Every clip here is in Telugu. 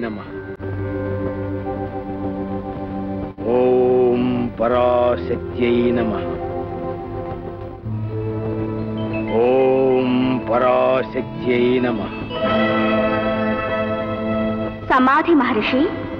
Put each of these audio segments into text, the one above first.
నమ ఓం పరాశక్త్యై నమ ఓం పరాశక్త్యై నమ సమాధి మహర్షి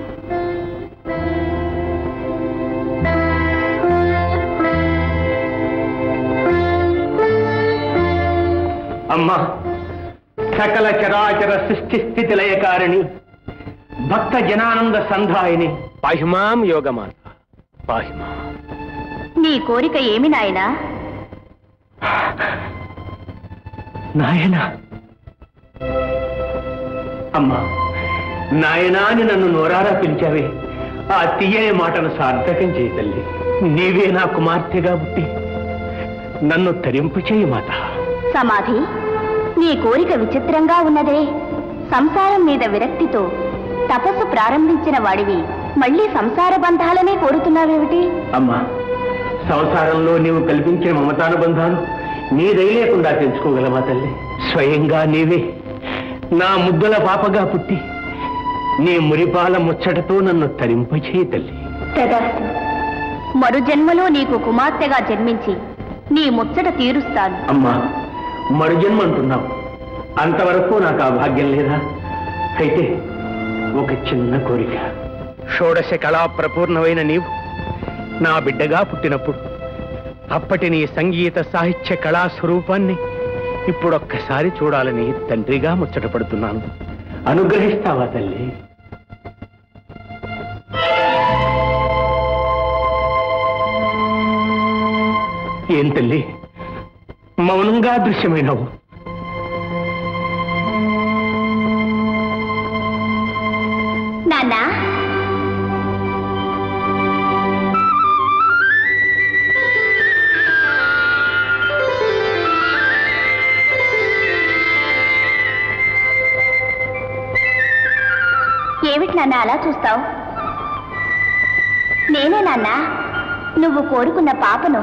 అమ్మా సకల చరాచర సృష్టి స్థితి లయకారిణి భక్త జనానంద సంధాయిని పాహిమాం యోగమాత పాహిమా నీ కోరిక ఏమి నాయనా నాయన అమ్మా నాయనా అని నన్ను నోరారా పిలిచావే ఆ తీయని మాటను సార్థకం చేయి తల్లి నీవే నా కుమార్తెగా పుట్టి నన్ను తరింపు చేయి మాత సమాధి నీ కోరిక విచిత్రంగా ఉన్నదే సంసారం మీద విరక్తితో తపస్సు ప్రారంభించిన వాడివి మళ్ళీ సంసార బంధాలనే కోరుతున్నావేమిటి అమ్మా సంసారంలో నీవు కల్పించిన మమతానుబంధాలు నీదై లేకుండా తెంచుకోగలమా తల్లి స్వయంగా నీవే నా ముద్దుల పాపగా పుట్టి నీ మురిపాల ముచ్చటతో నన్ను తరింపచేయి తల్లి తదాస్తు మరు జన్మలో నీకు కుమార్తెగా జన్మించి నీ ముచ్చట తీరుస్తాను అమ్మా మరుజన్మ అంటున్నావు అంతవరకు నాకు ఆ భాగ్యం లేదా అయితే ఒక చిన్న కోరిక షోడశ కళా ప్రపూర్ణమైన నీవు నా బిడ్డగా పుట్టినప్పుడు అప్పటి నీ సంగీత సాహిత్య కళా స్వరూపాన్ని ఇప్పుడొక్కసారి చూడాలని తండ్రిగా ముచ్చటపడుతున్నాను అనుగ్రహిస్తావా తల్లి ఏం తల్లి మౌనంగా దృశ్యమైనవు నాన్నా ఏమిటి నాన్న అలా చూస్తావు నేనే నాన్న నువ్వు కోరుకున్న పాపను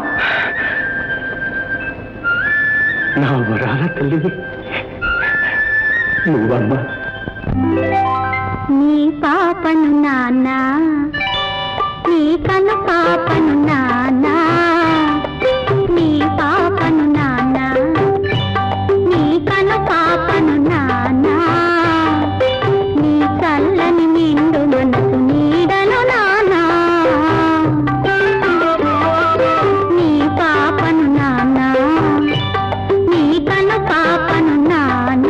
నా వరాల తల్లివి నువ్వమ్మా నీ పాపను నాన్న నీ కను పాపను నాన్న నీ పాపను నాన్న నీ కను పాపను నాన్న నీ చల్లని నిండు మనసు నీడను నాన్న నీ పాపను నాన్న నీ కను పాపను నాన్న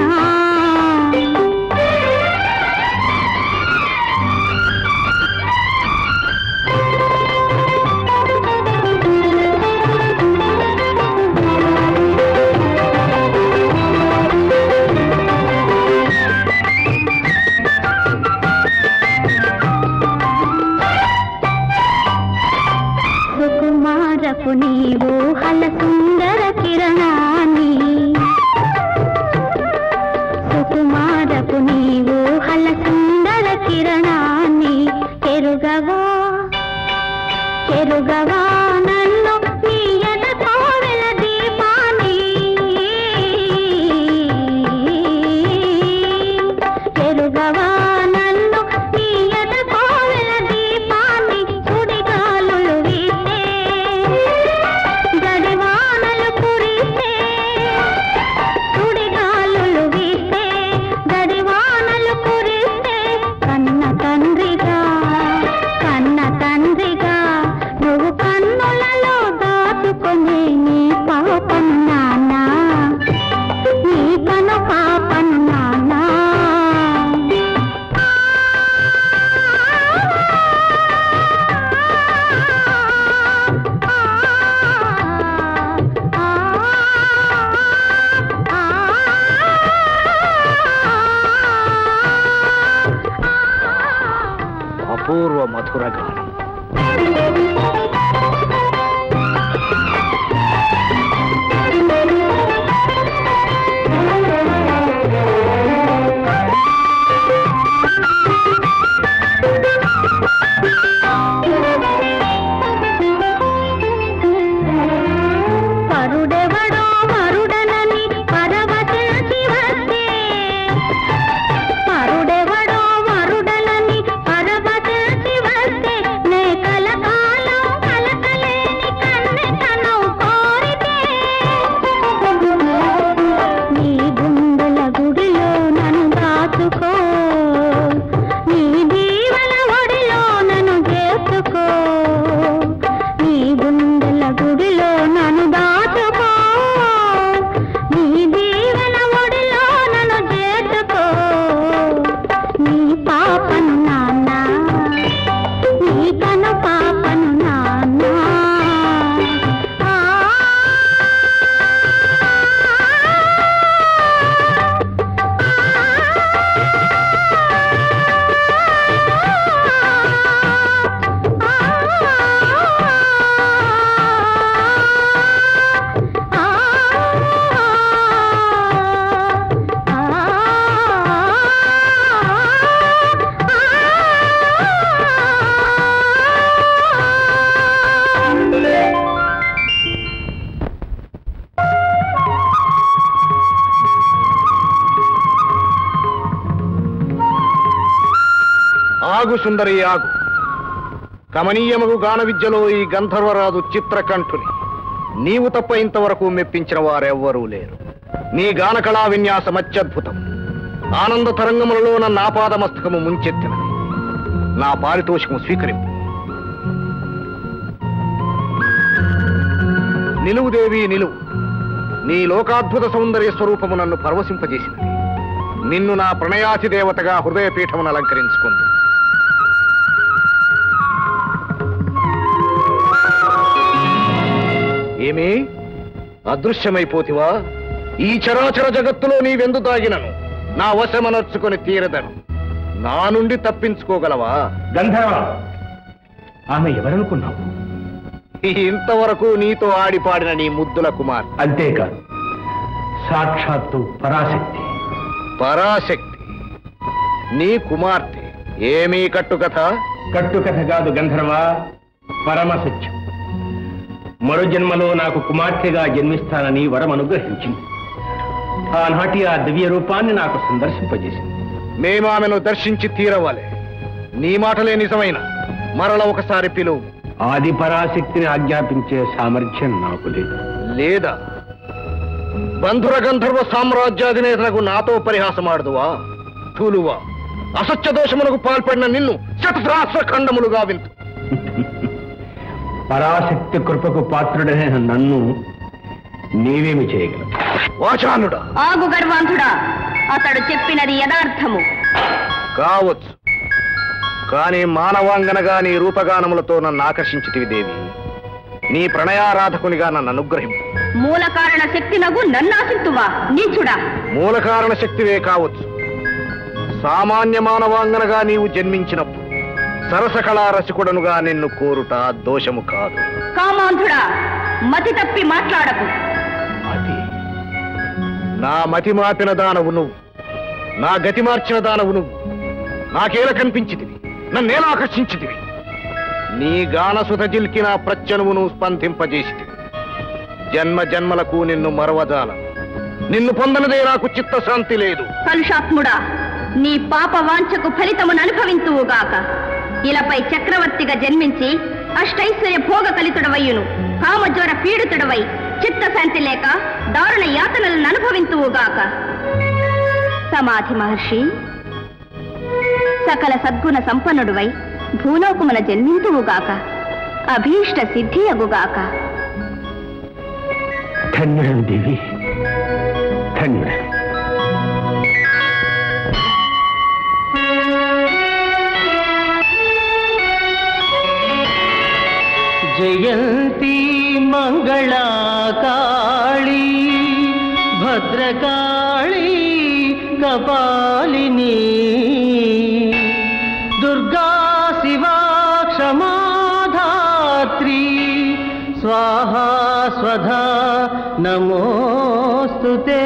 సుకుమారపు నీవు హల సుందర కిరణాన్ని సుకుమారపు నీవు హల సుందర కిరణాన్ని ఎరుగవా ఎరుగవా నన్ను నీ ఎద కోవెల దీపాన్ని ఎరుగవా నన్ను నీ ఎద కోవెల దీపాన్ని సుడిగాలులు వీస్తే గడివానలు కురిస్తే సుడిగాలులు వీస్తే గడివానలు కురిస్తే కన్న తండ్రిగా కన్న తండ్రిగా నువ్వు కన్నులలో దాచుకునే నీ పాపం నాన్న నీ కను పాపం నాన్న అపూర్వ మధుర గానం పరుడెవడో మరుడనని పరవశించి వస్తే పరుడెవడో మరుడన ఆగు సుందరి ఆగు కమనీయముగు గాన విద్యలో ఈ గంధర్వరాజు చిత్రకంఠుని నీవు తప్ప ఇంతవరకు మెప్పించిన వారెవ్వరూ లేరు నీ గాన కళా విన్యాసం అత్యద్భుతం ఆనంద తరంగములలో నన్ను ఆపాదమస్తకము ముంచెత్తినది నా పారితోషికము స్వీకరింపు నిలువుదేవి నిలువు నీ లోకాద్భుత సౌందర్య స్వరూపము నన్ను పరవశింపజేసినది నిన్ను నా ప్రణయాతి దేవతగా హృదయపీఠమును అలంకరించుకుంది ఏమి అదృశ్యమైపోతివా ఈ చరాచర జగత్తులో నీవెందు దాగినను నా వశమనర్చుకొని తీరదను నా నుండి తప్పించుకోగలవా గంధర్వ ఆమె ఎవరనుకున్నావు ఇంతవరకు నీతో ఆడిపాడిన నీ ముద్దుల కుమార్ అంతేకాదు సాక్షాత్తు పరాశక్తి పరాశక్తి నీ కుమార్తె ఏమీ కట్టుకథ కట్టుకథ కాదు గంధర్వ పరమ సత్యం మరో జన్మలో నాకు కుమార్తెగా జన్మిస్తానని వరం అనుగ్రహించింది ఆనాటి ఆ దివ్య రూపాన్ని నాకు సందర్శింపజేసింది మేము ఆమెను దర్శించి తీరవాలి నీ మాటలే నిజమైన మరల ఒకసారి పిలువు ఆది పరాశక్తిని ఆజ్ఞాపించే సామర్థ్యం నాకు లేదు లేదా బంధుర గంధర్వ సామ్రాజ్యాధినేతలకు నాతో పరిహాసమాడుదువా తూలువా అసత్య దోషములకు పాల్పడిన నిన్ను శతసహస్ర ఖండములుగా వింతు పరాశక్తి కృపకు పాత్రుడైన నన్ను నీవేమి చేయగలవు వాచానుడా ఆగు గర్వాంధుడా అతడు చెప్పినది యథార్థము కావచ్చు కానీ మానవాంగనగా నీ రూపగానములతో నన్ను ఆకర్షించితివి దేవి నీ ప్రణయారాధకునిగా నన్ను అనుగ్రహింపు మూల కారణ శక్తినగు నన్నాశిత్తువా నీచుడా మూల కారణ శక్తివే కావచ్చు సామాన్య మానవాంగనగా నీవు జన్మించినప్పుడు సరస కళా రసికుడనుగా నిన్ను కోరుట దోషము కాదు కామాంధుడా మతి తప్పి మాట్లాడకు అది నా మతి మాపిన దానవు నువ్వు నా గతి మార్చిన దానవు నువ్వు నాకేల కనిపించితివి నన్నేలా ఆకర్షించితివి నీ గానసుత జిల్కిన ప్రత్యనువును స్పందింపజేసితివి జన్మ జన్మలకు నిన్ను మరవజాల నిన్ను పొందనదే నాకు చిత్తశాంతి లేదు కలుషాత్ముడా నీ పాప వాంఛకు ఫలితమును అనుభవింతువుగాక ఇలపై చక్రవర్తిగా జన్మించి అష్టైశ్వర్య భోగ కలితుడవయ్యును కామజ్వర పీడితుడవై చిత్తశాంతి లేక దారుణ యాతనలను అనుభవింతువుగాక సమాధి మహర్షి సకల సద్గుణ సంపన్నుడువై భూలోకమున జన్మింతువుగాక అభీష్ట సిద్ధి అగుగాక ధన్యుడను దేవి ధన్యుడను జయంతి మంగళాకాళి భద్రకాళి కపాలిని దుర్గా శివా క్షమాధాత్రి స్వాహా స్వధా నమోస్తుతే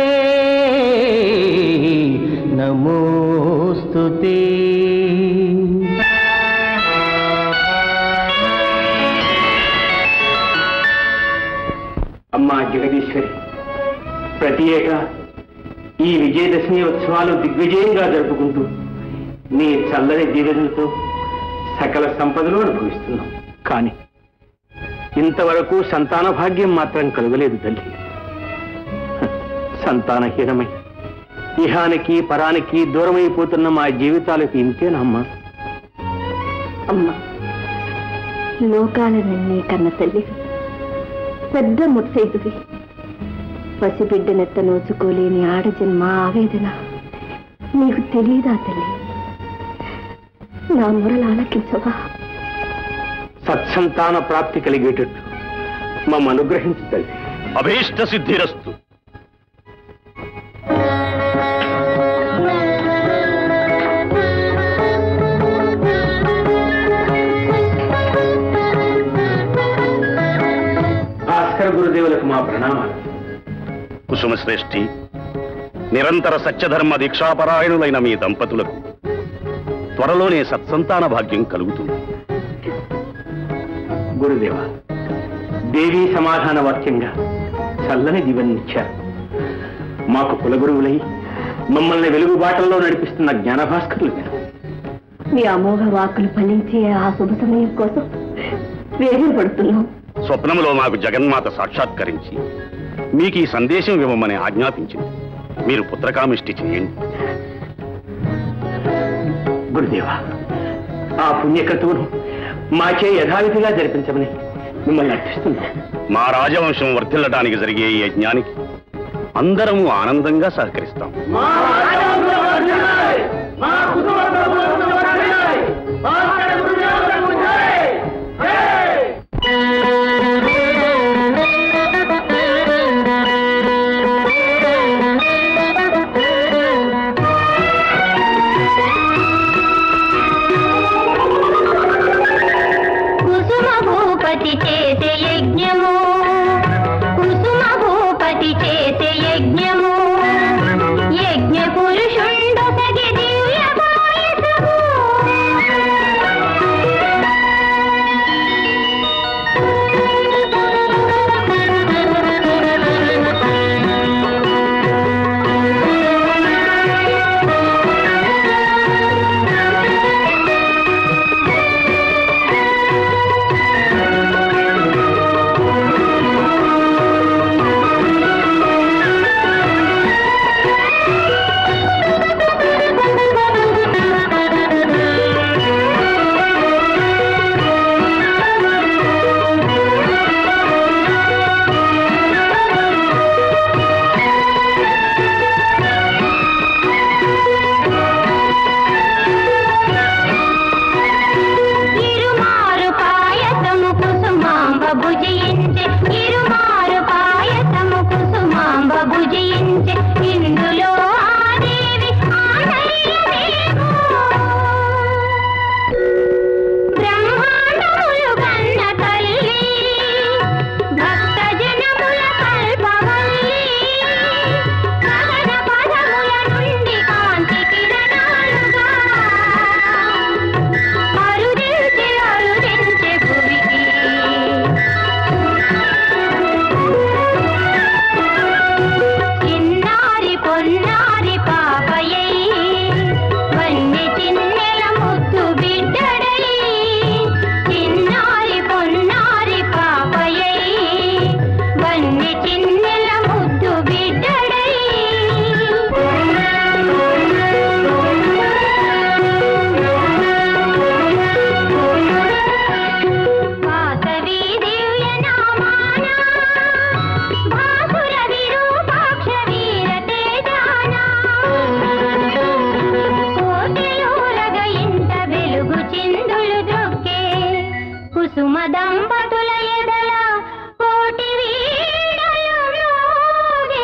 నమోస్తుతే అమ్మా జగదీశ్వరి ప్రతి ఏటా ఈ విజయదశమి ఉత్సవాలు దిగ్విజయంగా జరుపుకుంటూ నీ చల్లని దీవెనలతో సకల సంపదలు అనుభవిస్తున్నాం కానీ ఇంతవరకు సంతాన భాగ్యం మాత్రం కలగలేదు తల్లి హ, సంతానహీనమై ఇహానికి పరానికి దూరమైపోతున్న మా జీవితాలకు ఇంతేనమ్మా అమ్మా లోకాలనన్నీ కన్న తల్లి పెద్ద ముత్తైదువి పసిబిడ్డనెత్త నోచుకోలేని ఆడజన్మ ఆవేదన నీకు తెలియదా తల్లి నా మొరలు ఆలకించవా సత్సంతాన ప్రాప్తి కలిగేటట్టు మమ్మ అనుగ్రహించు తల్లి అభీష్ట సిద్ధిరస్తు భాస్కర గురుదేవులకు మా ప్రణామాలు కుసుమశ్రేష్ఠి నిరంతర సత్యధర్మ దీక్షాపరాయణులైన మీ దంపతులకు త్వరలోనే సత్సంతాన భాగ్యం కలుగుతుంది గురుదేవ దేవీ సమాధాన వాక్యంగా చల్లని దివన్నిచ్చారు మాకు కులగురువులై మమ్మల్ని వెలుగు బాటల్లో నడిపిస్తున్న జ్ఞానభాస్కరులు మీరు మీ అమోఘ వాక్కులు ఫలించే ఆ శుభ సమయం కోసం వేరే పడుతున్నాం స్వప్నంలో నాకు జగన్మాత సాక్షాత్కరించి మీకు ఈ సందేశం ఇవ్వమని ఆజ్ఞాపించింది మీరు పుత్రకామిష్టి చేయండి గురుదేవా ఆ పుణ్యకృతువును మాచే యథావిధిగా జరిపించమని మిమ్మల్ని అర్థిస్తున్నాం మా రాజవంశం వర్ధిల్లడానికి జరిగే ఈ యజ్ఞానికి అందరము ఆనందంగా సహకరిస్తాం కుసుమ భూపతి చేసే యజ్ఞము కుసుమ భూపతి చేసే యజ్ఞము యజ్ఞ పురుషుండు సగి దివ్య పాయసము ఇరుమారు పాయసము కుసుమాంబ భుజించే ఇరుమారు పాయసము కుసుమాంబ భుజించే ఇందులో ఆ దేవి ఆనయ్యదేమో. బ్రహ్మాండములు కన్న తల్లి భక్త జనముల కల్పవల్లి గగన పదముల నుండి కాంతి కిరణాలుగా అరుదించే అరుదించే భువికి చిన్నారి పొన్నారి పాపయై వన్నె చిన్నెల ముద్దు బిడ్డడై చిన్నారి పొన్నారి పాపయై వన్నె చిన్నెల ముద్దు బిడ్డడై వాసవి దివ్య నామాన భాసుర విరూపాక్ష వీర తేజాన కోటిలోరగ ఇంత వెలుగు చిందులు దొక్కే కుసుమ దంపతుల ఎదల కోటి వీణలు మ్రోగే.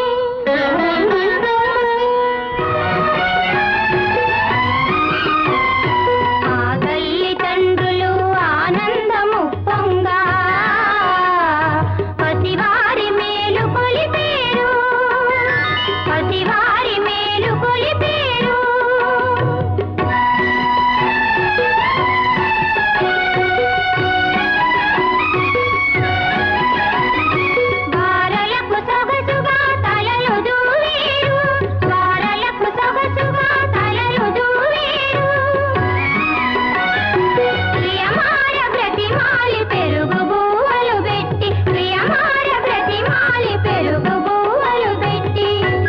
ఆ తల్లి తండ్రులు ఆనందము పొంగా పసివారి మేలు కొలిపేరు పసివారి మేలు కొలిపేరు వారలకు సొగసుగా తలలు దూవేరు వారలకు సొగసుగా తలలు దూవేరు ప్రియమార ప్రతిమాలి పెరుగు బూవలు పెట్టి ప్రియమార ప్రతిమాలి పెరుగు బూవలు పెట్టి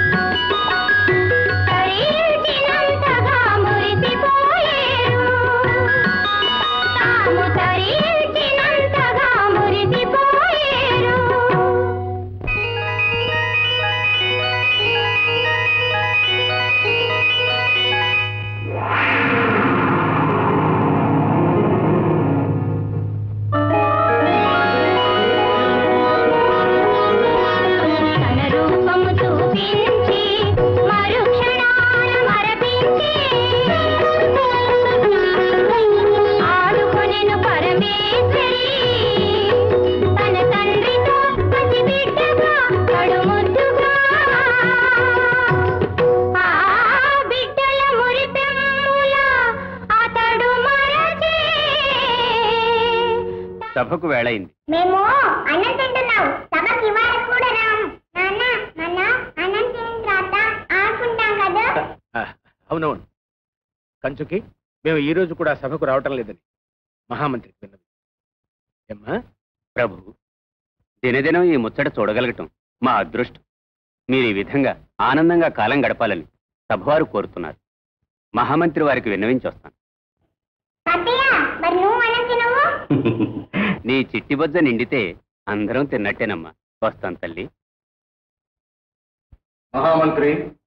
తరించినంతగా మురిసిపోయేరు తాము తరించినంతగా మురిసిపోయేరు తన రూపము చూపించి మరుక్షణాన మరపించి ఆడుకొనెను పరమేశ్వరి తన తండ్రితో పసిబిడ్డగా కడుముద్దుగా ఆ బిడ్డల మురిపెమ్ముల అతడు మరచి సభకు వేళయింది మేము అన్నం తింటున్నాం సభకి ఇవాళ కూడా రాం నాన్న నాన్న అన్నం తిన్న తర్వాత ఆడుకుంటాం కదా అవునవును కంచుకి మేము ఈ రోజు కూడా సభకు రావటం లేదని మహామంత్రికి విన్నది ఏమ్మా ప్రభు దినదినం ఈ ముచ్చట చూడగలగటం మా అదృష్టం మీరు ఈ విధంగా ఆనందంగా కాలం గడపాలని సభవారు కోరుతున్నారు మహామంత్రి వారికి విన్నవించి వస్తాను తాతయ్య మరి నువ్వు అన్నం తినవు నీ చిట్టి బొజ్జ నిండితే అందరం తిన్నట్టేనమ్మా వస్తాను తల్లి మహామంత్రి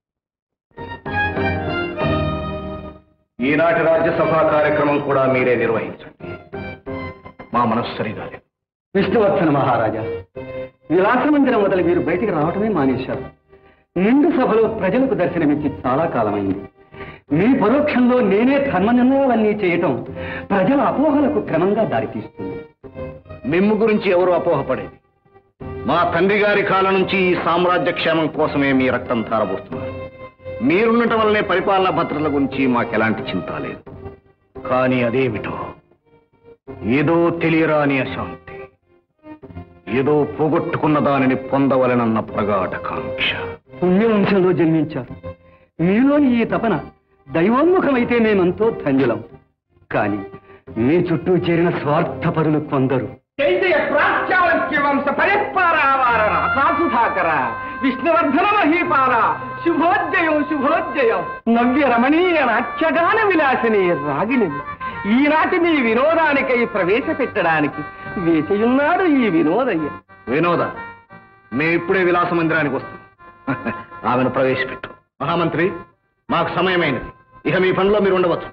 ఈనాటి రాజ్యసభ కార్యక్రమం కూడా మీరే నిర్వహించండి మా మనస్సు సరిగా లేదు విష్ణువర్ధన మహారాజా విలాసమందిరం మొదలు మీరు బయటికి రావటమే మానేశారు నిండు సభలో ప్రజలకు దర్శనమిచ్చి చాలా కాలమైంది మీ పరోక్షంలో నేనే ధర్మ నిర్ణయాలన్నీ చేయటం ప్రజల అపోహలకు క్రమంగా దారితీస్తుంది మిమ్ము గురించి ఎవరు అపోహపడేది మా తండ్రి గారి కాలం నుంచి ఈ సామ్రాజ్య క్షేమం కోసమే మీ రక్తం ధారబోస్తున్నారు మీరుండటం వల్లనే పరిపాలనా భద్రతల గురించి మాకెలాంటి చింత లేదు కానీ అదేమిటో ఏదో తెలియరాని అశాంతి ఏదో పోగొట్టుకున్న దానిని పొందవలెనన్న ప్రగాఢ కాంక్ష పుణ్యవంశంలో జన్మించారు మీలోని ఈ తపన దైవోన్ముఖమైతే మేమెంతో ధన్యులం కానీ మీ చుట్టూ చేరిన స్వార్థపరులు కొందరు జయ ప్రాచ్యావత్య వంశ పరిపారావార సుధాకర విష్ణువర్ధన మహీపాల శుభోజ్జయం శుభోజ్జయం నవ్య రమణీయ నాట్యగాన విలాసిని రాగిణి ఈనాటి మీ వినోదానికై ప్రవేశపెట్టడానికి వేచియున్నాడు ఈ వినోదయ్య వినోద మేము ఇప్పుడే విలాస మందిరానికి వస్తాం ఆమెను ప్రవేశపెట్టు మహామంత్రి మాకు సమయమైనది ఇక మీ పనిలో మీరు ఉండవచ్చు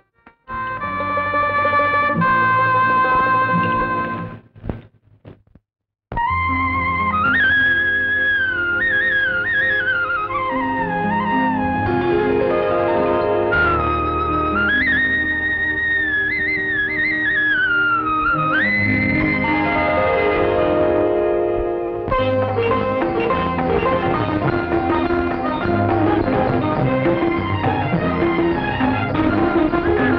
ఆ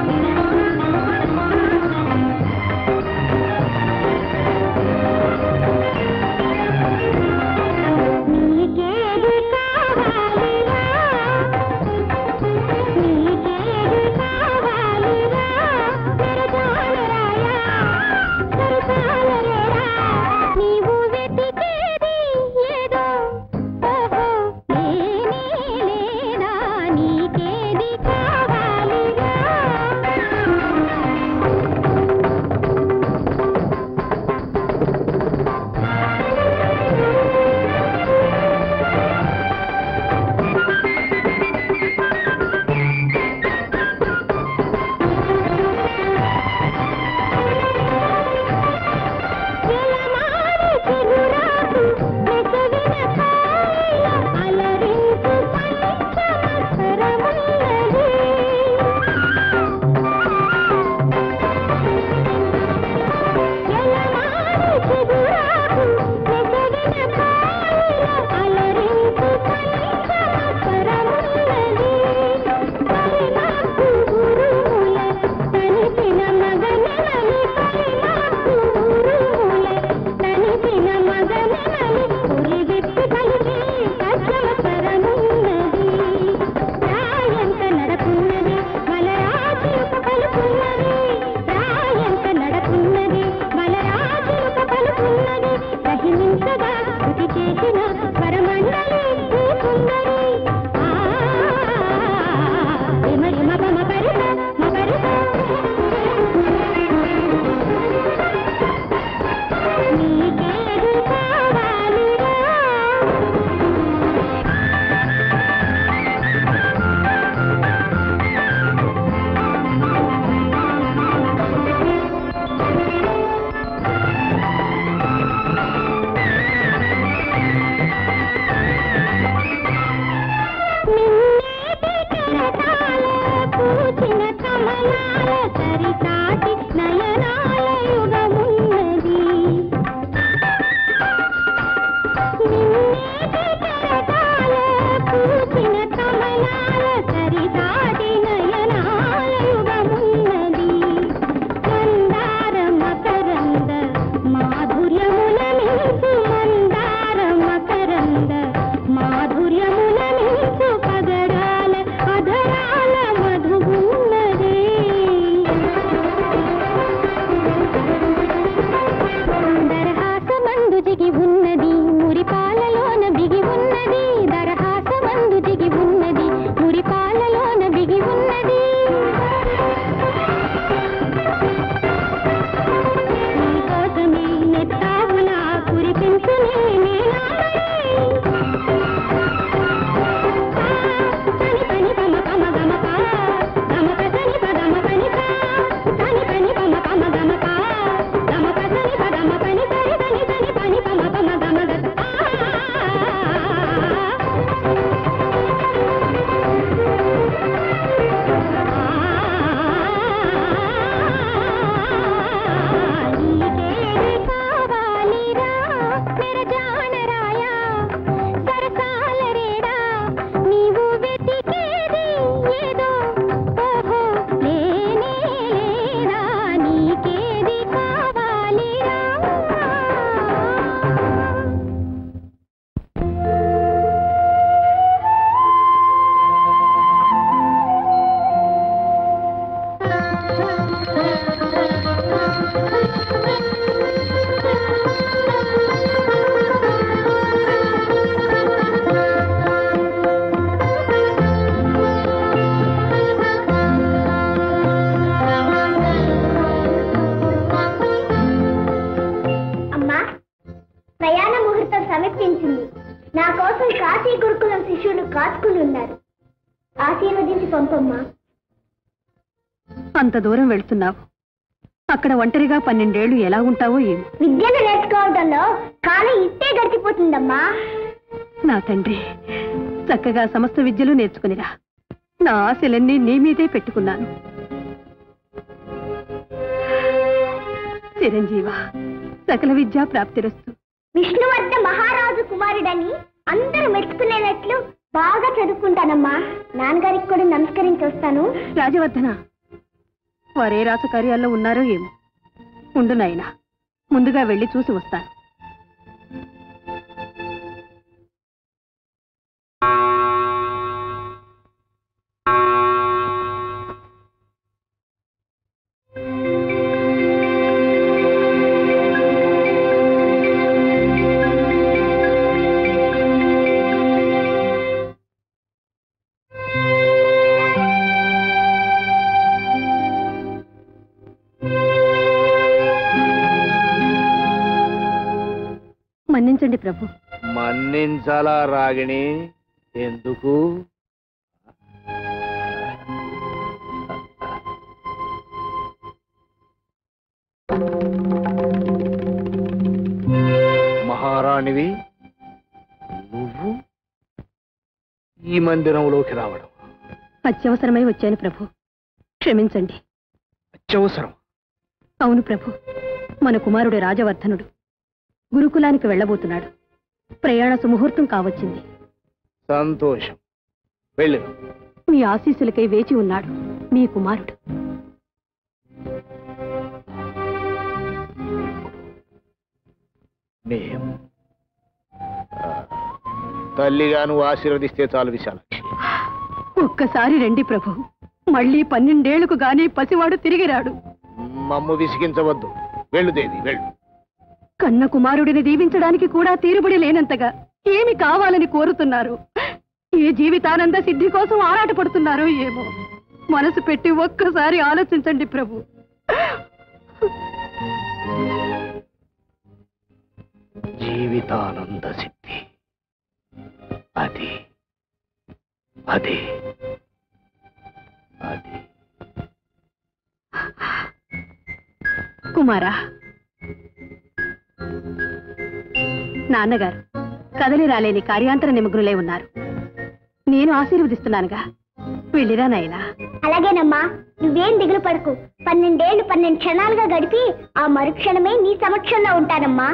ఆశీర్వదించి పంపమ్మా అంత దూరం వెళ్తున్నావు అక్కడ ఒంటరిగా పన్నెండేళ్లు ఎలా ఉంటావో ఏమో విద్యను నేర్చుకోవడంలో కాలం ఇట్టే గడిచిపోతుందమ్మా నా తండ్రి చక్కగా సమస్త విద్యలు నేర్చుకునిరా నా ఆశలన్నీ నీ మీదే పెట్టుకున్నాను చిరంజీవ సకల విద్యా ప్రాప్తిరస్తు విష్ణువర్ధ మహారాజు కుమారుడని అందరూ మెచ్చుకునేటట్లు బాగా చదువుకుంటానమ్మా నాన్నగారికి కూడా నమస్కరించి వస్తాను రాజవర్ధన వారే రాసకార్యాల్లో ఉన్నారో ఏమో ఉండు నాయనా ముందుగా వెళ్ళి చూసి వస్తాను మన్నించండి ప్రభు మన్నించాలా రాగిణి ఎందుకు మహారాణివి నువ్వు ఈ మందిరంలోకి రావడం అత్యవసరమై వచ్చాను ప్రభు క్షమించండి అత్యవసరం అవును ప్రభు మన కుమారుడు రాజవర్ధనుడు గురుకులానికి వెళ్ళబోతున్నాడు ప్రయాణ సుముహూర్తం కావచ్చింది సంతోషం వెళ్ళు మీ ఆశీస్సులకై వేచి ఉన్నాడు మీ కుమారుడు నేను ఆ, తల్లిగా నువ్వు ఆశీర్వదిస్తే చాలు విశాలాక్షి ఒక్కసారి రండి ప్రభు మళ్ళీ పన్నెండేళ్లకు గాని పసివాడు తిరిగి రాడు మమ్ము విసిగించవద్దు వెళ్ళు దేవి వెళ్ళు కన్న కుమారుడిని దీవించడానికి కూడా తీరుబడి లేనంతగా ఏమి కావాలని కోరుతున్నారు ఏ జీవితానంద సిద్ధి కోసం ఆరాటపడుతున్నారో ఏమో మనసు పెట్టి ఒక్కసారి ఆలోచించండి ప్రభు జీవితానంద సిద్ధి అది అది అది కుమారా నాన్నగారు కదలి రాలేని కార్యాంతర నిమగ్నులై ఉన్నారు నేను ఆశీర్వదిస్తున్నానుగా వెళ్ళిరా నాయనా అలాగేనమ్మా నువ్వేం దిగులు పడకు పన్నెండేళ్లు పన్నెండు క్షణాలుగా గడిపి ఆ మరుక్షణమే నీ సమక్షంలో ఉంటానమ్మా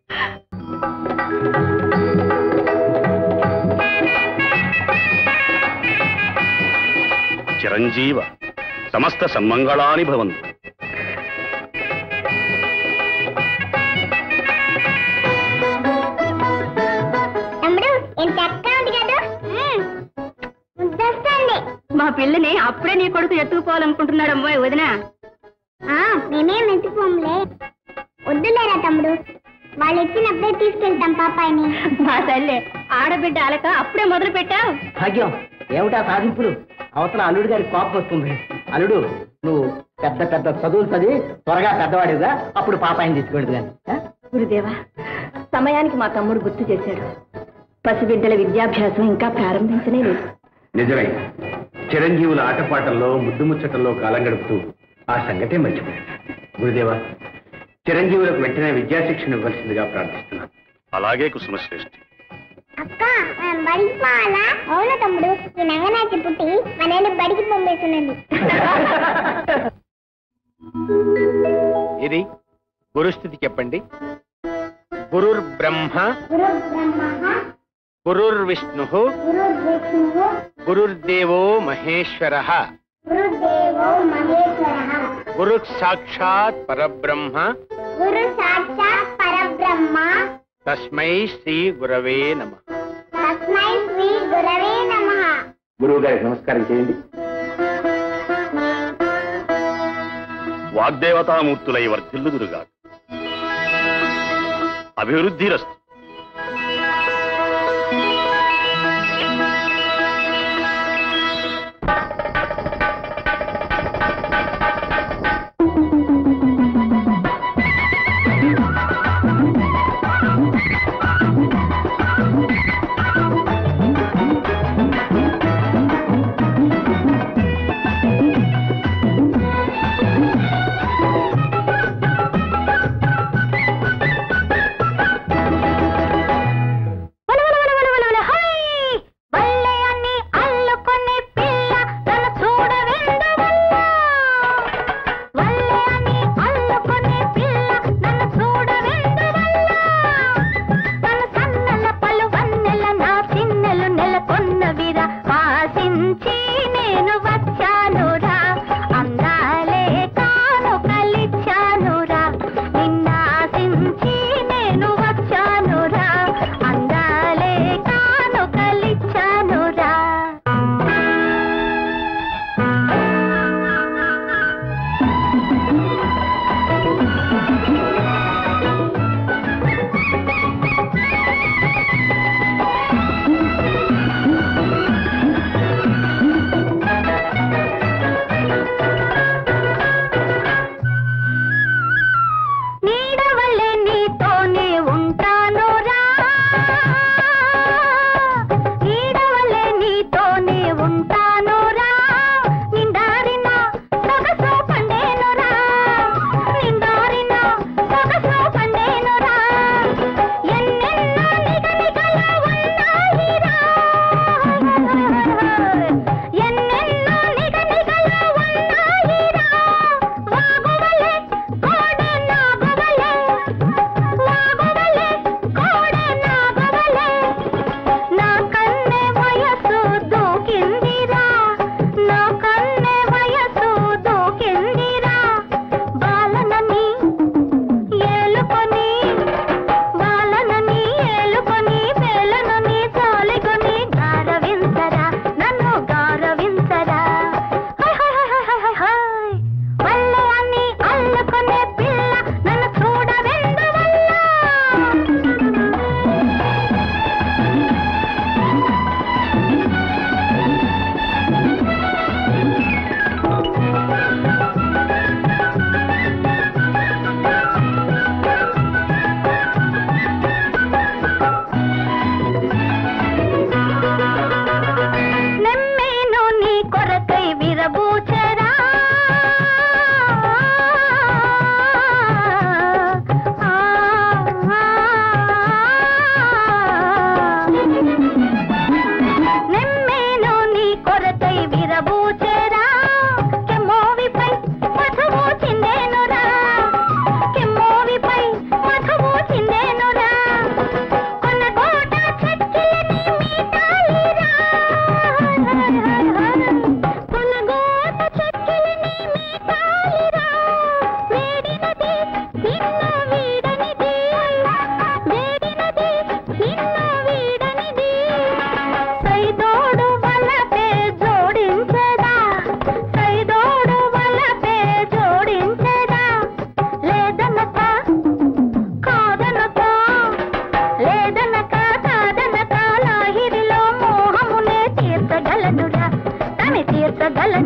చిరంజీవ సమస్త సన్మంగళాని భవంతు తమ్ముడు ఎంత చక్కగా ఉంది కదా మ్మ్. ముద్దొస్తుంది మా పిల్లని అప్పుడే నీ కొడుకు ఎత్తుకుపోవాలనుకుంటున్నాడు అమ్మాయి వదిన ఆ, మేమేం ఎత్తుకోంలే వద్దులేరా తమ్ముడు వాళ్ళు ఇచ్చినప్పుడే తీసుకెళ్తాం పాపాయిని మా తల్లి ఆడబిడ్డ అలక అప్పుడే మొదలు పెట్టావు భాగ్యం ఏమిటా సాధింపులు అవతల అల్లుడు గారికి కోపం వస్తుంది అల్లుడు నువ్వు పెద్ద పెద్ద చదువులు చదివి త్వరగా పెద్దవాడిగా అప్పుడు పాపాయిని తీసుకెళ్ళదు కానీ ఆ? గురుదేవా సమయానికి మా తమ్ముడు గుర్తు చేశాడు పసిబిడ్డల విద్యాభ్యాసం ఇంకా ప్రారంభించనే లేదు నిజమే చిరంజీవుల ఆటపాటల్లో ముద్దు ముచ్చటల్లో కాలం గడుపుతూ ఆ సంగతే మర్చిపోయాడు గురుదేవా చిరంజీవులకు వెంటనే విద్యాశిక్షణ ఇవ్వాల్సిందిగా ప్రార్థిస్తున్నాను అలాగే కుసుమశ్రేష్ఠి అక్క మనం బడికి పోవాలా అవును తమ్ముడు ఈ నంగనాచి పుట్టి మన బడికి పంపేస్తున్నది ఇది గురుస్థితి చెప్పండి గురుర్ బ్రహ్మ గురు బ్రహ్మ గురుర్ విష్ణు గురు విష్ణు గురుర్దేవో మహేశ్వర గురుదేవో మహేశ్వర గురు సాక్షాత్ పరబ్రహ్మ గురు సాక్షాత్ పరబ్రహ్మ తస్మై శ్రీ గురవే నమ తస్మై శ్రీ గురవే నమః గురువు గారికి నమస్కారం చేయండి వాగ్దేవతామూర్తులై వర్ధిల్లుదురుగా అభివృద్ధిరస్తు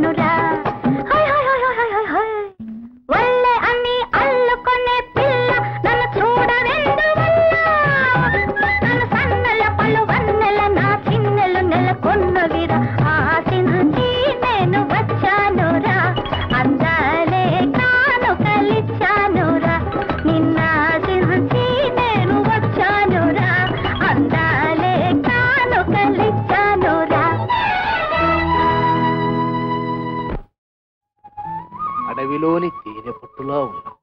వచ్చానురా hi hi hi hi hi hi ఒళ్ళే అన్ని అల్లుకొనే పిల్ల నన్ను చూడవెందువల్ల నన్ను సన్నెల పలు వన్నెల నా చిన్నెలు నెలకొన్నవిరా ఆశించి నేను వచ్చానురా అందాలే కాను కలిచానురా నిన్న ఆశించి నేను వచ్చానురా అందాలే కాను కలిచానురా అడవిలోని తేనె పట్టులా ఉన్నావు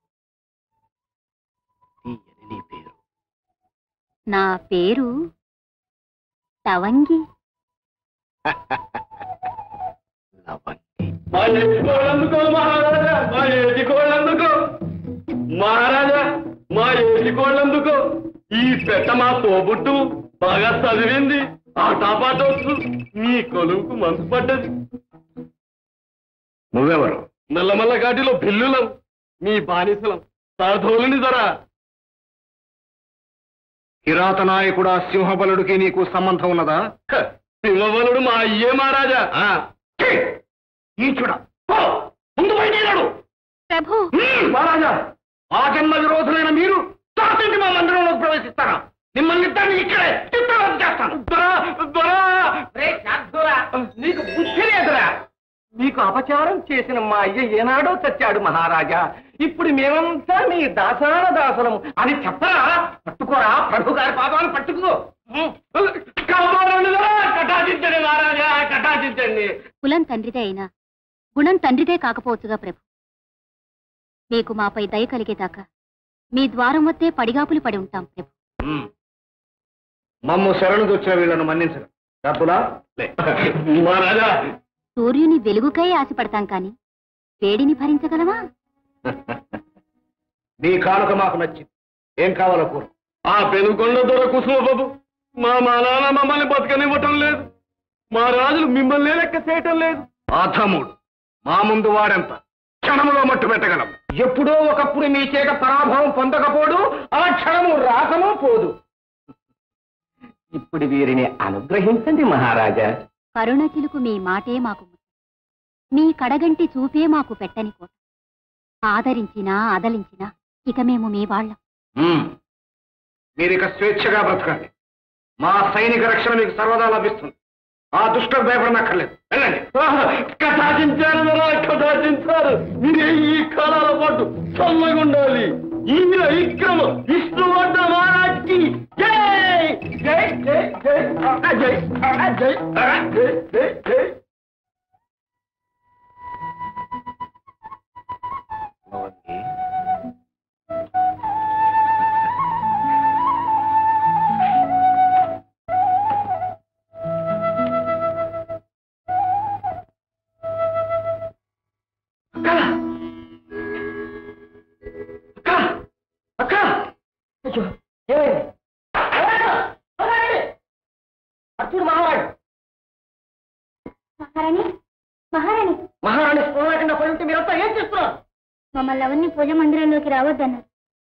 తీయని నీ పేరు నా పేరు తవంగి లవంగి మా ఏడుకోళ్ళందుకో మహారాజా మా ఏడుకోళ్ళందుకో మహారాజా మా ఏడుకోళ్ళందుకో ఈ పెట్ట మా తోబుట్టు బాగా చదివింది ఆటాపాటొచ్చు మీ కొలువుకు మనసు పడ్డది నువ్వెవరు నల్లమల్ల ఘాటిలో బిల్లులం మీ బానిసలం సాధోలుని ధరా కిరాత నాయకుడా సింహబలుడికి నీకు సంబంధం ఉన్నదా సింహబలుడు మా అయ్యే మహారాజా ఆ, ఛీ! నీచుడా పో! ముందు బయటేరాడు ప్రభు మహారాజా ఆ జన్మ విరోధులైన మీరు తాతండి మా మందిరంలోకి ప్రవేశిస్తారా మిమ్మల్ని ఇద్దరిని ఇక్కడే చిత్రవద చేస్తాను దొరా దొరా నీకు బుద్ధి లేదురా నీకు అపచారం చేసిన మా అయ్య ఏనాడో చచ్చాడు మహారాజా ఇప్పుడు మేమంతా మీ దాసాన దాసనము అని చెప్పరా పట్టుకోరా ప్రభు గారి పాదాలు పట్టుకో కాపాడండి దొరా కటాచించండి మహారాజా కటాచించండి కులం తండ్రిదే అయినా గుణం తండ్రిదే కాకపోవచ్చుగా ప్రభు మీకు మాపై దయ కలిగేదాకా మీ ద్వారం వద్దే పడిగాపులు పడి ఉంటాం ప్రభు మమ్ము శరణు వచ్చిన వీళ్ళను మన్నించరు డబ్బులా లే. మహారాజా సూర్యుని వెలుగుకై ఆశపడతాం కాని వేడిని భరించగలమా మీ కానుక మాకు నచ్చింది ఏం కావాలో కూర ఆ పెనుకొండ దొర కుసుమ బాబు మా మా నాన్న మమ్మల్ని బతకనివ్వటం లేదు మా రాజులు మిమ్మల్ని లెక్క చేయటం లేదు అధముడు మా ముందు వాడెంత క్షణములో మట్టు పెట్టగలం ఎప్పుడో ఒకప్పుడు మీ చేత పరాభవం పొందకపోడు ఆ క్షణము రాకమో పోదు ఇప్పుడు వీరిని అనుగ్రహించండి మహారాజా కరుణ చిలుకు మీ మాటే మాకు ముద్ద. మీ కడగంటి చూపే మాకు పెట్టని కోట ఆదరించినా అదలించినా ఇక మేము మీ వాళ్ళం మ్మ్. మీరిక స్వేచ్ఛగా బ్రతకండి మా సైనిక రక్షణ మీకు సర్వదా లభిస్తుంది ఆ దుష్టులకు భయపడనక్కర్లేదు వెళ్ళండి కథాచించారు మరా కథాచించారు మీరే ఈ కాలాల పాటు చల్లగా ఉండాలి ఈ విక్రమ విష్ణువర్ధ మహారాజ్కి జై జై జై జై ఆ, జై ఆ, జై ఆ, జై జై జై అక్క అయ్యో ఏమైంది అర్జుడు మహారాణి మహారాణి మహారాణి మహారాణి స్పృహ లేకుండా పోయి ఉంటే మీరంతా ఏం చేస్తున్నారు మమ్మల్ని ఎవరిని పూజ మందిరంలోకి రావద్దన్నారు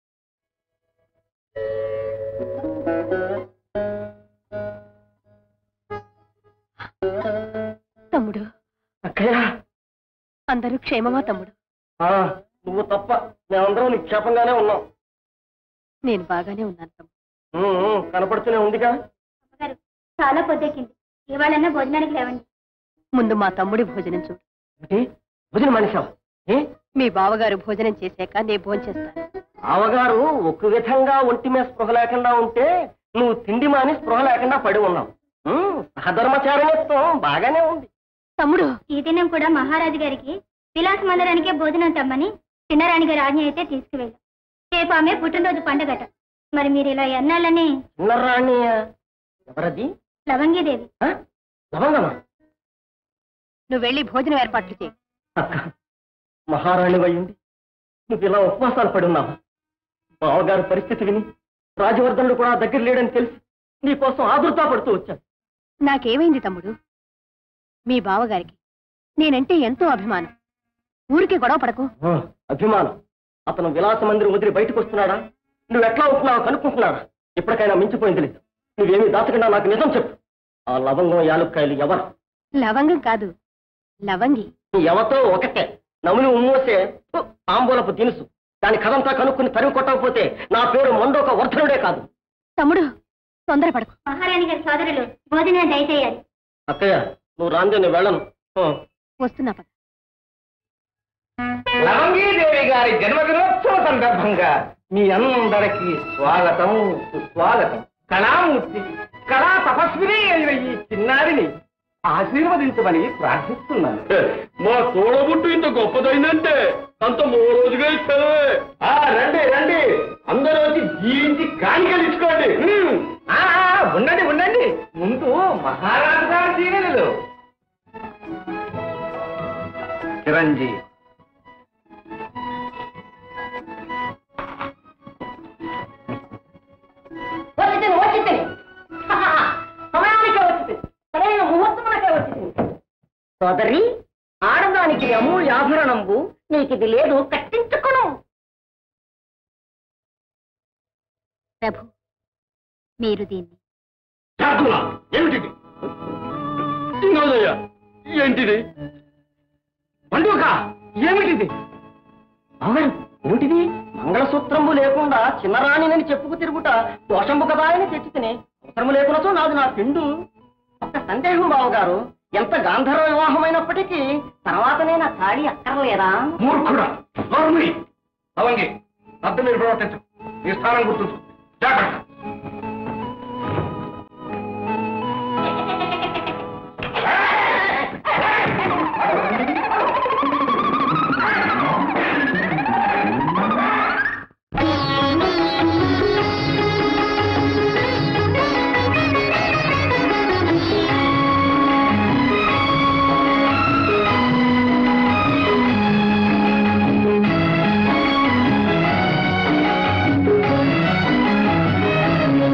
తమ్ముడు అక్కయ్య అందరూ క్షేమమా తమ్ముడు ఆ, నువ్వు తప్ప మేమందరం నిక్షేపంగానే ఉన్నాం నేను బాగానే ఉన్నాను తమ్ముడు ఉమ్, ఉమ్, కనపడుతూనే ఉందిగా చాలా పొద్దెక్కింది ఇవాళన్నా భోజనానికి లేవండి ముందు మా తమ్ముడి భోజనం చూడు ఏంటి భుజన మనిషావు ఏ మీ బావగారు భోజనం చేశాక నే భోంచేస్తాను ఆవగారు ఒక విధంగా ఒంటి మీద స్పృహ లేకుండా ఉంటే నువ్వు తిండి మాని స్పృహ లేకుండా పడి ఉన్నావు ఉమ్, సహధర్మచారణత్వం బాగానే ఉంది తమ్ముడు ఈ దినం కూడా మహారాజు గారికి విలాస మందిరానికే భోజనం తమ్మని చిన్నరాణి గారి ఆజ్ఞ అయితే తీసుకువెళ్ళాం రేపు ఆమె పుట్టినరోజు పండగట మరి మీరు ఇలా ఎన్నాళ్ళని చిన్నరాణి ఎవరది లవంగీదేవి ఆ? లవంగమా నువ్వు వెళ్ళి భోజనం ఏర్పాట్లు చేయి అక్క మహారాణి అయ్యింది నువ్వు ఇలా ఉపవాసాలు పడి ఉన్నావా బావగారి పరిస్థితి విని రాజవర్ధనుడు కూడా దగ్గర లేడని తెలిసి నీకోసం ఆదుర్తా పడుతూ వచ్చాను నాకేమైంది తమ్ముడు మీ బావగారికి నేనంటే ఎంతో అభిమానం ఊరికే గొడవ పడకు ఆ, అభిమానం అతను విలాస మందిరం వదిలి బయటకు వస్తున్నాడా నువ్వు ఎట్లా ఉంటున్నావు కనుక్కుంటున్నాడా ఇప్పటికైనా మించిపోయింది లేదు నువ్వేమీ దాచకుండా నాకు నిజం చెప్పు ఆ లవంగం యాలుక్కాయలు ఎవరు లవంగం కాదు లవంగి ఎవతో ఒకటే నములు ఉమ్మోసే ఉ, ఆంబూలపు దినుసు దాని కథంతా కనుక్కుని తరిమి కొట్టకపోతే నా పేరు మొండొక వర్ధనుడే కాదు తమ్ముడు తొందరపడకు మహారాణి గారి సోదరులు భోజనం దయచేయాలి అక్కయ్య నువ్వు రాందే నేను వెళ్ళను ఆ. వస్తున్నా పద లవంగీదేవి గారి జన్మదినోత్సవ సందర్భంగా మీ అందరికీ స్వాగతం సుస్వాగతం కళామూర్తి కళా తపస్విని అయిన ఈ చిన్నారిని ఆశీర్వదించమని ప్రార్థిస్తున్నాను మా తోడబుట్టు ఇంత గొప్పదైందంటే అంత మో రోజుగా ఇస్తాను రండి రండి అందరూ వచ్చి జీవించి కాணிకలు ఇచ్చుకోండి హ్మ్. ఆ, ఆ, ఉండండి ఉండండి ముందు మహారాజు గారి దీవెనలు చిరంజీవి వచ్చింది వచ్చింది సమయానికే వచ్చింది సరైన ముహూర్తమునకే వచ్చింది సోదరి ఆడదానికి అమూల్య ఆభరణంబు నీకిది లేదు కట్టించుకును ప్రభు మీరు దీన్ని శార్దుల ఏమిటిది వినోదయ్య ఏంటిది పండుగ ఏమిటిది అవును ఏమిటిది మంగళసూత్రము లేకుండా చిన్నరాణినని చెప్పుకు తిరుగుట దోషంబు కదా అని తెచ్చుకుని అవసరము లేకున్నచో నాది నా పిండు ఒక్క సందేహం బావగారు ఎంత గాంధర్వ వివాహమైనప్పటికీ తర్వాతనే నా తాళి అక్కర్లేదా మూర్ఖుడా నోర్మి అవంగి అర్థం మీరు ప్రవర్తించు ఈ స్థానం గుర్తుంచు జాగ్రత్త ఆ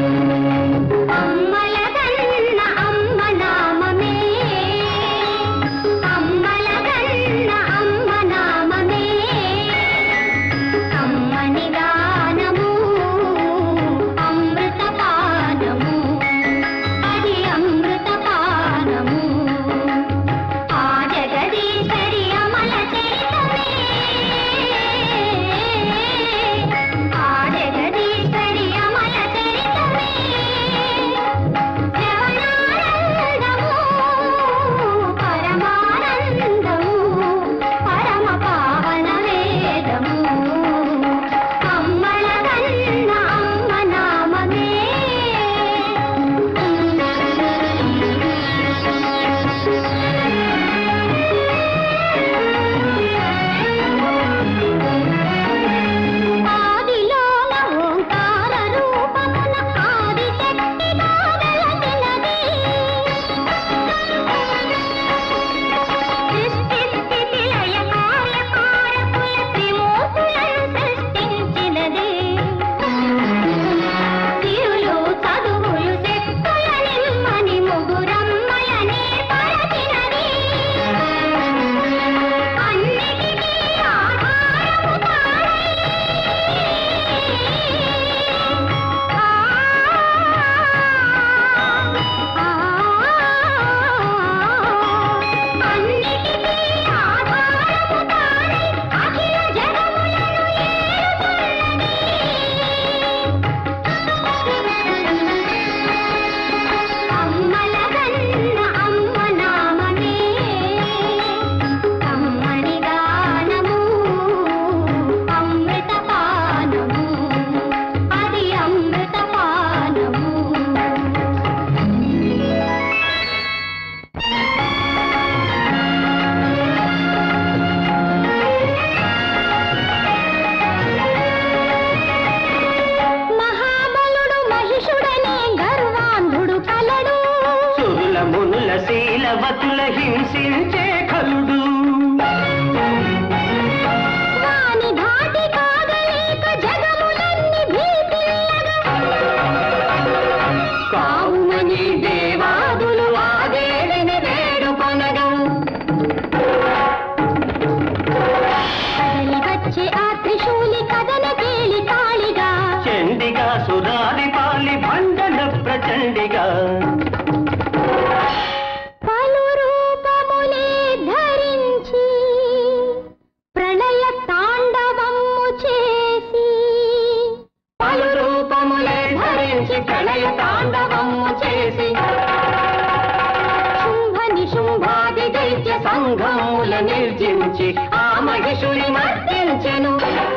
పంచి ఆ మహిషుని మర్దించెను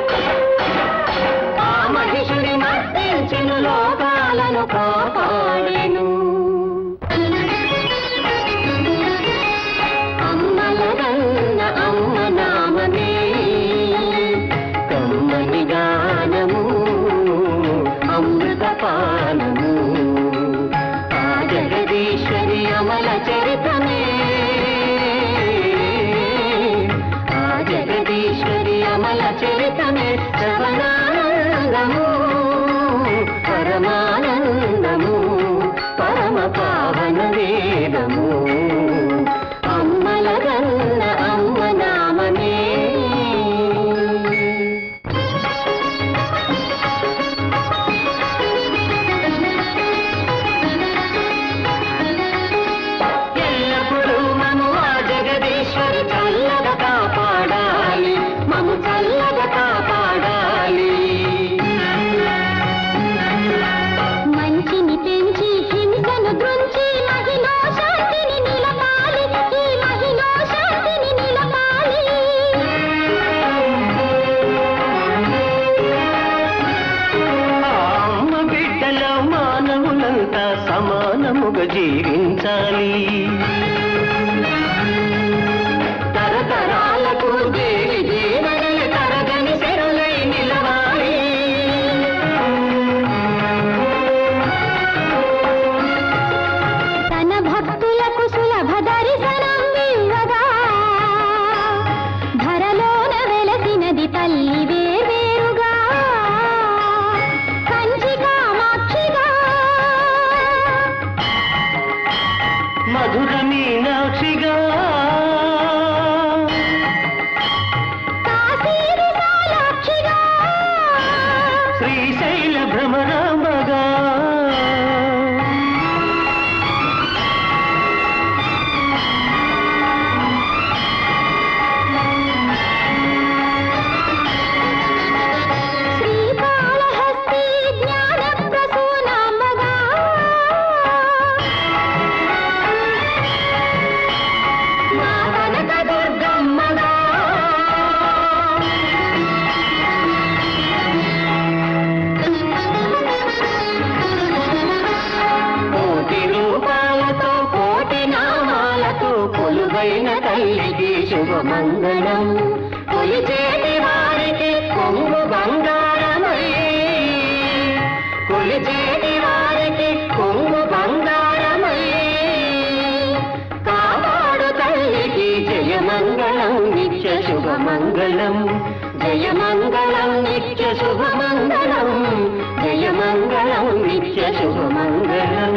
ఆ మహిషుని మర్దించెను లోకాలను కాపాడెను అమ్మలగన్న అమ్మ నామమే కమ్మని గానము అమృతపానము ఆ జగదీశ్వరి అమల చరితమే ఆ జగదీశ్వరి అమల చరితమే శ్రవణానందము పరమానందము పరమ పావన వేదము అమ్మలగన్న అమ్మ నామమే ఎల్లప్పుడూ మము ఆ జగదీశ్వరి చల్లగా కాపాడాలి మము చల్లగా కాపాడాలి మంచిని పెంచి హింసను దృంచి మహిళా శాంతిని నిలపాలి ఈ మహిళా శాంతిని నిలపాలి ఆ అమ్మ బిడ్డల మానవులంతా సమానముగా జీవించాలి తరతరాలకు దేవి జీవనల తరగని శరులై నిలవాలి తన భక్తులకు సులభ దర్శనం ఇవ్వగా ధరలోన వెలసినది తల్లి వేరుగా కంచి కామాక్షిగా మధుర మీనాక్షిగా కాశీ విశాలాక్షిగా శ్రీశైల భ్రమరాంబగా శ్రీకాళహస్తి జ్ఞాన ప్రసూనాంబగా మా కనక దుర్గమ్మగా కోటి రూపాలతో కోటి నామాలతో కొలువైన తల్లికి శుభమంగళం కొలిచేటి వారికి కొంగు బంగారమై కొలిచేటి వారికి కొంగు బంగారమై కాపాడు తల్లికి జయమంగళం నిత్య శుభమంగళం జయమంగళం నిత్య శుభమంగళం జయమంగళం నిత్య శుభమంగళం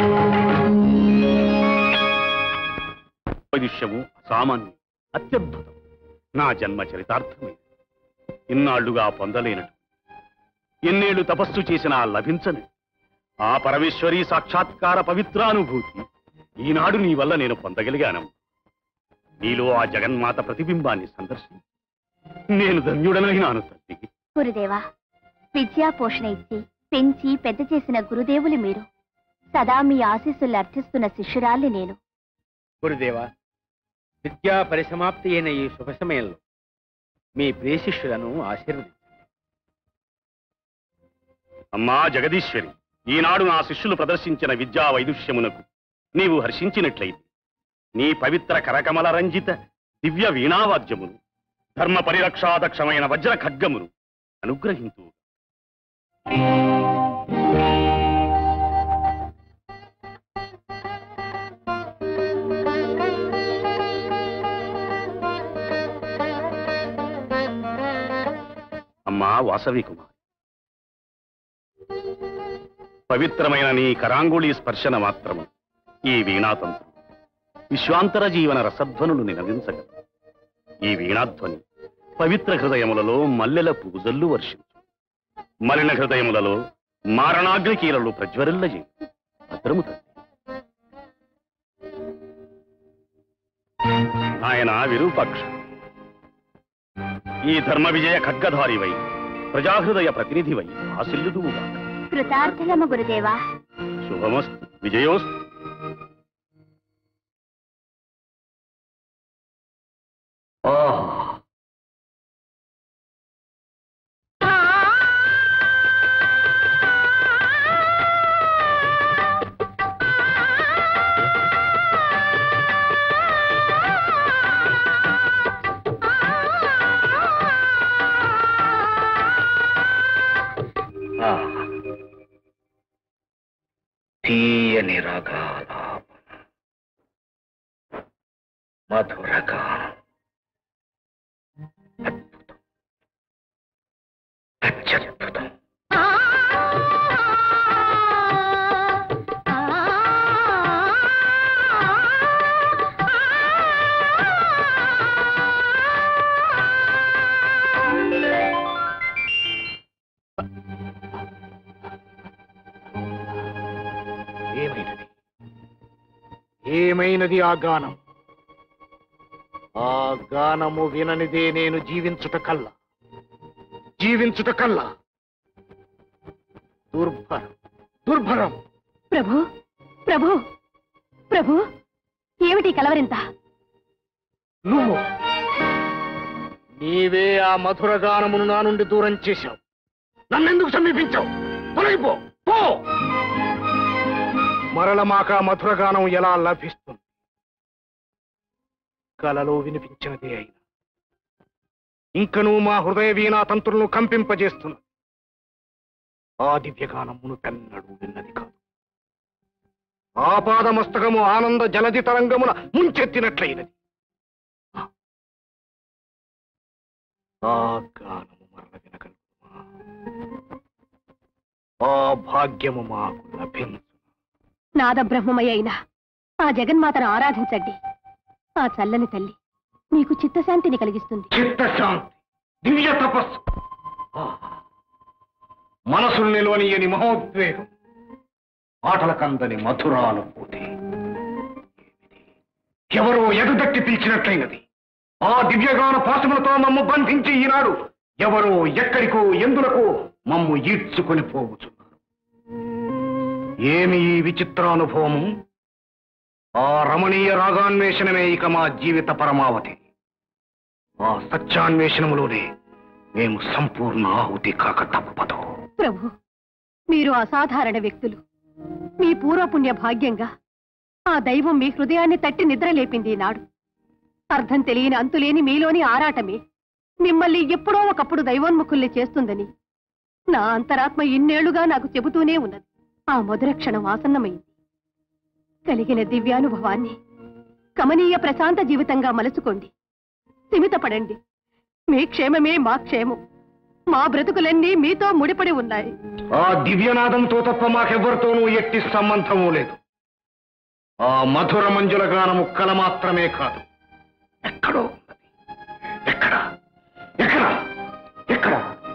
వైదుష్యము సామాన్యం అత్యద్భుతం నా జన్మ చరితార్థమే ఇన్నాళ్లుగా పొందలేనట్టు ఎన్నేళ్లు తపస్సు చేసినా లభించని ఆ పరమేశ్వరీ సాక్షాత్కార పవిత్రానుభూతి ఈనాడు నీ వల్ల నేను పొందగలిగాను నీలో ఆ జగన్మాత ప్రతిబింబాన్ని సందర్శించి నేను ధన్యుడనైనాను తల్లి గురుదేవా విద్యా పోషణ ఇచ్చి పెంచి పెద్ద చేసిన గురుదేవులు మీరు సదా మీ ఆశీస్సులు అర్థిస్తున్న శిష్యురాల్ని నేను గురుదేవా విద్యా పరిసమాప్తి అయిన ఈ శుభ సమయంలో మీ ప్రియశిష్యులను ఆశీర్వదించండి అమ్మా జగదీశ్వరి ఈనాడు నా శిష్యులు ప్రదర్శించిన విద్యా వైదుష్యమునకు నీవు హర్షించినట్లయితే నీ పవిత్ర కరకమల రంజిత దివ్య వీణావాద్యమును ధర్మ పరిరక్షాదక్షమైన వజ్ర ఖడ్గమును అనుగ్రహింతు అమ్మా వాసవి కుమార్ పవిత్రమైన నీ కరాంగుళీ స్పర్శన మాత్రము ఈ వీణాతంత్రం విశ్వాంతర జీవన రసధ్వనులు నినదించగలదు ఈ వీణాధ్వని పవిత్ర హృదయములలో మల్లెల పూజల్లు వర్షించు మలిన హృదయములలో మారణాగ్ని కీలలు ప్రజ్వరిల్లజే భద్రము తల్లి ఆయన విరూపాక్ష ఈ ధర్మ విజయ ఖడ్గధారివై ప్రజాహృదయ ప్రతినిధివై ఆశిల్లుదువుగా కృతార్థలమ గురుదేవా శుభమస్తు విజయోస్తు ఓహ్ తీయని రాగాలాపం మధురగానం అద్భుతం అత్యద్భుతం ఏమైనది ఏమైనది ఆ గానం ఆ గానము విననిదే నేను జీవించుట కల్లా జీవించుట కల్లా దుర్భరం దుర్భరం ప్రభు ప్రభు ప్రభు ఏమిటి కలవరింత నువ్వు నీవే ఆ మధుర గానమును నా నుండి దూరం చేశావు నన్నెందుకు సమీపించావు తొలగిపో పో మరల మాక ఆ మధుర గానం ఎలా లభిస్తుంది కలలో వినిపించినదే అయినా ఇంకనూ మా హృదయ వీణా తంత్రులను కంపింపజేస్తున్నా ఆ దివ్యగానమును పెన్నడు విన్నది కాదు ఆపాదమస్తకము ఆనంద జలధి తరంగమున ముంచెత్తినట్లయినది ఆ గానము మరల వినగలుగుమా ఆ భాగ్యము మాకు లభించు నాద బ్రహ్మమయ అయిన ఆ జగన్మాతను ఆరాధించండి ఆ చల్లని తల్లి మీకు చిత్తశాంతిని కలిగిస్తుంది చిత్తశాంతి దివ్య తపస్సు ఆ, మనసులు నిలవనియని మహోద్వేగం ఆటల కందని మధురానుభూతి ఏమిది? ఎవరో ఎగదట్టి పిలిచినట్లయినది ఆ దివ్యగాన పాశములతో మమ్ము బంధించి ఈనాడు ఎవరో ఎక్కడికో ఎందులకు మమ్ము ఈడ్చుకొని పోవుచున్నారు ఏమి ఈ విచిత్రానుభవము ఆ రమణీయ రాగాన్వేషణమే ఇక మా జీవిత పరమావధి ఆ సత్యాన్వేషణములోనే మేము సంపూర్ణ ఆహుతి కాక తప్పదు ప్రభు మీరు అసాధారణ వ్యక్తులు మీ పూర్వపుణ్య భాగ్యంగా ఆ దైవం మీ హృదయాన్ని తట్టి నిద్రలేపింది ఈనాడు అర్థం తెలియని అంతులేని మీలోని ఆరాటమే మిమ్మల్ని ఎప్పుడో ఒకప్పుడు దైవోన్ముఖుల్ని చేస్తుందని నా అంతరాత్మ ఇన్నేళ్లుగా నాకు చెబుతూనే ఉన్నది ఆ మధుర క్షణం ఆసన్నమైంది కలిగిన దివ్యానుభవాన్ని కమనీయ ప్రశాంత జీవితంగా మలుచుకోండి స్థిమితపడండి మీ క్షేమమే మా క్షేమం మా బ్రతుకులన్నీ మీతో ముడిపడి ఉన్నాయి ఆ దివ్యనాదంతో తప్ప మాకెవ్వరితోనూ ఎట్టి సంబంధము లేదు ఆ మధుర మంజుల గానము కల మాత్రమే కాదు ఎక్కడో ఉన్నది ఎక్కడ ఎక్కడ ఎక్కడ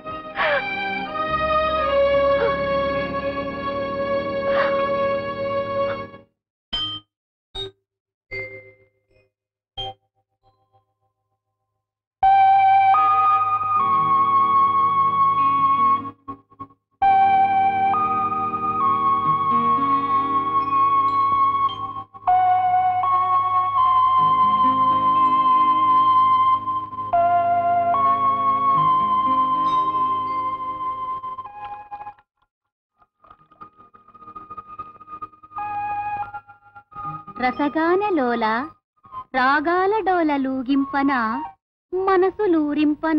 రసగాన లోల రాగాల డోలలూగింపన మనసులూరింపన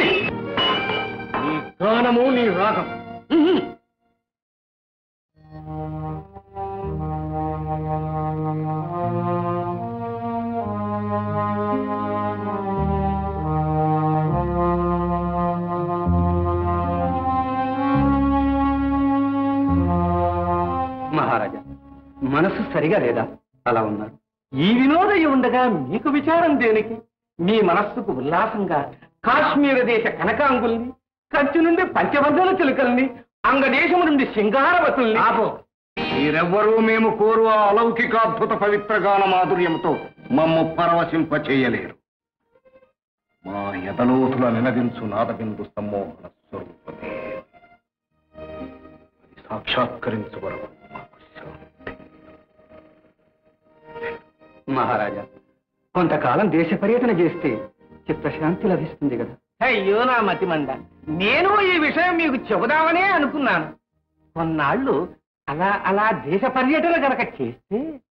నీ గానము నీ రాగం ఉహు. మహారాజా మనసు సరిగా లేదా అలా ఉన్నారు ఈ వినోదయ ఉండగా మీకు విచారం దేనికి మీ మనస్సుకు ఉల్లాసంగా కాశ్మీర దేశ కనకాంగుల్ని కంచి నుండి పంచవర్ధన చిలుకల్ని అంగదేశము నుండి సింగారవతుల్ని ఆపో మీరెవ్వరూ మేము కోరు ఆ అలౌకికాద్భుత పవిత్ర గాన మాధుర్యంతో మమ్ము పరవశింప చేయలేరు మా ఎదలోతుల నినదించు నాదబిందు సమ్మోహన స్వరూపమే అది సాక్షాత్కరించు వరకు మాకు శాంతి. మహారాజా కొంతకాలం దేశ పర్యటన చేస్తే చిత్తశాంతి లభిస్తుంది కదా అయ్యో నా మతిమండ నేను ఈ విషయం మీకు చెబుదామనే అనుకున్నాను కొన్నాళ్ళు అలా అలా దేశ పర్యటన గనక చేస్తే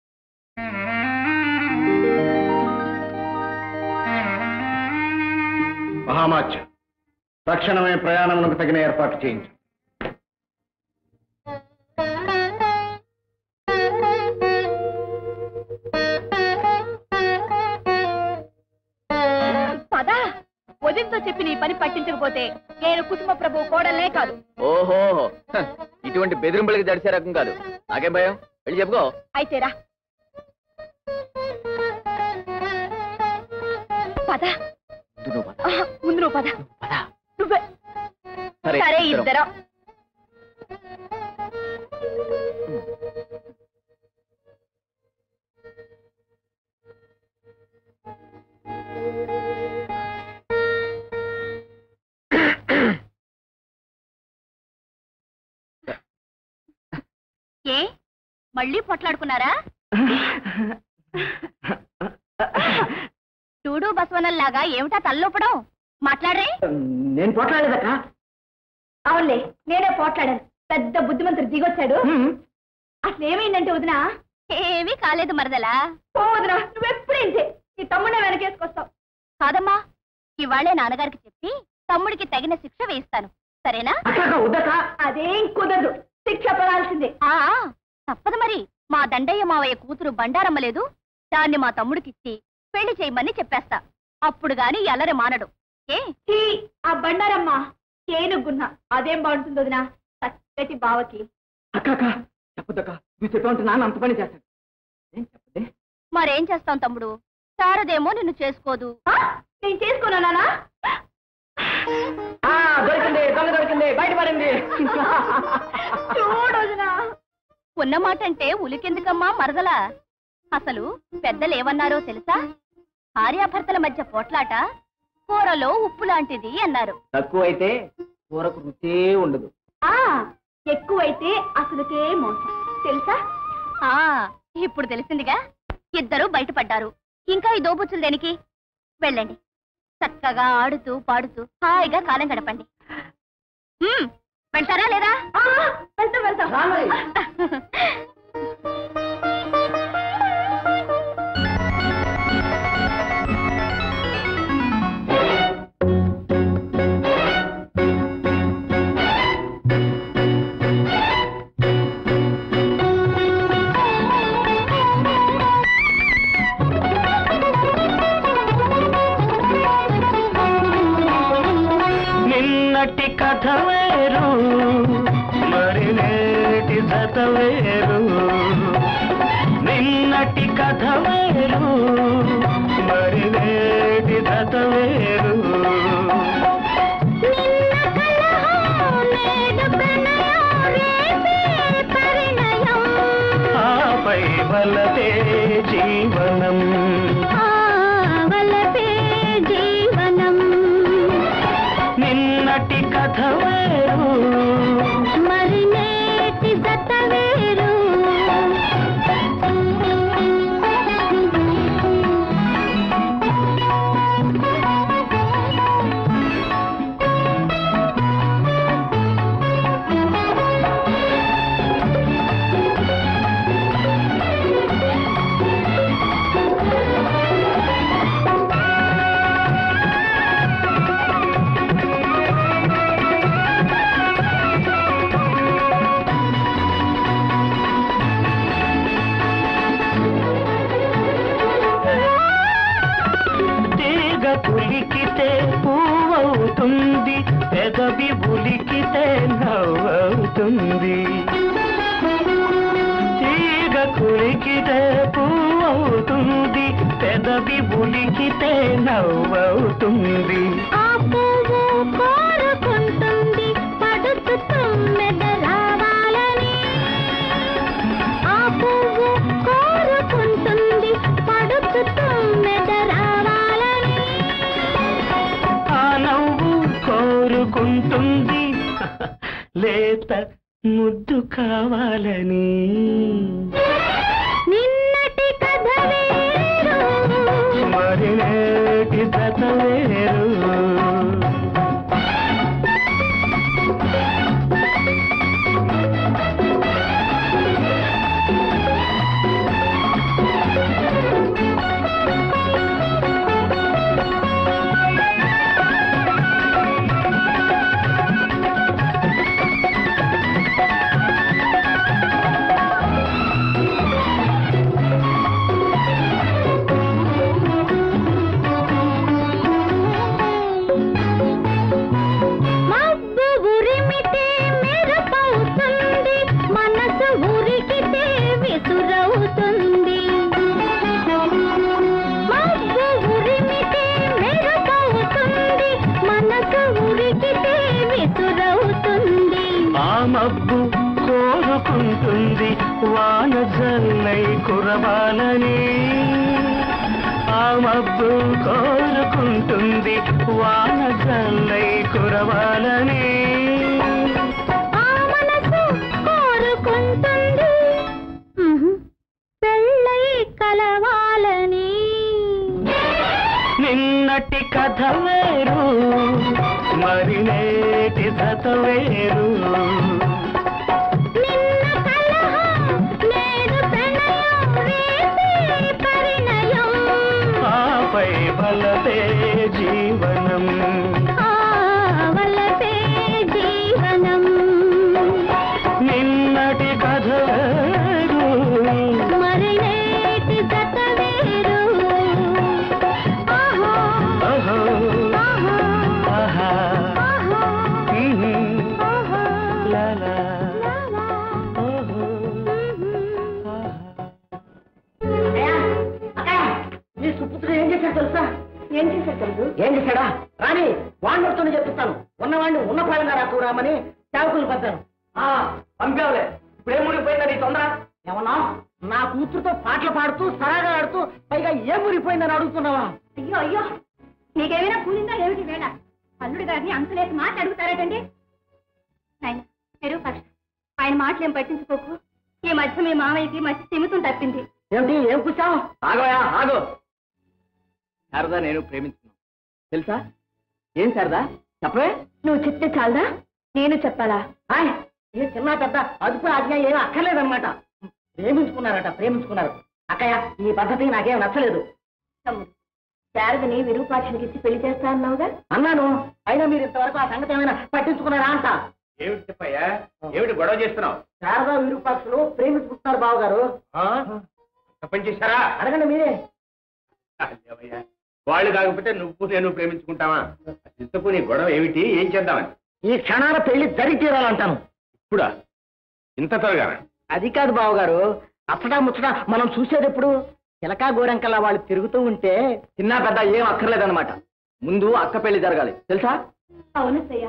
మహామాచ్య తక్షణమే ప్రయాణమునకు తగిన ఏర్పాటు చేయించు వదినతో చెప్పి నీ పని పట్టించకపోతే నేను కుటుంబ ప్రభు కోడలే కాదు ఓహో హ, ఇటువంటి బెదిరింపులకి జడిసే రకం కాదు నాకేం భయం వెళ్ళి చెప్పుకో అయితే రా పద ముందు నువ్వు పద. ఆహా, ముందు నువ్వు పద పద. నువ్వే సరే సరే ఇద్దరం. ఇద్దరం ఏ మళ్ళీ పొట్లాడుకున్నారా చూడు బసవనల్లాగా ఏమిటా తల్లొప్పడం మాట్లాడరే నేను పోట్లాడలేదక్క అవునులే నేనే పోట్లాడాను పెద్ద బుద్ధిమంతుడు దిగొచ్చాడు అసలు ఏమైందంటే వదినా ఏమీ కాలేదు మరదలా పో వదినా నువ్వెప్పుడేంటే నీ తమ్ముడే వెనకేసుకొస్తావు కాదమ్మా ఇవాళే నాన్నగారికి చెప్పి తమ్ముడికి తగిన శిక్ష వేయిస్తాను సరేనా అక్క వద్దక్క అదేం కుదరదు శిక్ష పడాల్సిందే ఆ తప్పదు మరి మా దండయ్య మావయ్య కూతురు బండారమ్మ లేదు దాన్ని మా తమ్ముడికిచ్చి పెళ్లి చేయమని చెప్పేస్తా అప్పుడు గాని ఎల్లరి మానడు ఏ ఛీ, ఆ బండారమ్మ ఏనుగున్నా అదేం బాగుంటుంది వదినా చక్కటి బావకి అక్క అక్క చెప్పదక్క నువ్వు చెప్పావంటే నాన్న అంత పని చేస్తాడు ఏం చెప్పదే మరేం చేస్తాం తమ్ముడు శారదేమో నిన్ను చేసుకోదు ఆ, నేను చేసుకున్నానా ఆ, దొరికింది దొంగ దొరికింది బయటపడింది చూడు వదినా ఉన్న మాట అంటే ఉలికెందుకమ్మా మరదలా అసలు పెద్దలు ఏమన్నారో తెలుసా భార్యాభర్తల మధ్య పోట్లాట కూరలో ఉప్పు లాంటిది అన్నారు తక్కువైతే కూరకు రుచే ఉండదు ఆ ఎక్కువైతే అసలుకే మోసం తెలుసా ఆ ఇప్పుడు తెలిసిందిగా ఇద్దరు బయటపడ్డారు ఇంకా ఈ దోబుచ్చులు దేనికి వెళ్ళండి చక్కగా ఆడుతూ పాడుతూ హాయిగా కాలం గడపండి ఉమ్, వెళ్తారా లేదా ఆ, వెళ్తాం వెళ్తాం రా మరి. నిన్నటి కథ వేరు మరి నేటి జత వేరు నిన్నటి కథ వేరు మరి నేటి జత వేరు ఆపై బలతే జీవనం నిన్నటి కథ వేరు మరి నేటి జత వేరు తీగ పులికితే పువ్వవుతుంది పెదవి ఉలికితే నవ్వవుతుంది తీగ కులికితే పువ్వవుతుంది పెదవి ఉలికితే నవ్వవుతుంది ఆ పువ్వు కోరుకుంటుంది పడుతు తొమ్మెద రావాలని ఆ పువ్వు కోరుకుంటుంది పడుతు తొమ్మెద రావాలని ఆ నవ్వు కోరుకుంటుంది లేత ముద్దు కావాలని నిన్నటి కథ వేరు మరి నేటి జత వేరు ఆ వాన జల్లై కురవాలని ఆ మబ్బు కోరుకుంటుంది వాన జల్లై కురవాలని ఆ మనసు కోరుకుంటుంది పెళ్ళై కలవాలని నిన్నటి కథ వేరు మరి నేటి కథ వేరు నిన్న కలహం నేడు ప్రణయం రేపే పరిణయం ఆపై బలతే జీవనం ఆ వలపే జీవనం నిన్నటి కథ వేరు మరి నేటి జత వేరు ఆహా ఓహో, ఆహా ఆహా, ఆహా ఉహు, ఆహా లాలా, లాలా. ఓహో, ఆహా. నీ సుపుత్రుడు ఏం చేశాడు తెలుసా ఏం చేశారు తెలుసు ఏం చేశాడా రాని వాడితోనే చెప్పిస్తాను ఉన్నవాడిని ఉన్న ప్రాయంగా రాకురామని సేవకులు పంపాను ఆ పంపావులే ఇప్పుడు ఏం మునిగిపోయిందా నీ తొందర ఏమన్నా నా కూతురుతో పాటలు పాడుతూ సరగా ఆడుతూ పైగా ఏం మునిగిపోయిందని అడుగుతున్నావా అయ్యో అయ్యో నీకేమైనా కూలిందా ఏమిటి వేళ అల్లుడు గారిని అంతులేసి మాట అడుగుతారటండి ఆయన పెరుగు పక్ష ఆయన మాటలేం పట్టించుకోకు ఈ మధ్య మీ మామయ్యకి మధ్య సిమితం తప్పింది ఏమిటి ఏం కూర్చావు ఆగోయా ఆగో శారదా నేను ప్రేమించుకున్నాను తెలుసా ఏం శారదా చెప్పవే నువ్వు చెప్తే చాలదా నేను చెప్పాలా ఆయ్, ఏ చిన్న పెద్ద అదుపు ఆజ్ఞ ఏమీ అక్కర్లేదన్నమాట ప్రేమించుకున్నారట ప్రేమించుకున్నారు అక్కయ్య ఈ పద్ధతి నాకేం నచ్చలేదు తమ్ముడు శారదని విరూపాక్షనికి ఇచ్చి పెళ్లి చేస్తా అన్నావుగా అన్నాను అయినా మీరు ఇంతవరకు ఆ సంగతి ఏమైనా పట్టించుకున్నారా అంట ఏమిటి చెప్పయ్యా ఏమిటి గొడవ చేస్తున్నావు శారదా విరూపాక్షులు ప్రేమించుకుంటున్నారు బావగారు ఆ? అంత పని చేశారా అడగండి మీరే లేవయ్యా. వాళ్ళు కాకపోతే నువ్వు నేను ప్రేమించుకుంటావా ఇంతకు నీ గొడవ ఏమిటి ఏం చేద్దామని ఈ క్షణాల పెళ్లి జరిగి తీరాలంటాను ఇప్పుడా ఇంత త్వరగా అది కాదు బావగారు అచ్చడా ముచ్చట మనం చూసేది ఎప్పుడు చిలకా గోరంకల్లా వాళ్ళు తిరుగుతూ ఉంటే చిన్న పెద్ద ఏం అక్కర్లేదన్నమాట ముందు అక్క పెళ్లి జరగాలి తెలుసా అవును సయ్యా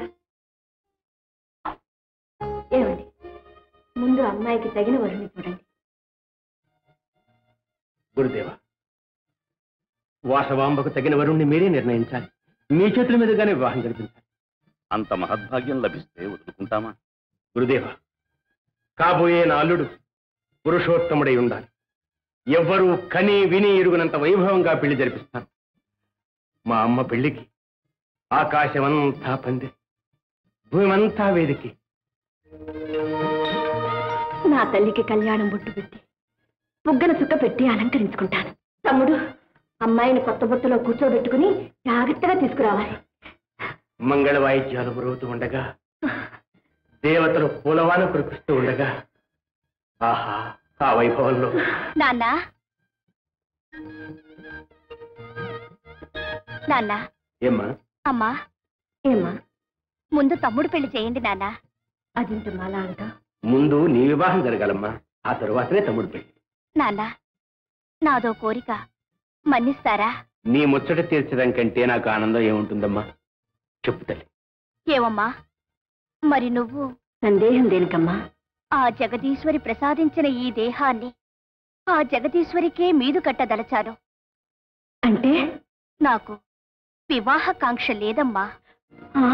ఏమండి ముందు అమ్మాయికి తగిన వరుణి చూడండి గురుదేవ వాసవాంబకు తగిన వరుణ్ణి మీరే నిర్ణయించాలి మీ చేతుల మీదుగానే వివాహం జరిపించాలి అంత మహద్భాగ్యం లభిస్తే వదులుకుంటామా గురుదేవ కాబోయే నా అల్లుడు పురుషోత్తముడై ఉండాలి ఎవ్వరూ కని విని ఎరుగునంత వైభవంగా పెళ్లి జరిపిస్తారు మా అమ్మ పెళ్లికి ఆకాశమంతా పంది భూమంతా వేదికి నా తల్లికి కళ్యాణం బొట్టు పెట్టి బుగ్గన సుక్క పెట్టి అలంకరించుకుంటాను తమ్ముడు అమ్మాయిని కొత్త బొట్టులో కూర్చోబెట్టుకుని జాగ్రత్తగా తీసుకురావాలి మంగళ వాయిద్యాలు మురుగుతూ ఉండగా దేవతలు పూలవాన కురిపిస్తూ ఉండగా ఆహా ఆ వైభవంలో నాన్న నాన్న ఏమ్మా అమ్మా ఏమ్మా ముందు తమ్ముడు పెళ్లి చేయండి నాన్న అదింటి మాలా అంటా ముందు నీ వివాహం జరగాలమ్మా ఆ తరువాతనే తమ్ముడు పెళ్లి నాన్న నాదో కోరిక మన్నిస్తారా నీ ముచ్చట తీర్చడం కంటే నాకు ఆనందం ఏముంటుందమ్మా చెప్పు తల్లి ఏవమ్మా మరి నువ్వు సందేహం దేనికమ్మా ఆ జగదీశ్వరి ప్రసాదించిన ఈ దేహాన్ని ఆ జగదీశ్వరికే మీదు కట్టదలచాను అంటే నాకు వివాహకాంక్ష లేదమ్మా ఆ,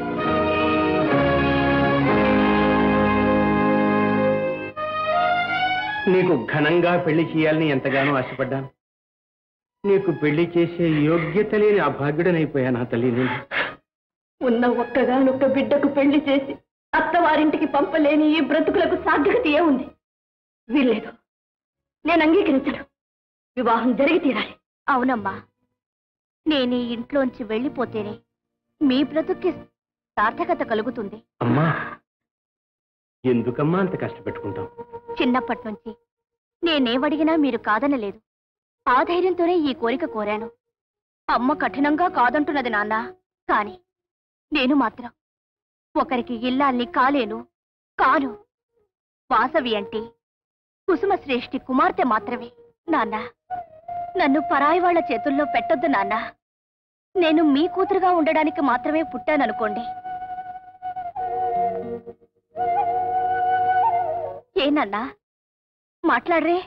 నీకు ఘనంగా పెళ్లి చేయాలని ఎంతగానో ఆశపడ్డాను నీకు పెళ్లి చేసే యోగ్యత లేని అభాగ్యుడనైపోయా నా తల్లి నేను ఉన్న ఒక్కగానొక్క బిడ్డకు పెళ్లి చేసి అత్తవారింటికి పంపలేని ఈ బ్రతుకులకు సాధ్యత ఏముంది వీల్లేదు నేను అంగీకరించను వివాహం జరిగి తీరాలి అవునమ్మా నేను ఈ ఇంట్లోంచి వెళ్ళిపోతేనే మీ బ్రతుక్కి సార్థకత కలుగుతుంది అమ్మా ఎందుకమ్మా అంత కష్టపెట్టుకుంటావు చిన్నప్పటి నుంచి నేనేమడిగినా మీరు కాదనలేదు ఆ ధైర్యంతోనే ఈ కోరిక కోరాను అమ్మ కఠినంగా కాదంటున్నది నాన్న కాని నేను మాత్రం ఒకరికి ఇల్లాల్ని కాలేను కాను వాసవి అంటే కుసుమ శ్రేష్ఠి కుమార్తె మాత్రమే నాన్న నన్ను పరాయి వాళ్ళ చేతుల్లో పెట్టొద్దు నాన్న నేను మీ కూతురుగా ఉండడానికి మాత్రమే పుట్టాననుకోండి ఏనన్నా మాట్లాడరే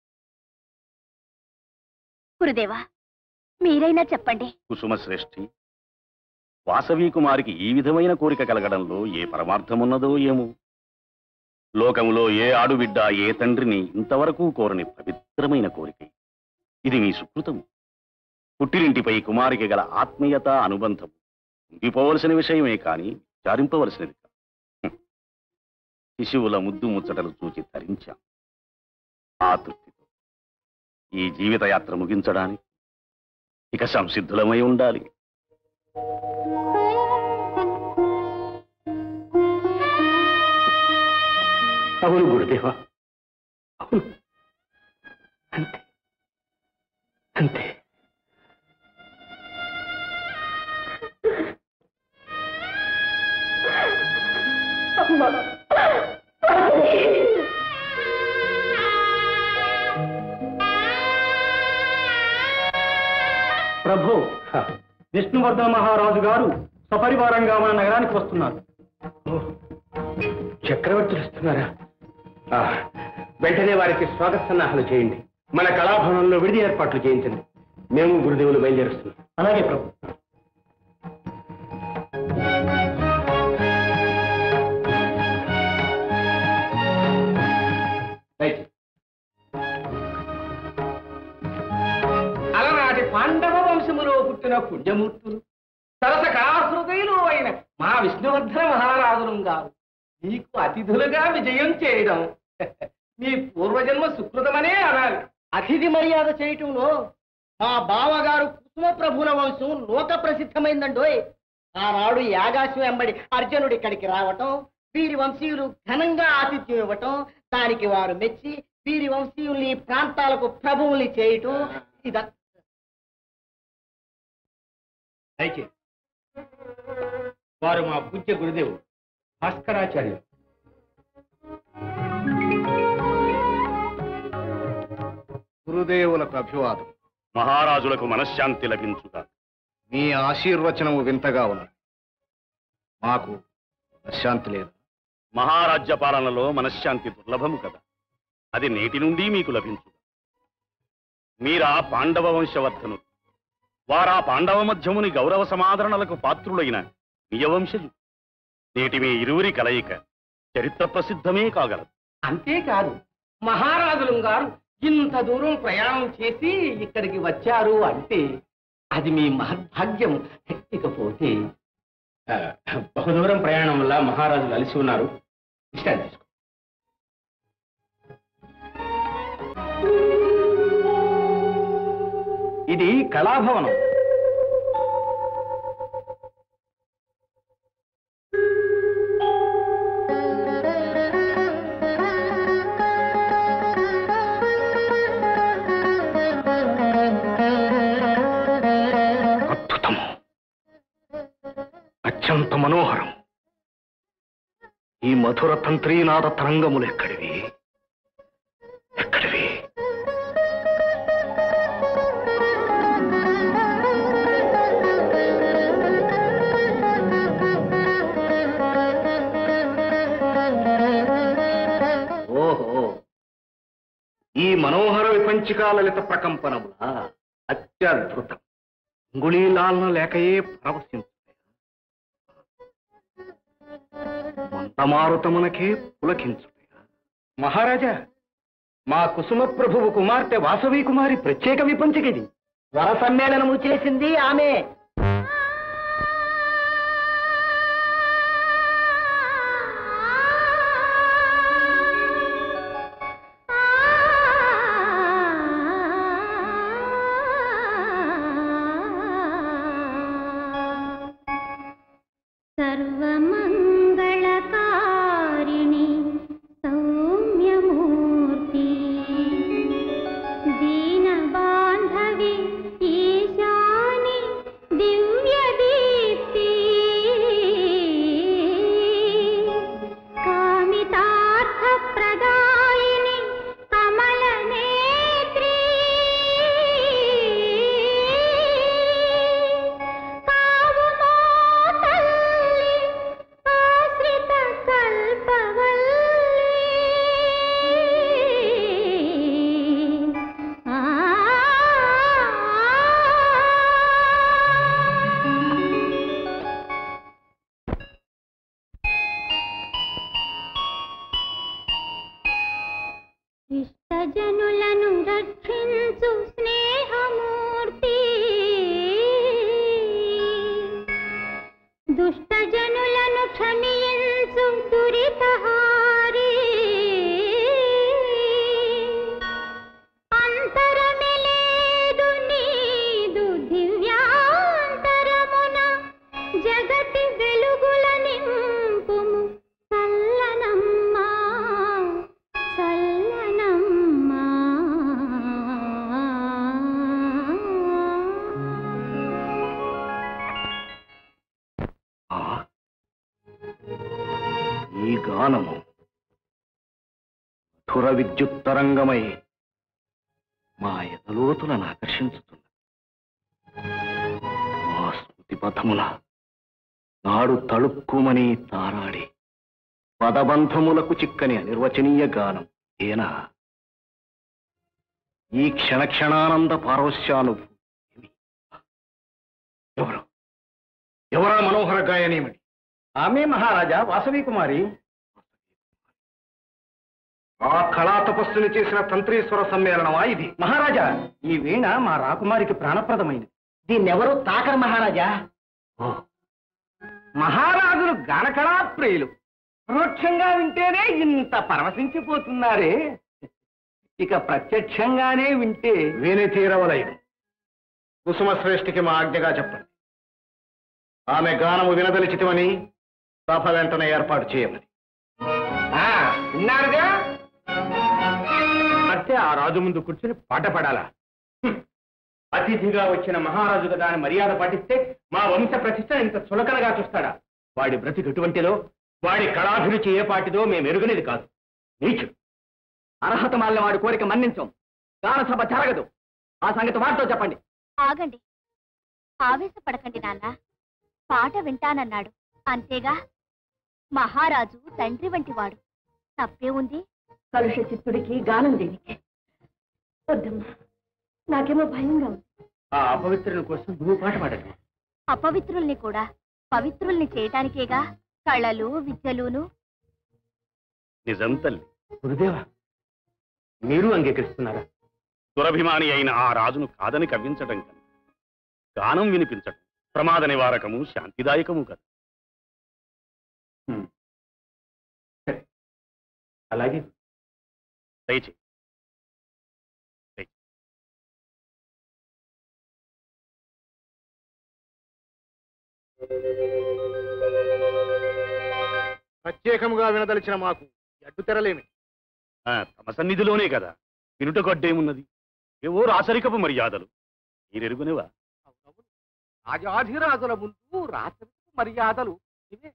గురుదేవా మీరైనా చెప్పండి కుసుమ శ్రేష్ఠి వాసవి కుమారికి ఈ విధమైన కోరిక కలగడంలో ఏ పరమార్థమున్నదో ఏమో లోకములో ఏ ఆడుబిడ్డ ఏ తండ్రిని ఇంతవరకు కోరని పవిత్రమైన కోరిక ఇది మీ సుకృతము పుట్టినింటిపై కుమారికి గల ఆత్మీయత అనుబంధం ఉండిపోవలసిన విషయమే కాని విచారింపవలసినది కాదు హ్మ్. శిశువుల ముద్దు ముచ్చటలు చూచి ధరించాం ఆ తృప్తితో ఈ జీవితయాత్ర ముగించడానికి ఇక సంసిద్ధులమై ఉండాలి అవును గురుదేవా అవును అంతే అంతే ప్రభు విష్ణువర్ధన మహారాజు గారు సపరివారంగా మన నగరానికి వస్తున్నారు చక్రవర్తులు వస్తున్నారా ఆ, వెంటనే వారికి స్వాగత సన్నాహాలు చేయండి మన కళాభవనంలో విడిది ఏర్పాట్లు చేయించండి మేము గురుదేవులు బయలుదేరుస్తున్నాం అలాగే ప్రభు దయచేసి అలనాటి పాండవ వంశములో పుట్టిన పుణ్యమూర్తులు సరస కళాహృదయులు అయిన మా విష్ణువర్ధన మహారాజులం గారు మీకు అతిథులుగా విజయం చేయడం మీ పూర్వజన్మ సుకృతమనే అనాలి అతిథి మర్యాద చేయటంలో మా బావగారు కుసుమ ప్రభుల వంశం లోక ప్రసిద్ధమైందండోయ్ ఆనాడు యాగాశం వెంబడి అర్జునుడు ఇక్కడికి రావటం వీరి వంశీయులు ఘనంగా ఆతిథ్యం ఇవ్వటం దానికి వారు మెచ్చి వీరి వంశీయుల్ని ఈ ప్రాంతాలకు ప్రభువుల్ని చేయటం ఇద దయచేసి వారు మా పూజ్య గురుదేవుడు భాస్కరాచార్యులు గురుదేవులకు అభివాదం మహారాజులకు మనశ్శాంతి లభించుగా మీ ఆశీర్వచనము వింతగా ఉన్నది మాకు శాంతి లేదు మహారాజ్య పాలనలో మనశ్శాంతి దుర్లభము కదా అది నేటి నుండి మీకు లభించు మీరా పాండవ వంశవర్ధనులు వారా పాండవ మధ్యముని గౌరవ సమాదరణలకు పాత్రులైన నియవంశజు నేటి మీ ఇరువురి కలయిక చరిత్ర ప్రసిద్ధమే కాగలదు అంతేకాదు మహారాజులం గారు ఇంత దూరం ప్రయాణం చేసి ఇక్కడికి వచ్చారు అంటే అది మీ మహద్భాగ్యం ఇకపోతే ఆ, బహుదూరం ప్రయాణం వల్ల మహారాజులు అలసి ఉన్నారు విశ్రాంతి తీసుకో ఇది కళాభవనం అద్భుతం అత్యంత మనోహరం ఈ మధుర తంత్రీనాద తరంగములు ఎక్కడివి ఎక్కడివి ఓహో ఈ మనోహర విపంచికా లలిత ప్రకంపనములా అత్యద్భుతం అంగుళీలాలన లేకయే పరవశించు మందమారుతమునకే పులకించు మహారాజా మా కుసుమ ప్రభువు కుమార్తె వాసవి కుమారి ప్రత్యేక విపంచకిది వర సమ్మేళనము చేసింది ఆమె సర్వమంగళకారిణి సౌమ్యమూర్తి దీనబాంధవి ఈశాని దివ్యదీప్తి కామితార్థప్రదాయిని కమలనేత్రి కావుమో తల్లి ఇష్టజనులను రక్షించు స్నేహమూర్తి దుష్టజనులను క్షమించు దురితహారి అంతరమిలేదు నీదు దివ్యాంతరమున జగతి వెలుగుల నింపుము చల్లనమ్మా చల్లనమ్మా ఆ, ఈ గానము మధుర విద్యుత్ తరంగమై మా ఎదలోతులను ఆకర్షించుతున్నది మా స్మృతి పథమున నాడు తళుక్కుమని తారాడి పదబంధములకు చిక్కని అనిర్వచనీయ గానం ఏనా ఈ క్షణక్షణానంద పారవశ్యానుభూతి ఎవరు ఎవరా మనోహర గాయనీమణి ఆమె మహారాజా వాసవి కుమారి ఆ కళా తపస్సుని చేసిన తంత్రీశ్వర సమ్మేళనమా ఇది మహారాజా ఈ వీణ మా రాకుమారికి ప్రాణప్రదమైనది దీన్నెవరూ తాకరు మహారాజా మహారాజులు గణకళా ప్రియులు పరోక్షంగా వింటేనే ఇంత పరవశించిపోతున్నారే ఇక ప్రత్యక్షంగానే వింటే విని తీరవలయను కుసుమ శ్రేష్ఠికి మా ఆజ్ఞగా చెప్పండి ఆమె గానము వినదలిచితమని సభ వెంటనే ఏర్పాటు చేయమని ఆ, విన్నారుగా అంటే ఆ రాజు ముందు కూర్చుని పాట పాడాలా హ్మ్. అతిథిగా వచ్చిన మహారాజు కదా అని మర్యాద పాటిస్తే మా వంశ ప్రతిష్ట ఇంత చులకనగా చూస్తాడా వాడి బ్రతికి ఎటువంటిదో వాడి కళాభిరుచి ఏ పాటిదో మేము ఎరుగనేది కాదు నీచుడు అర్హత మాలిన వాడి కోరిక మన్నించం గానసభ జరగదు ఆ సంగతి వారితో చెప్పండి ఆగండి ఆవేశపడకండి నాన్న పాట వింటానన్నాడు అంతేగా మహారాజు తండ్రి వంటివాడు తప్పే ఉంది కలుష చిత్తుడికి గానం దేనికి వద్దమ్మా నాకేమో భయంగా ఉంది ఆ అపవిత్రుని కోసం నువ్వు పాట పాడదు అపవిత్రుల్ని కూడా పవిత్రుల్ని చేయటానికేగా కళలు విద్యలును నిజం తల్లి గురుదేవా మీరు అంగీకరిస్తున్నారా దురభిమాని అయిన ఆ రాజును కాదని కవ్వించటం కన్నా గానం వినిపించటం ప్రమాద నివారకము శాంతిదాయకము కదా అలాగే దయచేయి ప్రత్యేకముగా వినదలిచిన మాకు అడ్డు తెరలేమి ఆ, తమ సన్నిధిలోనే కదా వినుటకు అడ్డేమున్నది ఏవో రాసరికపు మర్యాదలు మీరెరుగునేవా రాజాధిరాజుల ముందు రాత్రి మర్యాదలు ఇవే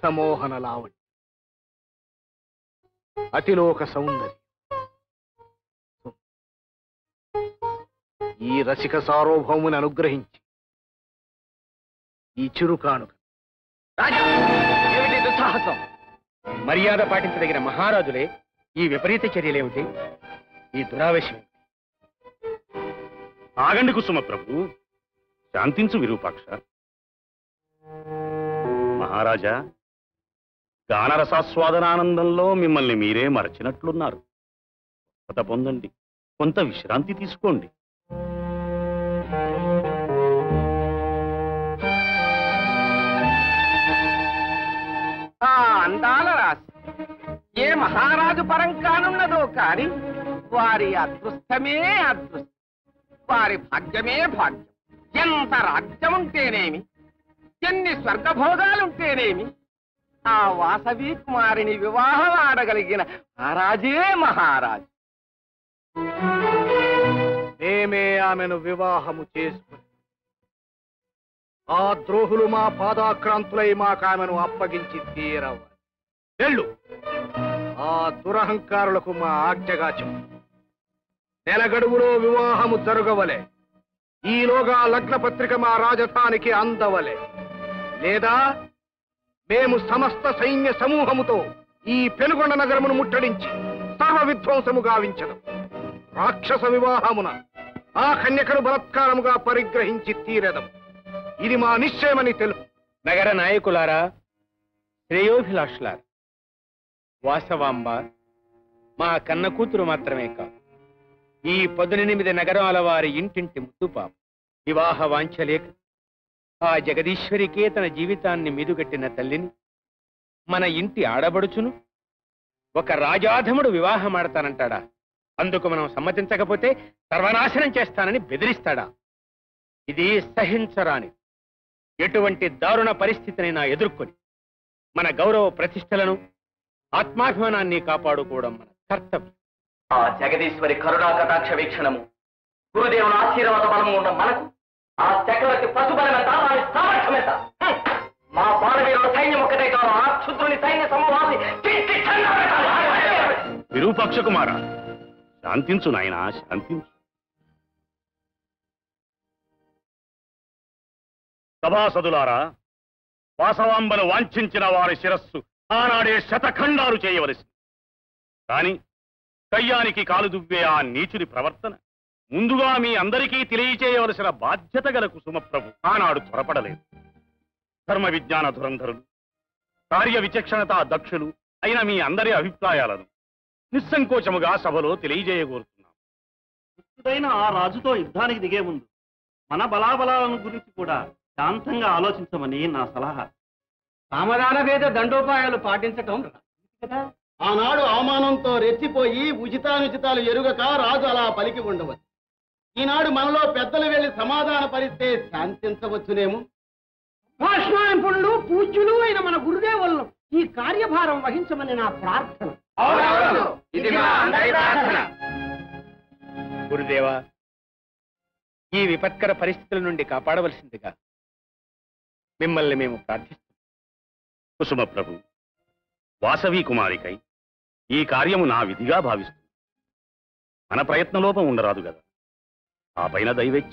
మోహన లావణ్యం అతిలోక సౌందర్యం ఈ రసిక సార్వభౌముని అనుగ్రహించి ఈ చిరుకానుక రాజా ఏమిటి దుస్సాహసం మర్యాద పాటించదగిన మహారాజులే ఈ విపరీత చర్యలేమిటి ఈ దురావేశం ఆగండి కుసుమ ప్రభు శాంతించు విరూపాక్ష మహారాజా గానరసాస్వాదనానందంలో మిమ్మల్ని మీరే మరచినట్లున్నారు కొత్త పొందండి కొంత విశ్రాంతి తీసుకోండి ఆ అందాల రాశి ఏ మహారాజు పరం కానున్నదో కాని వారి అదృష్టమే అదృష్టం వారి భాగ్యమే భాగ్యం ఎంత రాజ్యం ఉంటేనేమి ఎన్ని స్వర్గభోగాలుంటేనేమి ఆ వాసవి కుమారిని వివాహం ఆడగలిగిన మహారాజే మహారాజు మేమే ఆమెను వివాహము చేసుకుని ఆ ద్రోహులు మా పాదాక్రాంతులై మాకు ఆమెను అప్పగించి తీరవాలి వెళ్ళు ఆ దురహంకారులకు మా ఆజ్ఞగా చెప్పు నెల గడువులో వివాహము జరగవలే ఈలోగా లగ్న పత్రిక మా రాజధానికి అందవలే లేదా మేము సమస్త సైన్య సమూహముతో ఈ పెనుగొండ నగరమును ముట్టడించి సర్వ విధ్వంసము గావించదు రాక్షస వివాహమున ఆ కన్యకను బలత్కారముగా పరిగ్రహించి తీరెదం ఇది మా నిశ్చయమని తెలుపు నగర నాయకులారా శ్రేయోభిలాషులారా వాసవాంబ మా కన్న కూతురు మాత్రమే కాదు ఈ పదునెనిమిది నగరాల వారి ఇంటింటి ముద్దుపాప వివాహ వాంఛలేక ఆ జగదీశ్వరికే తన జీవితాన్ని మీదుగట్టిన తల్లిని మన ఇంటి ఆడబడుచును ఒక రాజాధముడు వివాహమాడతానంటాడా అందుకు మనం సమ్మతించకపోతే సర్వనాశనం చేస్తానని బెదిరిస్తాడా ఇది సహించరాని ఎటువంటి దారుణ పరిస్థితినైనా ఎదుర్కొని మన గౌరవ ప్రతిష్టలను ఆత్మాభిమానాన్ని కాపాడుకోవడం మన కర్తవ్యం ఆ జగదీశ్వరి కరుణా కటాక్ష వీక్షణము గురుదేవుని ఆశీర్వాద బలము ఉన్న మనకు ఆ చక్రవర్తి పశుబలం ఎంత వారి సామర్థ్యం ఎంత హ్మ్. మా బాలవీరుల సైన్యం ఒక్కటే కాదు ఆ క్షుద్రుని సైన్య సమూహాన్ని తిట్టి చెండాడతారు. విరూపాక్ష కుమార శాంతించు నాయనా శాంతించు సభాసదులారా వాసవాంబను వాంఛించిన వారి శిరస్సు ఆనాడే శతఖండాలు చేయవలసింది కాని కయ్యానికి కాలు దువ్వే ఆ నీచుని ప్రవర్తన ముందుగా మీ అందరికీ తెలియచేయవలసిన బాధ్యత గల కుసుమప్రభు ఆనాడు త్వరపడలేదు ధర్మ విజ్ఞాన ధురంధరులు కార్య విచక్షణత దక్షులు అయిన మీ అందరి అభిప్రాయాలను నిస్సంకోచముగా సభలో తెలియజేయగోరుతున్నాం దుష్టుడైన ఆ రాజుతో యుద్ధానికి దిగే ముందు మన బలాబలాలను గురించి కూడా శాంతంగా ఆలోచించమని నా సలహా సామధాన భేద దండోపాయాలు పాటించటం కదా ఆనాడు అవమానంతో రెచ్చిపోయి ఉచితానుచితాలు ఎరుగక రాజు అలా పలికి ఉండవచ్చు ఈనాడు మనలో పెద్దలు వెళ్లి సమాధాన పరిస్తే శాంతించవచ్చునేమో భాషణాయింపులు పూజ్యులు అయిన మన గురుదేవులను ఈ కార్యభారం వహించమని నా ప్రార్థన ఇది మా అందరి ప్రార్థన గురుదేవా ఈ విపత్కర పరిస్థితుల నుండి కాపాడవలసిందిగా మిమ్మల్ని మేము ప్రార్థిస్తున్నాం కుసుమ ప్రభు వాసవి కుమారికై ఈ కార్యము నా విధిగా భావిస్తుంది మన ప్రయత్నలోపం ఉండరాదు కదా ఆ పైన దైవేచ్ఛ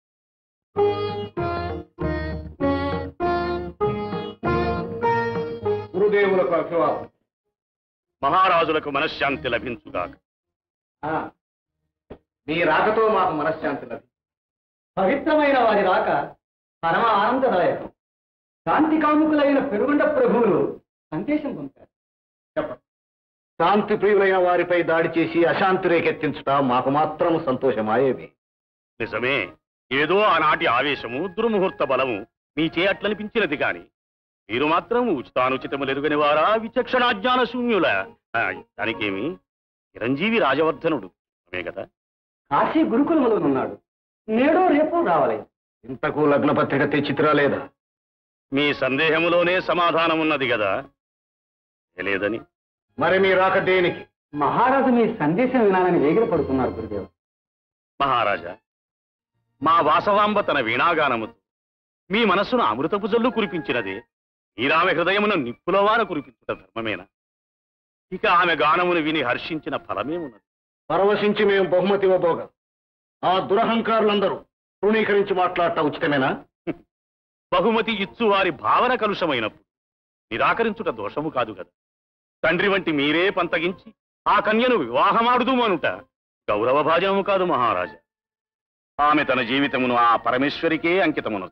గురుదేవులకు అభివాదం మహారాజులకు మనశ్శాంతి లభించుగాక ఆ, మీ రాకతో మాకు మనశ్శాంతి లభించింది పవిత్రమైన వారి రాక పరమ ఆనందదాయకం శాంతి కాముకులైన పెరుగొండ ప్రభువులు సందేశం పంపారు చెప్పండి శాంతి ప్రియులైన వారిపై దాడి చేసి అశాంతి రేకెత్తించుట మాకు మాత్రం సంతోషమాయేవి నిజమే ఏదో ఆనాటి ఆవేశము దుర్ముహూర్త బలము మీ చే అట్లనిపించినది కాని మీరు మాత్రం ఉచితానుచితము ఎరుగని వారా విచక్షణాజ్ఞాన శూన్యుల ఆ, దానికేమి చిరంజీవి రాజవర్ధనుడు నిజమే కదా కాశీ గురుకులములో ఉన్నాడు నేడో రేపో రావాలి ఇంతకు లగ్న పత్రిక తెచ్చిత్రా లేదా మీ సందేహములోనే సమాధానం ఉన్నది కదా లేదని మరి మీ రాక దేనికి మహారాజు మీ సందేశం వినాలని వేగిర పడుతున్నారు గురుదేవ్ మహారాజా మా వాసవాంబ తన వీణాగానముతో మీ మనస్సును అమృతపు జల్లు కురిపించినదే మీరామె హృదయమును నిప్పులవార కురిపించుట ధర్మమేనా ఇక ఆమె గానమును విని హర్షించిన ఫలమేమున్నది పరవశించి మేము బహుమతి ఇవ్వబోగా ఆ దురహంకారులందరూ తృణీకరించి మాట్లాడటం ఉచితమేనా బహుమతి ఇచ్చు వారి భావన కలుషమైనప్పుడు నిరాకరించుట దోషము కాదు కదా తండ్రి వంటి మీరే పంతగించి ఆ కన్యను వివాహమాడుదుమనుట గౌరవ భాజనము కాదు మహారాజా ఆమె తన జీవితమును ఆ పరమేశ్వరికే అంకితమును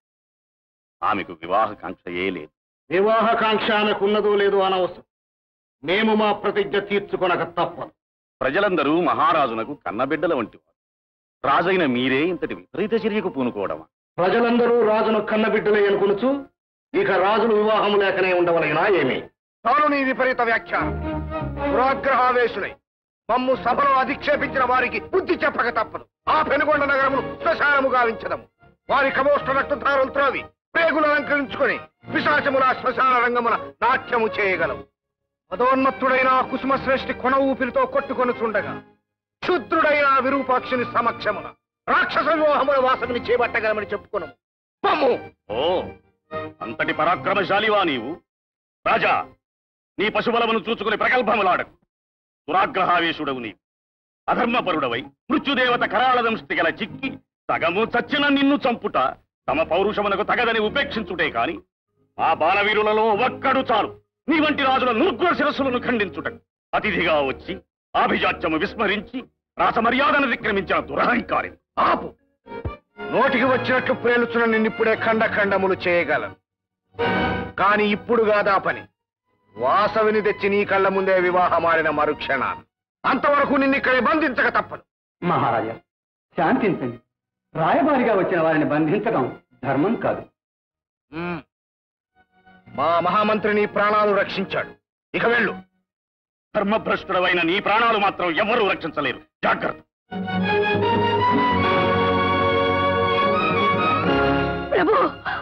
ఆమెకు వివాహకాంక్షయే లేదు వివాహకాంక్ష ఆమెకున్నదో లేదో అనవసరం మేము మా ప్రతిజ్ఞ తీర్చుకొనక తప్పదు ప్రజలందరూ మహారాజునకు కన్నబిడ్డల వంటివారు రాజైన మీరే ఇంతటి విపరీత చర్యకు పూనుకోవడమా ప్రజలందరూ రాజును కన్నబిడ్డలే అనుకునుచు ఇక రాజులు వివాహము లేకనే ఉండవలైనా ఏమి తాను నీ విపరీత వ్యాఖ్యానం పురాగ్రహావేశులై మమ్ము సభలో అధిక్షేపించిన వారికి బుద్ధి చెప్పక తప్పదు ఆ పెనుగొండ నగరమును శ్మశానము గావించదము వారి కమోష్ట రక్తధారం త్రోవి ప్రేగులు అలంకరించుకొని పిశాచముల శ్మశాన రంగమున నాట్యము చేయగలవు మదోన్మత్తుడైన ఆ కుసుమ శ్రేష్ఠి కొన ఊపిరితో కొట్టుకొని చుండగా క్షుద్రుడైన ఆ విరూపాక్షుని సమక్షమున రాక్షస వివాహముల వాసవిని చేపట్టగలమని చెప్పుకును మమ్ము ఓ అంతటి పరాక్రమశాలివా నీవు రాజా నీ పశుబలమును చూచుకుని ప్రగల్భములాడకు దురాగ్రహావేశుడవు నీవు అధర్మపరుడవై మృత్యుదేవత కరాళదంష్టి గల చిక్కి సగము చచ్చిన నిన్ను చంపుట తమ పౌరుషమునకు తగదని ఉపేక్షించుటే కాని ఆ బాలవీరులలో ఒక్కడు చాలు నీ వంటి రాజుల నుర్గుల శిరస్సులను ఖండించుటకు అతిథిగా వచ్చి ఆభిజాత్యము విస్మరించి రాసమర్యాదను విక్రమించిన దురహంకారి ఆపు నోటికి వచ్చినట్లు ప్రేలుచున్న నిన్నిప్పుడే ఖండ ఖండములు చేయగలను కాని ఇప్పుడు కాదా పని వాసవిని తెచ్చి నీ కళ్ళ ముందే వివాహమాడిన మరుక్షణాన అంతవరకు నిన్నిక్కడే బంధించక తప్పదు మహారాజా శాంతించండి రాయబారిగా వచ్చిన వారిని బంధించడం ధర్మం కాదు మ్మ్. మా మహామంత్రి నీ ప్రాణాలు రక్షించాడు ఇక వెళ్ళు ధర్మభ్రష్టుడవైన నీ ప్రాణాలు మాత్రం ఎవరూ రక్షించలేరు జాగ్రత్త ప్రభు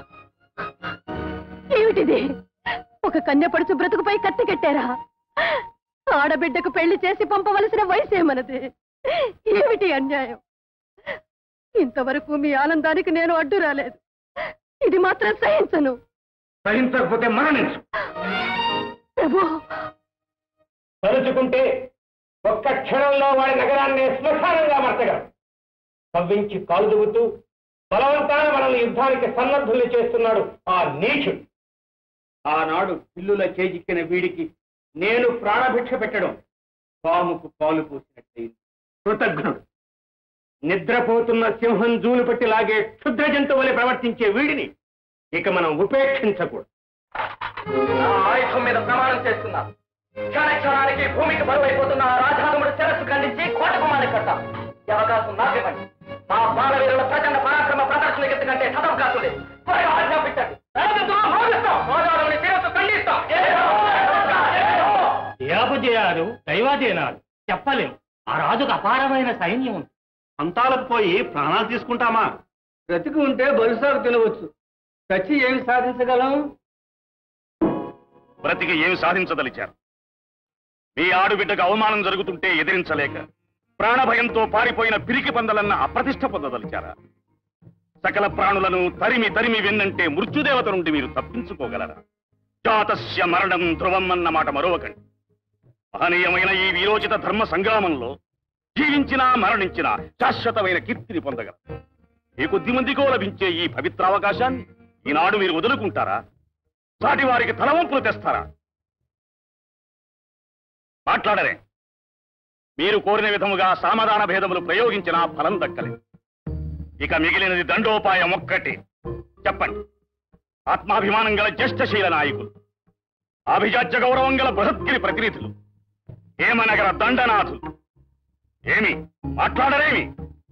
ఏమిటిది ఒక కన్యపడుచు బ్రతుకుపై కత్తి కట్టారా ఆడబిడ్డకు పెళ్లి చేసి పంపవలసిన వయసేమనది ఏమిటి అన్యాయం ఇంతవరకు మీ ఆనందానికి నేను అడ్డు రాలేదు ఇది మాత్రం సహించను సహించకపోతే మరణించు ప్రభు తలుచుకుంటే ఒక్క క్షణంలో వాడి నగరాన్ని శ్మశానంగా మార్చగలం కవ్వించి కాలు దువ్వుతూ బలవంతాన మనల్ని యుద్ధానికి సన్నద్ధుల్ని చేస్తున్నాడు ఆ నీచుడు ఆనాడు పిల్లుల చేజిక్కిన వీడికి నేను ప్రాణభిక్ష పెట్టడం పాముకు పాలు పోసినట్టయింది కృతజ్ఞుడు నిద్రపోతున్న సింహం జూలు పెట్టి లాగే క్షుద్ర జంతువుని ప్రవర్తించే వీడిని ఇక మనం ఉపేక్షించకూడదు నా ఆయుధం మీద ప్రమాణం చేస్తున్నా క్షణ క్షణానికి భూమికి బరువైపోతున్న ఆ రాజానుడు శిరస్సు ఖండించి కోటకు మాలి కట్టాం ఈ అవకాశం నాకివ్వండి మా బాలవీరుల ప్రచండ పరాక్రమ ప్రదర్శన ఎందుకంటే సదవకాశం లేదు త్వరగా ఆజ్ఞాపించండి రాజుతో మోగిస్తాం రాజానుని శిరస్సు ఖండిస్తాం జయాపజయాలు దైవాధీనాలు చెప్పలేం ఆ రాజుకు అపారమైన సైన్యం ఉంది అంతాలకు పోయి ప్రాణాలు తీసుకుంటామా బ్రతికి ఉంటే బరుసాకు తినవచ్చు చచ్చి ఏమి సాధించగలం బ్రతికి ఏమి సాధించదలిచారు మీ ఆడుబిడ్డకు అవమానం జరుగుతుంటే ఎదిరించలేక ప్రాణభయంతో పారిపోయిన పిరికి పందలన్న అప్రతిష్ట పొందదలిచారా సకల ప్రాణులను తరిమి తరిమి వెన్నంటే మృత్యుదేవత నుండి మీరు తప్పించుకోగలరా జాతస్య మరణం ధ్రువం అన్న మాట మరొకటి మహనీయమైన ఈ వీరోచిత ధర్మ సంగ్రామంలో జీవించినా మరణించినా శాశ్వతమైన కీర్తిని పొందగలరు ఏ కొద్ది మందికో లభించే ఈ పవిత్ర అవకాశాన్ని ఈనాడు మీరు వదులుకుంటారా సాటి వారికి తలవంపులు తెస్తారా మాట్లాడరే మీరు కోరిన విధముగా సమాధాన భేదములు ప్రయోగించినా ఫలం దక్కలేదు ఇక మిగిలినది దండోపాయం ఒక్కటి చెప్పండి ఆత్మాభిమానం గల జ్యేష్ఠశీల నాయకులు అభిజాత్య గౌరవం గల బృహద్గిరి ప్రతినిధులు హేమనగర దండనాథులు ఏమి మాట్లాడరేమి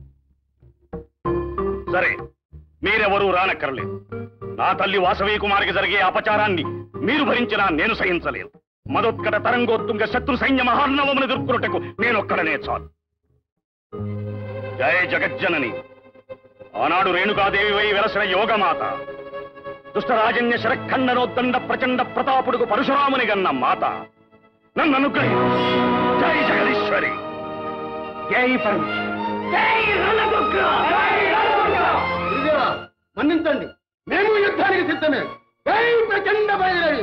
సరే మీరెవరూ రానక్కర్లేదు నా తల్లి వాసవి కుమారికి జరిగే అపచారాన్ని మీరు భరించినా నేను సహించలేను మదోత్కట తరంగోత్తుంగ శత్రు సైన్య మహార్ణవమును ఎదుర్కొనుటకు నేనొక్కడనే చాలు జయ జగజ్జనని ఆనాడు రేణుకాదేవి వై వెలసిన యోగమాత దుష్టరాజన్య శరఖండనోద్దండ ప్రచండ ప్రతాపుడుకు పరశురాముని గన్న మాత నన్ను అనుగ్రహి జై జగదీశ్వరి జై గురుదేవా మన్నించండి మేము యుద్ధానికి సిద్ధమే జై ప్రచండ భైరవి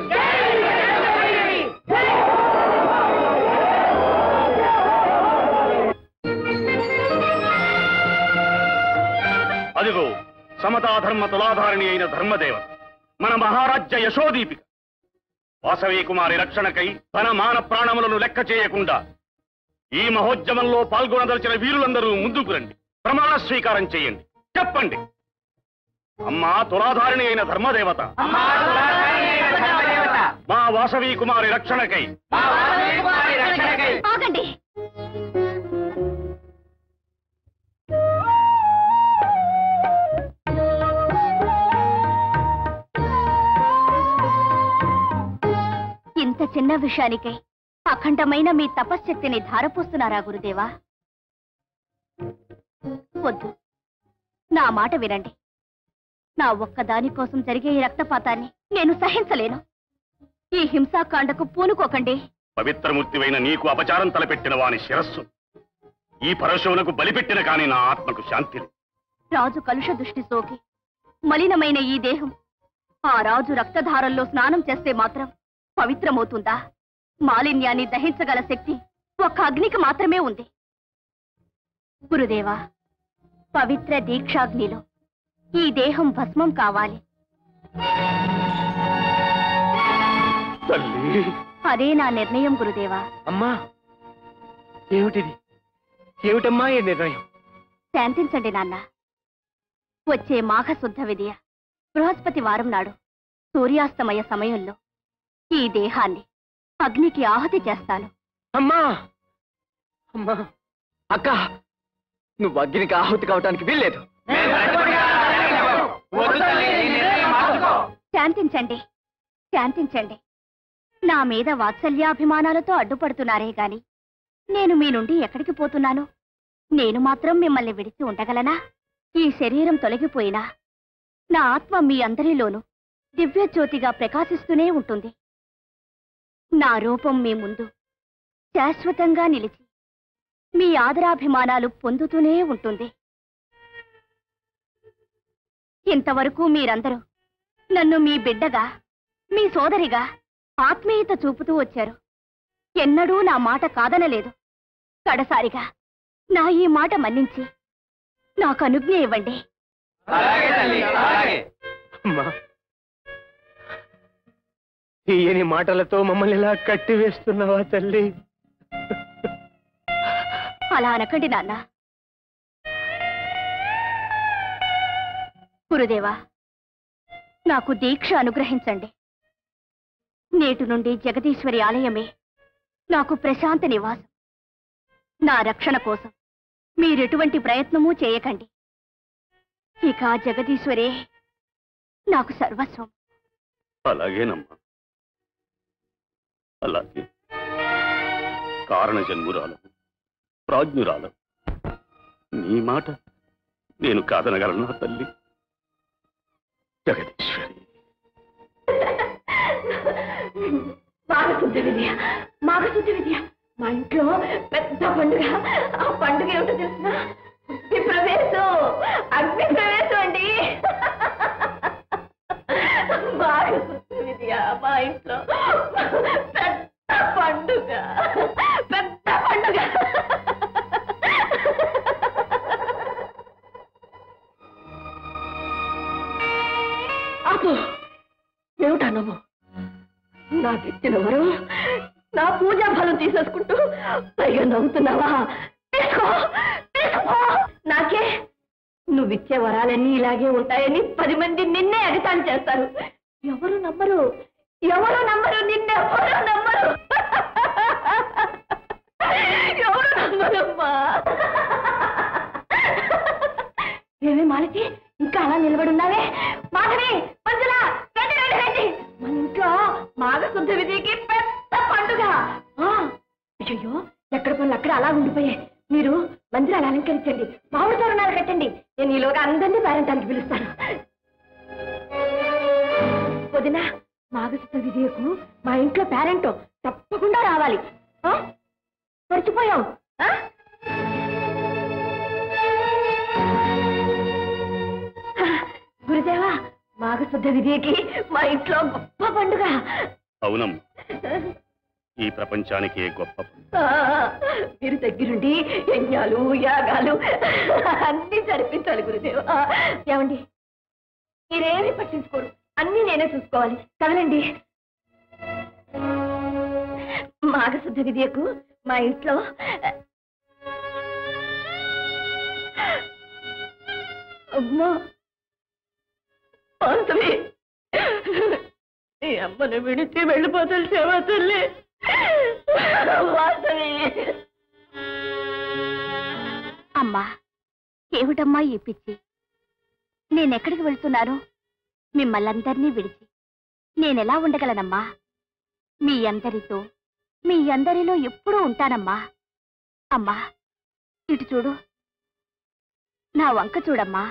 అదిగో సమతాధర్మ తులాధారిణి అయిన ధర్మదేవత మన మహారాజ్య యశోదీపిక వాసవి కుమారి రక్షణకై తన మాన ప్రాణములను లెక్క చేయకుండా ఈ మహోద్యమంలో పాల్గొనదలిచిన వీరులందరూ ముందుకు రండి ప్రమాణ స్వీకారం చేయండి చెప్పండి అమ్మా తులాధారిణి అయిన ధర్మదేవత మా వాసవి కుమారి రక్షణకై ఆగండి ఇంత చిన్న విషయానికై అఖండమైన మీ తపశ్శక్తిని ధారపోస్తున్నారా గురుదేవా వద్దు నా మాట వినండి నా ఒక్కదాని కోసం జరిగే ఈ రక్తపాతాన్ని నేను సహించలేను ఈ హింసాకాండకు పూనుకోకండి పవిత్రమూర్తివైన నీకు అపచారం తలపెట్టిన వాని శిరస్సు ఈ పరశువులకు బలిపెట్టిన కాని నా ఆత్మకు శాంతి లేదు. రాజు కలుష దృష్టి సోకి మలినమైన ఈ దేహం ఆ రాజు రక్తధారల్లో స్నానం చేస్తే మాత్రం పవిత్రమవుతుందా మాలిన్యాన్ని దహించగల శక్తి ఒక్క అగ్నికి మాత్రమే ఉంది గురుదేవా పవిత్ర దీక్షాగ్నిలో ఈ దేహం భస్మం కావాలి తల్లి అదే నా నిర్ణయం గురుదేవా అమ్మా ఏమిటిది ఏమిటమ్మా ఈ నిర్ణయం శాంతించండి నాన్న వచ్చే మాఘశుద్ధ విధియ బృహస్పతి వారం నాడు సూర్యాస్తమయ సమయంలో ఈ దేహాన్ని అగ్నికి ఆహుతి చేస్తాను అమ్మా అమ్మా అక్క నువ్వు అగ్నికి ఆహుతి కావటానికి వీల్లేదు శాంతించండి శాంతించండి నా మీద వాత్సల్యాభిమానాలతో అడ్డుపడుతున్నారే గాని నేను మీ నుండి ఎక్కడికి పోతున్నాను నేను మాత్రం మిమ్మల్ని విడిచి ఉండగలనా ఈ శరీరం తొలగిపోయినా నా ఆత్మ మీ అందరిలోనూ దివ్యజ్యోతిగా ప్రకాశిస్తూనే ఉంటుంది నా రూపం మీ ముందు శాశ్వతంగా నిలిచి మీ ఆదరాభిమానాలు పొందుతూనే ఉంటుంది ఇంతవరకు మీరందరూ నన్ను మీ బిడ్డగా మీ సోదరిగా ఆత్మీయత చూపుతూ వచ్చారు ఎన్నడూ నా మాట కాదనలేదు కడసారిగా నా ఈ మాట మన్నించి నాకు అనుజ్ఞ ఇవ్వండి అమ్మా తీయని మాటలతో మమ్మల్ని ఇలా కట్టివేస్తున్నావా తల్లి అలా అనకండి నాన్న గురుదేవా నాకు దీక్ష అనుగ్రహించండి నేటి నుండి జగదీశ్వరి ఆలయమే నాకు ప్రశాంత నివాసం నా రక్షణ కోసం మీరెటువంటి ప్రయత్నమూ చేయకండి ఇక ఆ జగదీశ్వరే నాకు సర్వస్వం అలాగేనమ్మా అలాగే కారణ జన్మురాలు ప్రాజ్ఞురాలు నీ మాట నేను కాదనగలనా తల్లి జగదీశ్వరి మాఘశుద్ధ విద్య మాఘశుద్ధ విద్య మా ఇంట్లో పెద్ద పండుగ ఆ పండుగ ఏమిటో తెలిసిన అగ్ని ప్రవేశం అగ్ని ప్రవేశం అండి మాఘశుద్ధ విద్య మా ఇంట్లో పెద్ద పండుగ పెద్ద పండుగ అబ్బో ఏమిటా నువ్వు నాకిచ్చిన వరం నా పూజా ఫలం తీసేసుకుంటూ పైగా నవ్వుతున్నావా తీసుకో తీసుకో నాకే నువ్విచ్చే వరాలన్నీ ఇలాగే ఉంటాయని పది మంది నిన్నే అడితాను చేస్తారు ఎవరు నమ్మరు ఎవరు నమ్మరు నిన్నెవరు నమ్మరు ఎవరు నమ్మరమ్మా ఏమే మాలతి ఇంకా అలా నిలబడి ఉన్నావే మాధవి మంజుల రండి రండి రండి మన ఇంట్లో మాఘశుద్ధ విధికి పెద్ద పండుగ ఆ, అయ్యయ్యో ఎక్కడ పనులు అక్కడ అలా ఉండిపోయాయి మీరు మందిరాలు అలంకరించండి మామిడి తోరణాలు కట్టండి నేను ఈలోగా అందరినీ పేరంటానికి పిలుస్తాను వదిన మాఘశుద్ధ విధియకు మా ఇంట్లో పేరెంట్ తప్పకుండా రావాలి ఆ? మర్చిపోయాం ఆ? గురుదేవా మాఘశుద్ధ విధికి మా ఇంట్లో గొప్ప పండుగ అవునమ్మా ఈ ప్రపంచానికే గొప్ప పండుగ. ఆ, మీరు దగ్గరుండి యజ్ఞాలు యాగాలు అన్ని జరిపించాలి గురుదేవా ఏమండి మీరేమి పట్టించుకోరు అన్ని నేనే చూసుకోవాలి కదలండి మాఘశుద్ధ విద్యకు మా ఇంట్లో అమ్మా పాంతవి నీ అమ్మను విడిచి వెళ్ళిపోతాను సేవా తల్లి వాసవి అమ్మా ఏమిటమ్మా ఈ పిచ్చి నేనెక్కడికి వెళ్తున్నాను మిమ్మల్ందరినీ విడిచి నేనెలా ఉండగలనమ్మా మీ అందరితో మీ అందరిలో ఎప్పుడూ ఉంటానమ్మా అమ్మా ఇటు చూడు నా వంక చూడమ్మా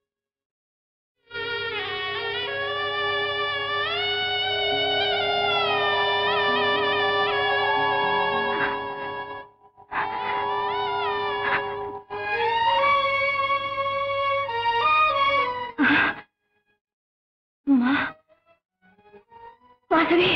అమ్మా వాసవి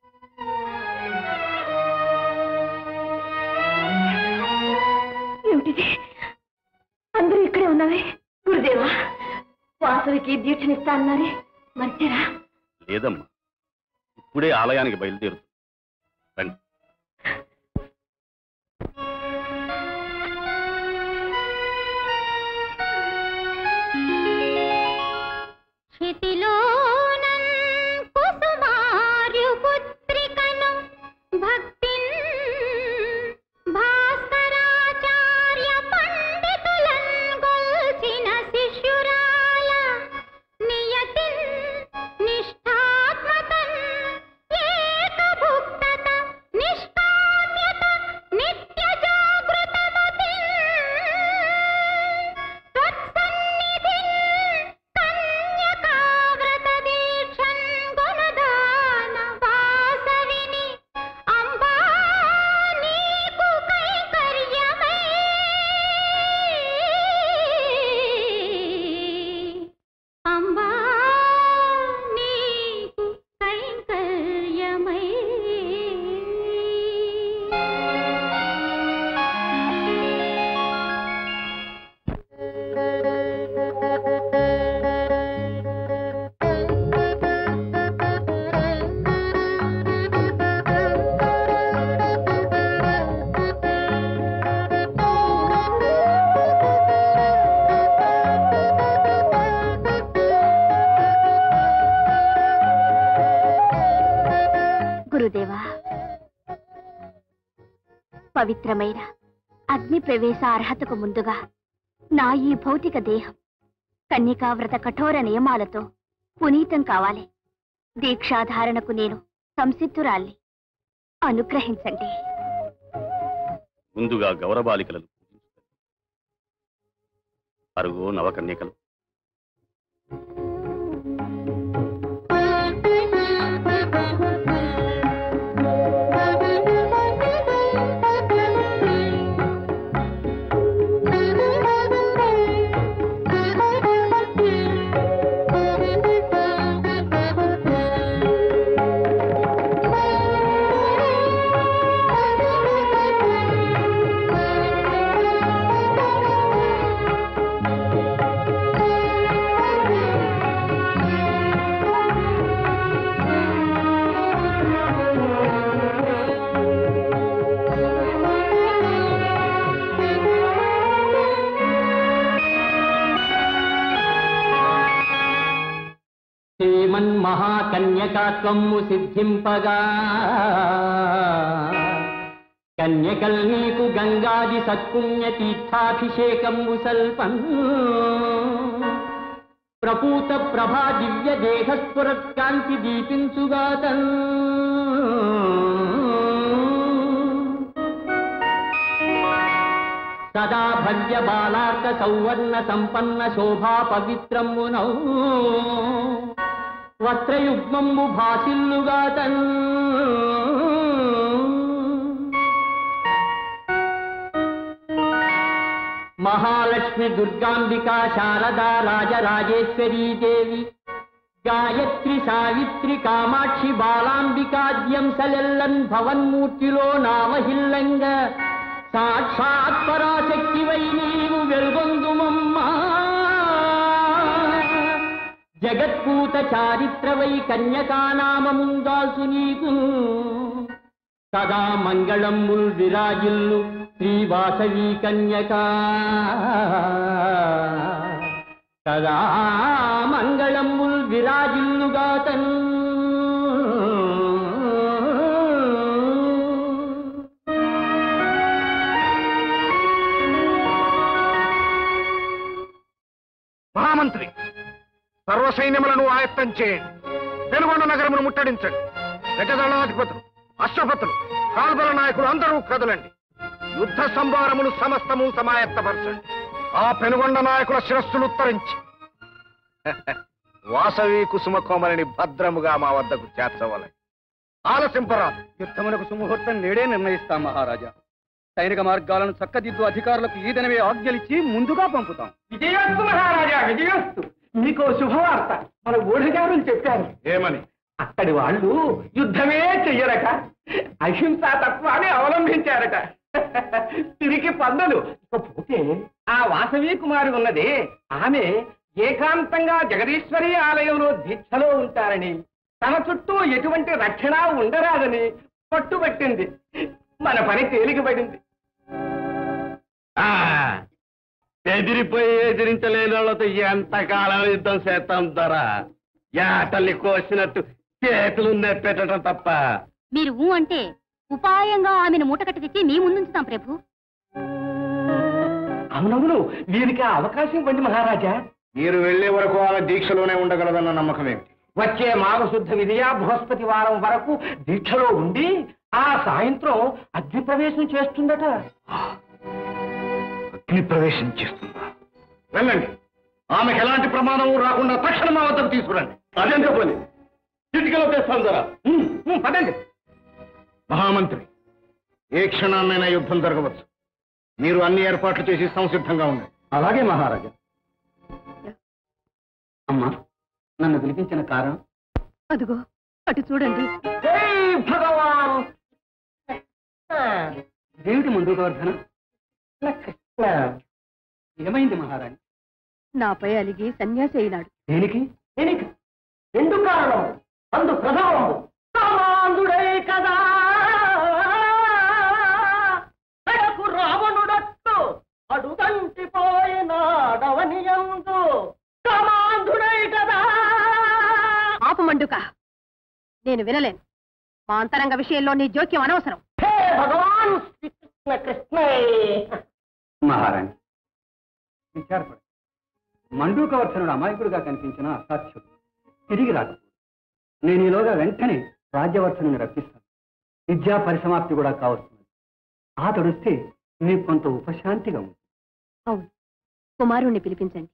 ఏమిటిది అందరూ ఇక్కడే ఉన్నావే గురుదేవా వాసవికి దీక్షనిస్తా అన్నారే మర్చారా లేదమ్మా ఇప్పుడే ఆలయానికి బయలుదేరుతుంది రండి క్షితిలోనన్ కుసుమార్యు పుత్రికను భక్తిన్ భాస్కరాచార్య పండితులన్ గొల్చిన శిష్యురాల నియతిన్ నిష్ఠాత్మతన్ ఏకభుక్తత నిష్కామ్యత నిత్య జాగృతమతిన్ త్వత్సన్నిధిన్ కన్యకావ్రత దీక్షన్ గుణదాన వాసవిని అంబా నీకు కైకర్యమై అంబా నీకు కైంకర్యమై గురుదేవా పవిత్రమైన అగ్ని ప్రవేశ అర్హతకు ముందుగా నా ఈ భౌతిక దేహం కన్యకావ్రత కఠోర నియమాలతో పునీతం కావాలి దీక్షాధారణకు నేను సంసిద్ధురాల్ని అనుగ్రహించండి ముందుగా గౌరబాలికలను పూజించుతారు అరుగో నవకన్యకలు శ్రీమన్మహాకన్యకాత్వము సిద్ధింపగా కన్యకల్ నీకు గంగాది సత్పుణ్య తీర్థాభిషేకంబు సల్పన్ ప్రపూత ప్రభా దివ్య దేహస్ఫురత్కాంతి దీపించుగాతన్ సదా భవ్య బాలార్క సౌవర్ణ సంపన్న శోభా పవిత్రమునౌ వస్త్రయుగ్మము భాసిల్లుగాతన్ మహాలక్ష్మి దుర్గాంబికా శారదా రాజరాజేశ్వరీ దేవి గాయత్రి సావిత్రి కామాక్షి బాలాంబికాద్యం సలెల్లన్ భవన్మూర్తిలో నామహిల్లంగ సాక్షాత్ పరాశక్తివై నీవు వెల్గొందుమమ్మా జగత్పూత చారిత్రవై కన్యకానామముందాల్సు నీకు సదా మంగళముల్ విరాజిల్లు శ్రీవాసవి కన్యకా సదా మంగళముల్ విరాజిల్లుగాతన్ మహామంత్రి సర్వసైన్యములను ఆయత్తం చేయండి పెనుగొండ నగరమును ముట్టడించండి గజదళాధిపతులు అశ్వపతులు కాల్బల నాయకులు అందరూ కదలండి యుద్ధ సంభారములు సమస్తము సమాయత్తపరచండి ఆ పెనుగొండ నాయకుల శిరస్సులు ఉత్తరించి వాసవి కుసుమ కోమలిని భద్రముగా మా వద్దకు చేర్చవలె ఆలసింపరాదు యుద్ధమునకు సుముహూర్తం నేడే నిర్ణయిస్తాం మహారాజా సైనిక మార్గాలను చక్కదిద్దు అధికారులకు ఈ దినమే ఆజ్ఞలిచ్చి ముందుగా పంపుతాం విజయోస్తు మహారాజా విజయోస్తు మీకో శుభవార్త మన ఊఢగారులు చెప్పారు ఏమని అక్కడి వాళ్ళు యుద్ధమే చెయ్యరట అహింసా తత్వాన్ని అవలంబించారట తిరిగి పన్నులు ఇకపోతే ఆ వాసవి కుమారి ఉన్నది ఆమె ఏకాంతంగా జగదీశ్వరి ఆలయంలో దీక్షలో ఉంటారని తన చుట్టూ ఎటువంటి రక్షణ ఉండరాదని పట్టుబట్టింది మన పని తేలికపడింది ఎదిరిపోయి ఎదిరించలేని వాళ్ళతో ఎంతకాలం యుద్ధం చేస్తాం ధర ఏటల్ని కోసినట్టు చేతులు నెప్పెట్టడం తప్ప మీరు ఊ అంటే ఉపాయంగా ఆమెను మూటకట్టు తెచ్చి మీ ముందుంచుతాం ప్రభు అవునవును వీరికి ఆ అవకాశం ఇవ్వండి మహారాజా మీరు వెళ్లే వరకు ఆమె దీక్షలోనే ఉండగలదన్న నమ్మకం ఏమిటి వచ్చే మాఘశుద్ధ విజయ బృహస్పతి వారం వరకు దీక్షలో ఉండి ఆ సాయంత్రం అగ్ని ప్రవేశం చేస్తుందట అగ్ని ప్రవేశం చేస్తుందా వెళ్ళండి ఆమెకు ఎలాంటి ప్రమాదం రాకుండా తక్షణ మా వద్దకు తీసుకురండి అదేం చెప్పండి చిటికలో తెస్తాం ధర పదండి మహామంత్రి ఏ క్షణాన్నైనా యుద్ధం జరగవచ్చు మీరు అన్ని ఏర్పాట్లు చేసి సంసిద్ధంగా ఉండండి అలాగే మహారాజా అమ్మా నన్ను పిలిపించిన కారణం అదిగో అటు చూడండి భగవాన్ ఇదేమిటి ముందు గోవర్ధన ఏమైంది మహారాణి నాపై అలిగి సన్యాసి అయినాడు దేనికి దీనికి రెండు కారణం అందు ప్రథమం కామాంధుడై కదా కడకు రావణుడట్టు అడుగంటి పోయినాడవనియందు కామాంధుడై కదా ఆపమండుక నేను వినలేను మా అంతరంగ విషయంలో నీ జోక్యం అనవసరం హే భగవాన్ శ్రీకృష్ణ కృష్ణ మహారాణి విచారపడ మండూకవర్ధనుడు అమాయకుడిగా కనిపించిన అసాధ్యుడు తిరిగి రాకపోడు నేను ఈలోగా వెంటనే రాజ్యవర్ధనుని రప్పిస్తాను విద్యా పరిసమాప్తి కూడా కావస్తున్నది ఆ తడుస్తే నీకు కొంత ఉపశాంతిగా ఉంది అవును కుమారుణ్ణి పిలిపించండి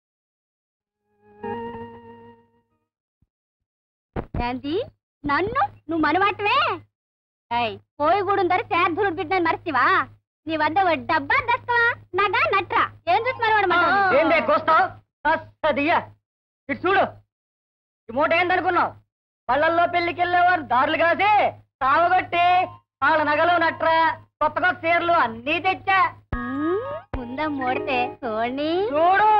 శాంతి నన్ను నువ్వు మనవాటమే పోయి గూడుందరి శార్థులు బిడ్డని మరచివా నీ వద్ద ఓ డబ్బా దస్తవా నగా నట్రా ఏం చూసి మనవాడు ఏందే కోస్తావు కస్తదియ్య ఇటు చూడు ఈ మూట ఏందనుకున్నావు పళ్ళల్లో పెళ్లికి వెళ్ళేవారు దారులు కాసి తావగొట్టి వాళ్ళ నగలు నట్రా కొత్త కొత్త చీరలు అన్నీ తెచ్చా ముందా మోడితే చూడండి చూడు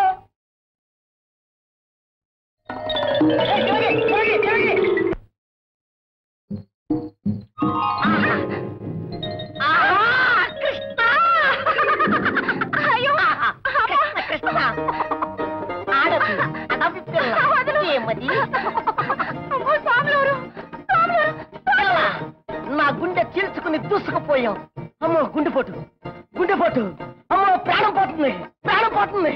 అయ్యో కృష్ణ ఆడది అడవి పిల్ల ఏమది పిల్ల, నా గుండె చీల్చుకుని దూసుకుపోయాం అమ్మో గుండెపోటు గుండెపోటు అమ్మో ప్రాణం పోతుంది ప్రాణం పోతుంది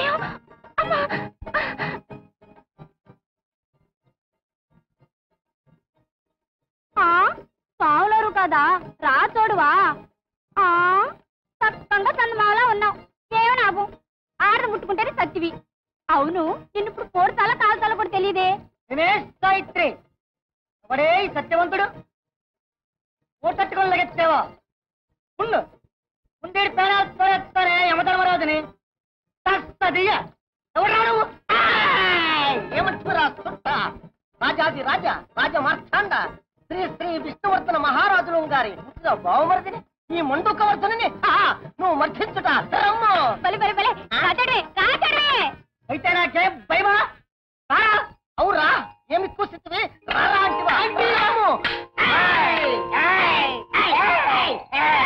పావులరు కదా రాచోడువా ఆ తప్పంగా చందమావలా ఉన్నావు ఏమో లాభం ఆడను ముట్టుకుంటేనే సత్తివి అవును నిన్ను ఇప్పుడు కోడతాల కాల్తాల కూడా తెలియదే నేనే సాయిత్రి ఎవడే ఈ సత్యవంతుడు ఊటట్టుకొని లగెత్తావా ఉండు ఉండేడు పేరాలు తోడెత్తానే యమధర్మరాజుని తస్తదియ్య ఎవరా నువ్వు ఏమంటురా సుట్ట రాజాది రాజా రాజ మార్తాండ శ్రీ శ్రీ విష్ణువర్ధన మహారాజులు గారి ముద్దుగా బావమరిదిని ఈ మండుకవర్ధనని ఆహా, నువ్వు మర్ధించుట రమ్ము బలి బలి బలి రాజడే రాజడే అయితే నాకే భయమా రారా అవురా ఏమి కూసిద్దివి రారా అంటివా రాము. ఏయ్, ఏయ్, ఏయ్, ఏయ్,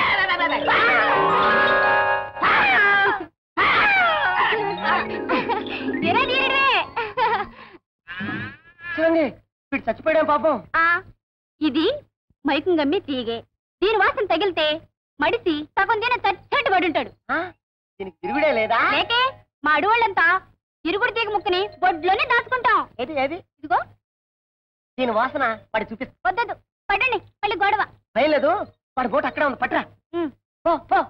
ఎరా నీరే చూడండి వీడు చచ్చిపోయాడు పాపం ఆ ఇది మైకం గమ్మి తీగే దీని వాసన తగిలితే మడిసి సగం దీని చచ్చట్టు పడి ఉంటాడు దీనికి తిరుగుడే లేదా లేకే మా అడవాళ్ళంతా ఇరుగుడు తీగ ముక్కని బొడ్లోనే దాచుకుంటాం ఏది ఏది ఇదిగో దీని వాసన వాడి చూపిస్తా వద్దదు పడండి మళ్ళీ గొడవ భయం లేదు వాడి బోట్ అక్కడే ఉంది పట్రా ఉమ్. పో పో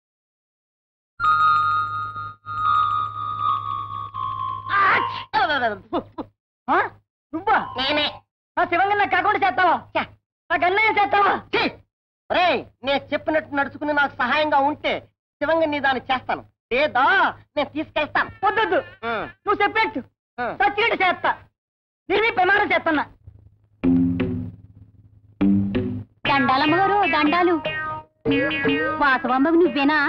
ఆచ్! ఆ? నువ్వా నేనే ఆ శివంగన్న కాకుండా చేస్తావా ఛ! ఆ గన్నయ్య చేస్తావా ఛీ! ఒరేయ్ నేను చెప్పినట్టు నడుచుకుని నాకు సహాయంగా ఉంటే శివంగన్ నీ దాన్ని చేస్తాను లేదా నేను తీసుకెళ్తాను వద్దొద్దు నువ్వు చెప్పేట్టు సచ్చినట్టు చేస్తా నేను ప్రమాణం చేస్తున్నా దండాలమ్మగారు దండాలు వాసవాంబకు నువ్వేనా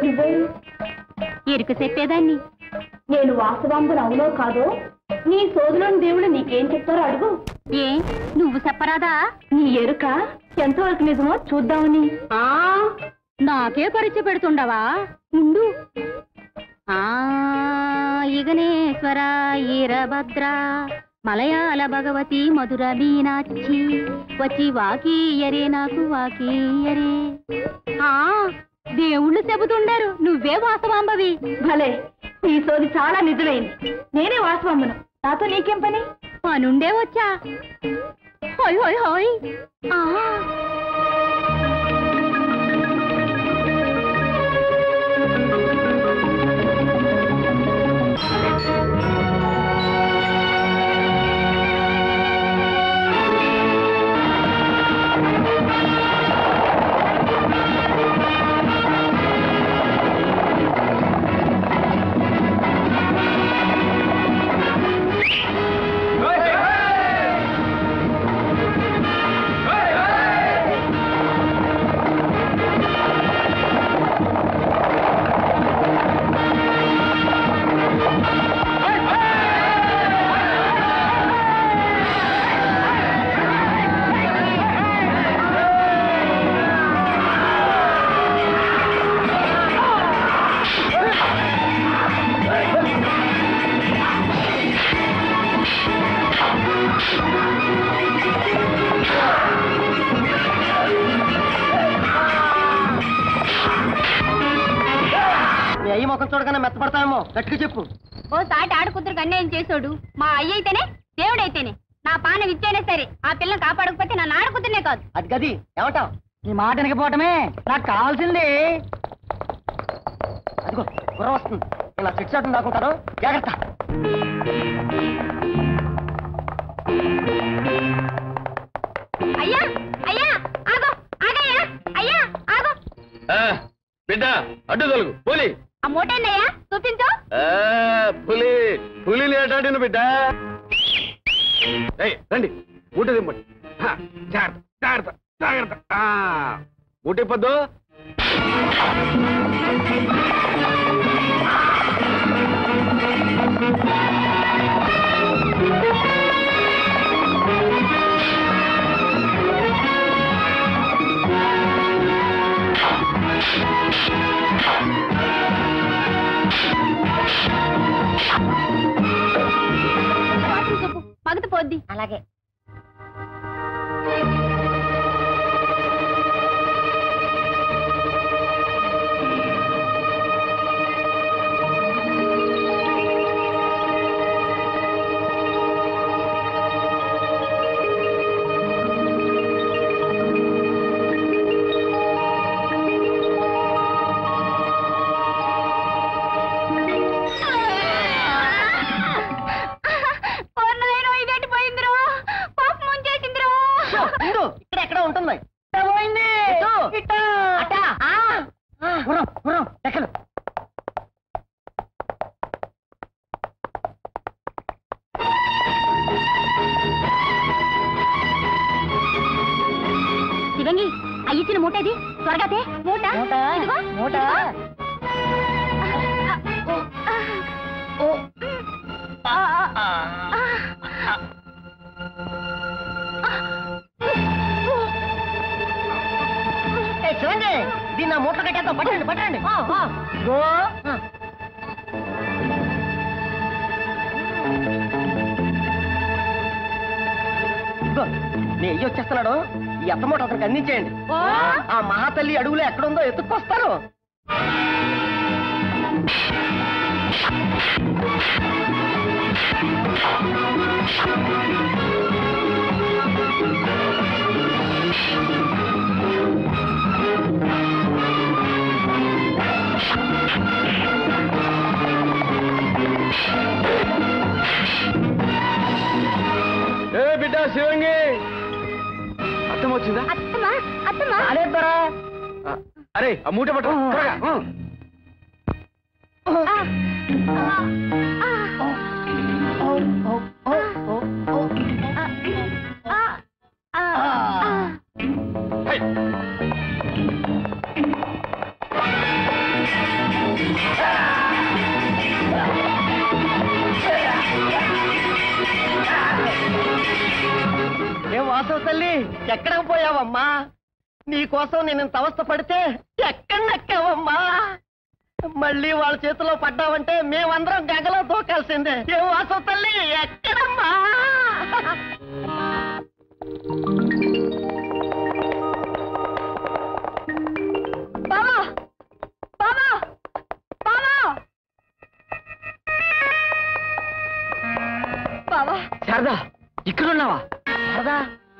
ఎరుక చెప్పేదాన్ని నేను వాసవాంబను అవునో కాదో నీ సోదులోని దేవుడు నీకేం చెప్తారో అడుగు ఏ నువ్వు చెప్పరాదా నీ ఎరుక ఎంతవరకు నిజమో చూద్దామని నాకే పరిచయ పెడుతుండవా ఉండు ఆ ఇగనేశ్వర ఈరభద్ర మలయాళ భగవతి మధుర మీనాక్షి వచ్చి వాకీయరే నాకు వాకీయరే ఆ దేవుళ్ళు చెబుతుండారు నువ్వే వాసవాంబవి భలే నీ సోది చాలా నిజమైంది నేనే వాసవాంబను నాతో నీకేం పని పనుండే వచ్చా హోయ్ హోయ్ హోయ్ ఆ మీ అయ్యి ముఖం చూడగానే మెత్తపడతామేమో గట్టిగా చెప్పు ఓ సాటి ఆడుకుతురు అన్యాయం చేసాడు మా అయ్య అయితేనే దేవుడైతేనే నా పానం ఇచ్చేనే సరే ఆ పిల్లని కాపాడకపోతే నా ఆడుకుతునే కాదు అది గది ఏమంటావు నీ మాట వినకపోవటమే నాకు కావాల్సింది అదిగో గుర్ర వస్తుంది ఇలా చిట్ చాటు దాకుంటాను జాగ్రత్త అయ్యా అయ్యా ఆగో ఆగయ్యా అయ్యా ఆగో బిడ్డ అడ్డు తొలగు పులి ఆ మూటేనయ్యా చూపించు ఆ, పులి పులి లేటాడిన బిడ్డ ఏయ్, రండి మూట దింపండి హా, జాగ్రత్త జాగ్రత్త జాగ్రత్త ఆ, మూట ఇప్పొద్దు వాసన చెప్పు మగత పోద్ది అలాగే పూర్ణమైన ఇదేంటి పోయిందిరో మూట ఏ, శివంగి దీన్ని నా మూటలు కట్టేద్దాం పట్టండి పట్టండి గో ఇదిగో, నీ అయ్యి వచ్చేస్తున్నాడు ఈ అత్తమూట అతనికి అందించేయండి ఆ మహాతల్లి అడుగులో ఎక్కడుందో ఎత్తుక్కొస్తారు ఏ బిడ్డ శివంగి అర్థం వచ్చిందా అత్తమా అత్తమా అదేద్దరా అరే ఆ మూట పట్టు త్వరగా. ఏం వాసవ తల్లి ఎక్కడ పోయావమ్మా నీకోసం నేను ఇంత అవస్థ పడితే ఎక్కడ నక్కావమ్మా మళ్ళీ వాళ్ళ చేతిలో పడ్డావంటే మేమందరం గగలో దూకాల్సిందే ఏం వాసవ తల్లి ఎక్కడమ్మా బావా బావా బావా బావా శారదా ఇక్కడ ఉన్నావా శారదా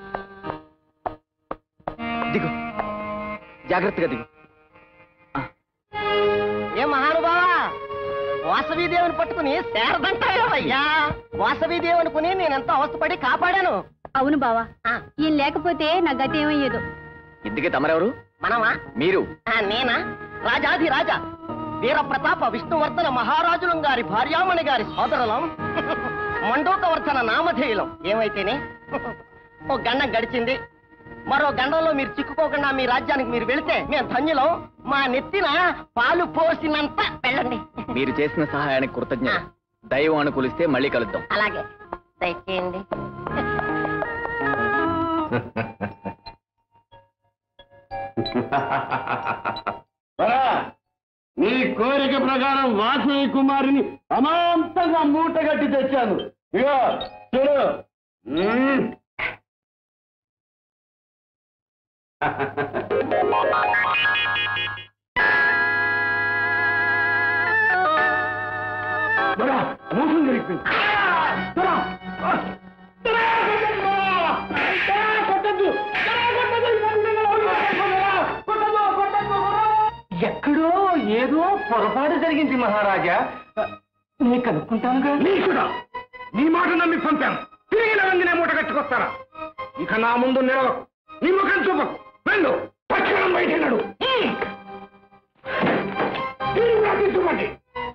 దిగు జాగ్రత్తగా దిగు ఏ మహానుభావా వాసవి దేవుని పట్టుకుని శారదంటావయ్యా వాసవి దేవి అనుకుని నేనెంతో అవస్థపడి కాపాడాను అవును బావా ఈయన లేకపోతే నా గతి ఏమయ్యేదో ఇందుకే తమరెవరు మనమా మీరు ఆ, నేనా రాజాది రాజా వీర ప్రతాప విష్ణువర్ధన మహారాజులం గారి భార్యామణి గారి సోదరులం మండోకవర్ధన నామధేయులం ఏమైతేనే ఓ గండం గడిచింది మరో గండంలో మీరు చిక్కుకోకుండా మీ రాజ్యానికి మీరు వెళితే మేము ధన్యులం మా నెత్తిన పాలు పోసినంత వెళ్ళండి మీరు చేసిన సహాయానికి కృతజ్ఞ దైవం అనుకూలిస్తే మళ్ళీ కలుద్దాం అలాగే దయచేయండి నీ కోరిక ప్రకారం వాసవి కుమారిని అమాంతంగా మూటగట్టి తెచ్చాను ఇగో చూడు మ్మ్. దొరా, మోసం జరిగిపోయింది దొరా, దొరా, కొట్టొద్దు. ఎక్కడో ఏదో పొరపాటు జరిగింది మహారాజా నేను కనుక్కుంటానుగా నీకుడా నీ మాట నమ్మి పంపాను తిరిగి నవంగినే మూట కట్టుకొస్తారా ఇక నా ముందు నిలవకు నీ ముఖం చూపకు వెళ్ళు తక్షణం బయటెళ్ళడు తిరిగి రాకించుకోండి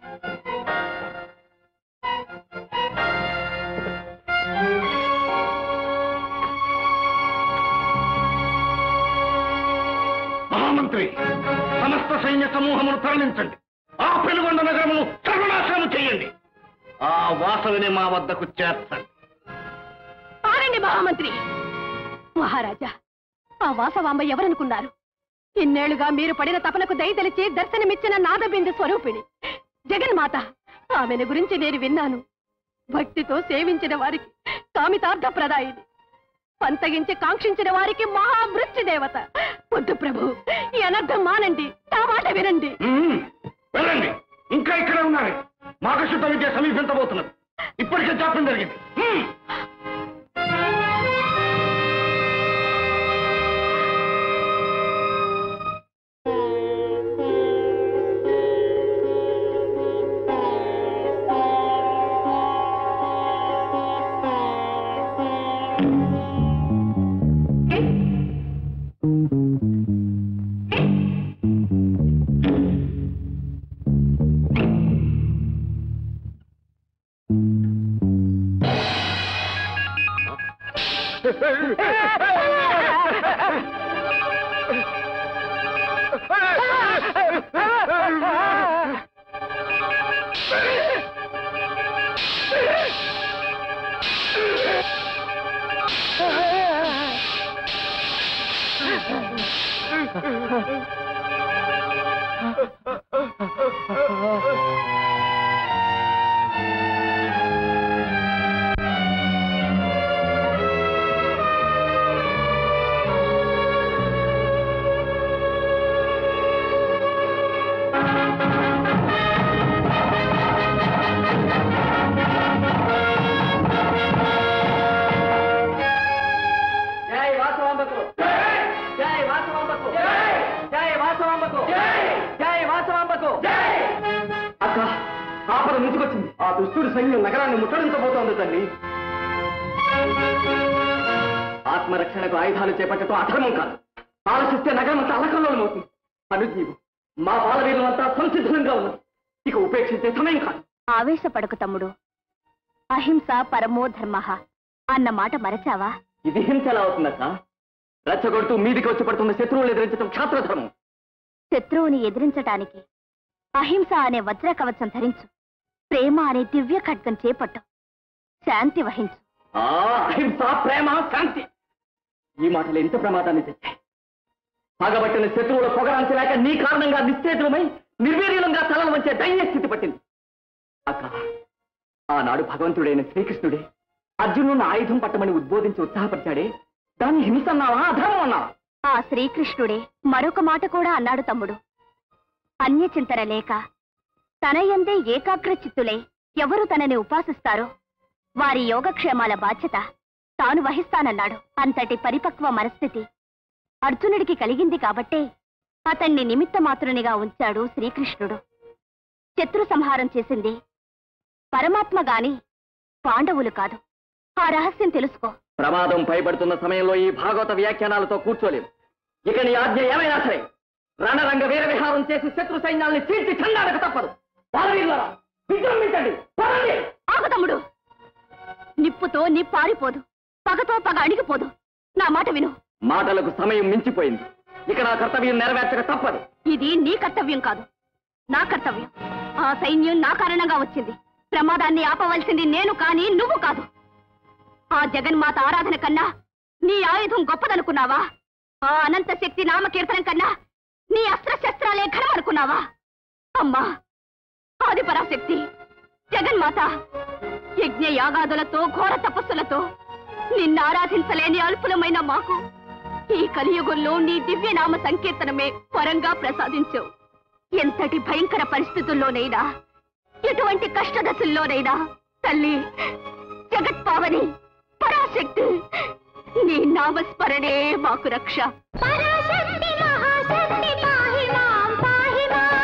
మహామంత్రి సమస్త సైన్య సమూహమును తరలించండి ఆ పెనుగొండ నగరమును సర్వనాశనము చేయండి ఆ వాసవిని మా వద్దకు చేర్చండి పారండి మహామంత్రి మహారాజా ఆ వాసవాంబ ఎవరనుకున్నారు ఇన్నేళ్లుగా మీరు పడిన తపనకు దయతలిచి దర్శనమిచ్చిన నాదబిందు స్వరూపిణి జగన్మాత ఆమెను గురించి నేను విన్నాను భక్తితో సేవించిన వారికి కామితార్థ ప్రదాయిని పంతగించి కాంక్షించిన వారికి మహామృత్యు దేవత వద్దు ప్రభు ఈ అనర్థం మానండి నా మాట వినండి మ్మ్. వెళ్ళండి ఇంకా ఇక్కడ ఉన్నారు మాఘశుద్ధ విద్య సమీపించబోతున్నది ఇప్పటికే జాప్యం జరిగింది మ్మ్. జై వాసవాంబకు జై వాసవాంబకు జై వాసవాంబకు జై వాసవాంబకు అక్క ఆపద ముంచుకొచ్చింది ఆ దుస్తుడి సైన్యం నగరాన్ని ముట్టడించబోతోంది తల్లి ఆత్మరక్షణకు ఆయుధాలు చేపట్టడం అధర్మం కాదు ఆలోచిస్తే నగరం అంతా అలకల్లోలం అవుతుంది అనుజీవు మా బాలవీరులంతా సంసిద్ధంగా ఉన్నారు ఇక ఉపేక్షించే సమయం కాదు ఆవేశపడకు తమ్ముడు అహింస పరమో ధర్మ అన్న మాట మరచావా ఇది హింస ఎలా అవుతుందక్క రెచ్చగొడుతూ మీదికి వచ్చి పడుతున్న శత్రువులు ఎదిరించడం క్షాత్రధర్మం శత్రువుని ఎదిరించటానికి అహింస అనే వజ్ర కవచం ధరించు ప్రేమ అనే దివ్య ఖడ్గం చేపట్టు శాంతి వహించు ఆ అహింస ప్రేమ శాంతి ఈ మాటలు ఎంత ప్రమాదాన్ని తెచ్చాయి పగబట్టిన శత్రువుల పొగరాంచలేక నీ కారణంగా నిశ్చేతులమై నిర్వీర్యులంగా తలలు వంచే దైన్య స్థితి పట్టింది అక్క ఆనాడు భగవంతుడైన శ్రీకృష్ణుడే అర్జునుడిని ఆయుధం పట్టమని ఉద్బోధించి ఉత్సాహపరిచాడే దాన్ని హింస అన్నావా అధర్మం అన్నావా ఆ శ్రీకృష్ణుడే మరొక మాట కూడా అన్నాడు తమ్ముడు అన్యచింతన లేక తన యందే ఏకాగ్ర చిత్తులై ఎవరు తనని ఉపాసిస్తారో వారి యోగక్షేమాల బాధ్యత తాను వహిస్తానన్నాడు అంతటి పరిపక్వ మనస్థితి అర్జునుడికి కలిగింది కాబట్టే అతన్ని నిమిత్త మాత్రునిగా ఉంచాడు శ్రీకృష్ణుడు శత్రు సంహారం చేసింది పరమాత్మ గాని పాండవులు కాదు ఆ రహస్యం తెలుసుకో ప్రమాదం పైబడుతున్న సమయంలో ఈ భాగవత వ్యాఖ్యానాలతో కూర్చోలేము ఇక నీ ఆజ్ఞ ఏమైనా సరే రణరంగ వీర విహారం చేసి శత్రు సైన్యాల్ని చీల్చి చండాడక తప్పదు బాలవీరులారా విజృంభించండి పదండి ఆగు తమ్ముడు నిప్పుతో నిప్పు ఆరిపోదు పగతో పగ అణిగిపోదు నా మాట విను మాటలకు సమయం మించిపోయింది ఇక నా కర్తవ్యం నెరవేర్చక తప్పదు ఇది నీ కర్తవ్యం కాదు నా కర్తవ్యం ఆ సైన్యం నా కారణంగా వచ్చింది ప్రమాదాన్ని ఆపవలసింది నేను కాని నువ్వు కాదు ఆ జగన్మాత ఆరాధన కన్నా నీ ఆయుధం గొప్పదనుకున్నావా ఆ అనంత శక్తి నామకీర్తనం కన్నా నీ అస్త్రశస్త్రాలే ఘనమనుకున్నావా అమ్మా ఆది పరాశక్తి జగన్మాత యజ్ఞ యాగాదులతో ఘోర తపస్సులతో నిన్ను ఆరాధించలేని అల్పులమైన మాకు ఈ కలియుగంలో నీ దివ్యనామ సంకీర్తనమే పరంగా ప్రసాదించావు ఎంతటి భయంకర పరిస్థితుల్లోనైనా ఎటువంటి కష్టదశల్లోనైనా తల్లి జగత్పావని పరాశక్తి నీ నామస్మరణే మాకు రక్ష పరాశక్తి మహాశక్తి పాహి మాం పాహి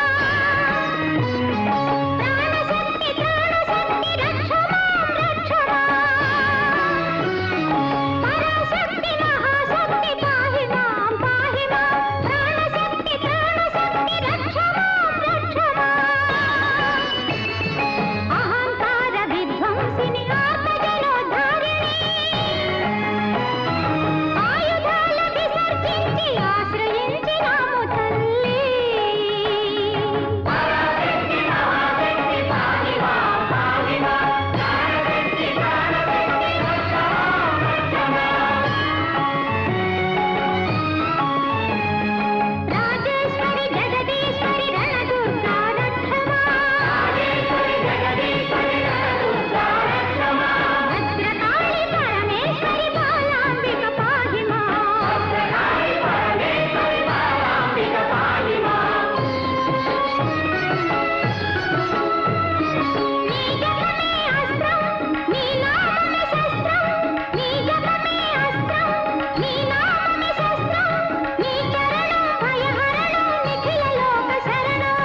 మాం ప్రాణశక్తి ప్రాణశక్తి రక్ష మాం రక్ష మాం పరాశక్తి మహాశక్తి పాహి మాం పాహి మాం ప్రాణశక్తి ప్రాణశక్తి రక్ష మాం రక్ష మాం అహంకార విధ్వంసిని ఆత్మజనోద్ధారిణి ఆయుధాల విసర్జించి ఆశ్రయించినాము తల్లి పరాశక్తి మహాశక్తి పాహి మాం పాహి మాం ప్రాణశక్తి ప్రాణశక్తి రక్ష మాం రక్ష మాం రాజేశ్వరి జగదీశ్వరి రణదుర్గా రక్ష మాం రాజేశ్వరి జగదీశ్వరి రణదుర్గా రక్ష మాం భద్రకాళి పరమేశ్వరి బాలాంబిక పాహి మాం భద్రకాళి పరమేశ్వరి బాలాంబిక పాహి మాం నీ జపమే అస్త్రం నీ నామమే శస్త్రం నీ జపమే అస్త్రం నీ నామమే శస్త్రం నీ చరణం భయహరణం నిఖిల లోక శరణం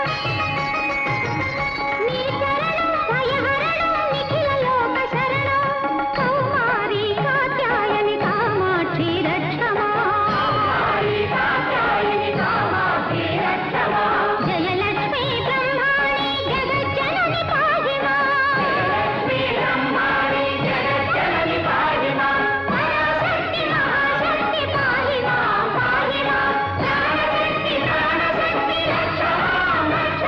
నీ చరణం భయహరణం నిఖిల లోక శరణం కౌమారి కాత్యాయని కామాక్షి రక్షమా కౌమారి కాత్యాయని కామాక్షి రక్షమా జయలక్ష్మీ బ్రహ్మాణి జగజ్జనని పాహి మా జయలక్ష్మీ బ్రహ్మాణి జగజ్జనని పాహి మా పరాశక్తి మహాశక్తి పాహి మా పాహి మా ప్రాణశక్తి ప్రాణశక్తి రక్ష మాం రక్ష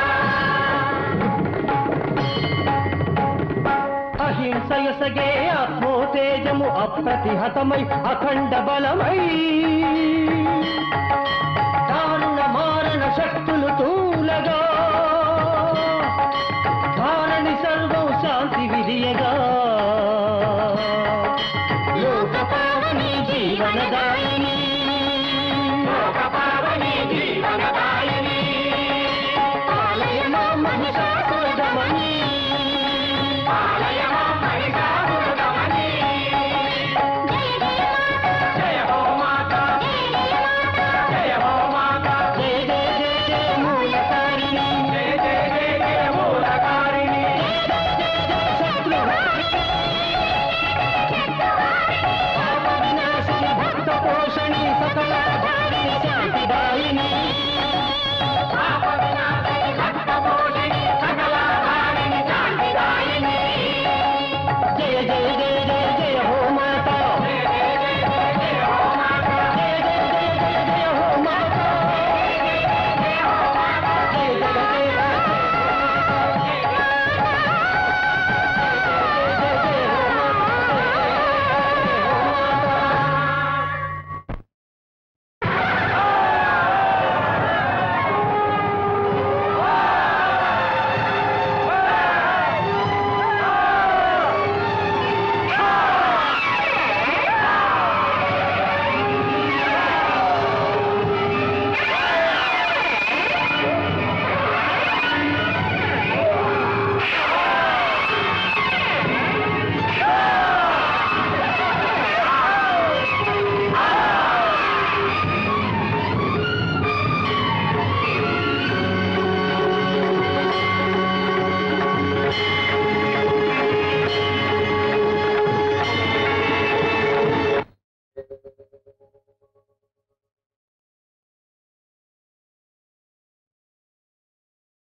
అహింసయసగే ఆత్మోతేజము అప్రతిహతమై అఖండ బలమై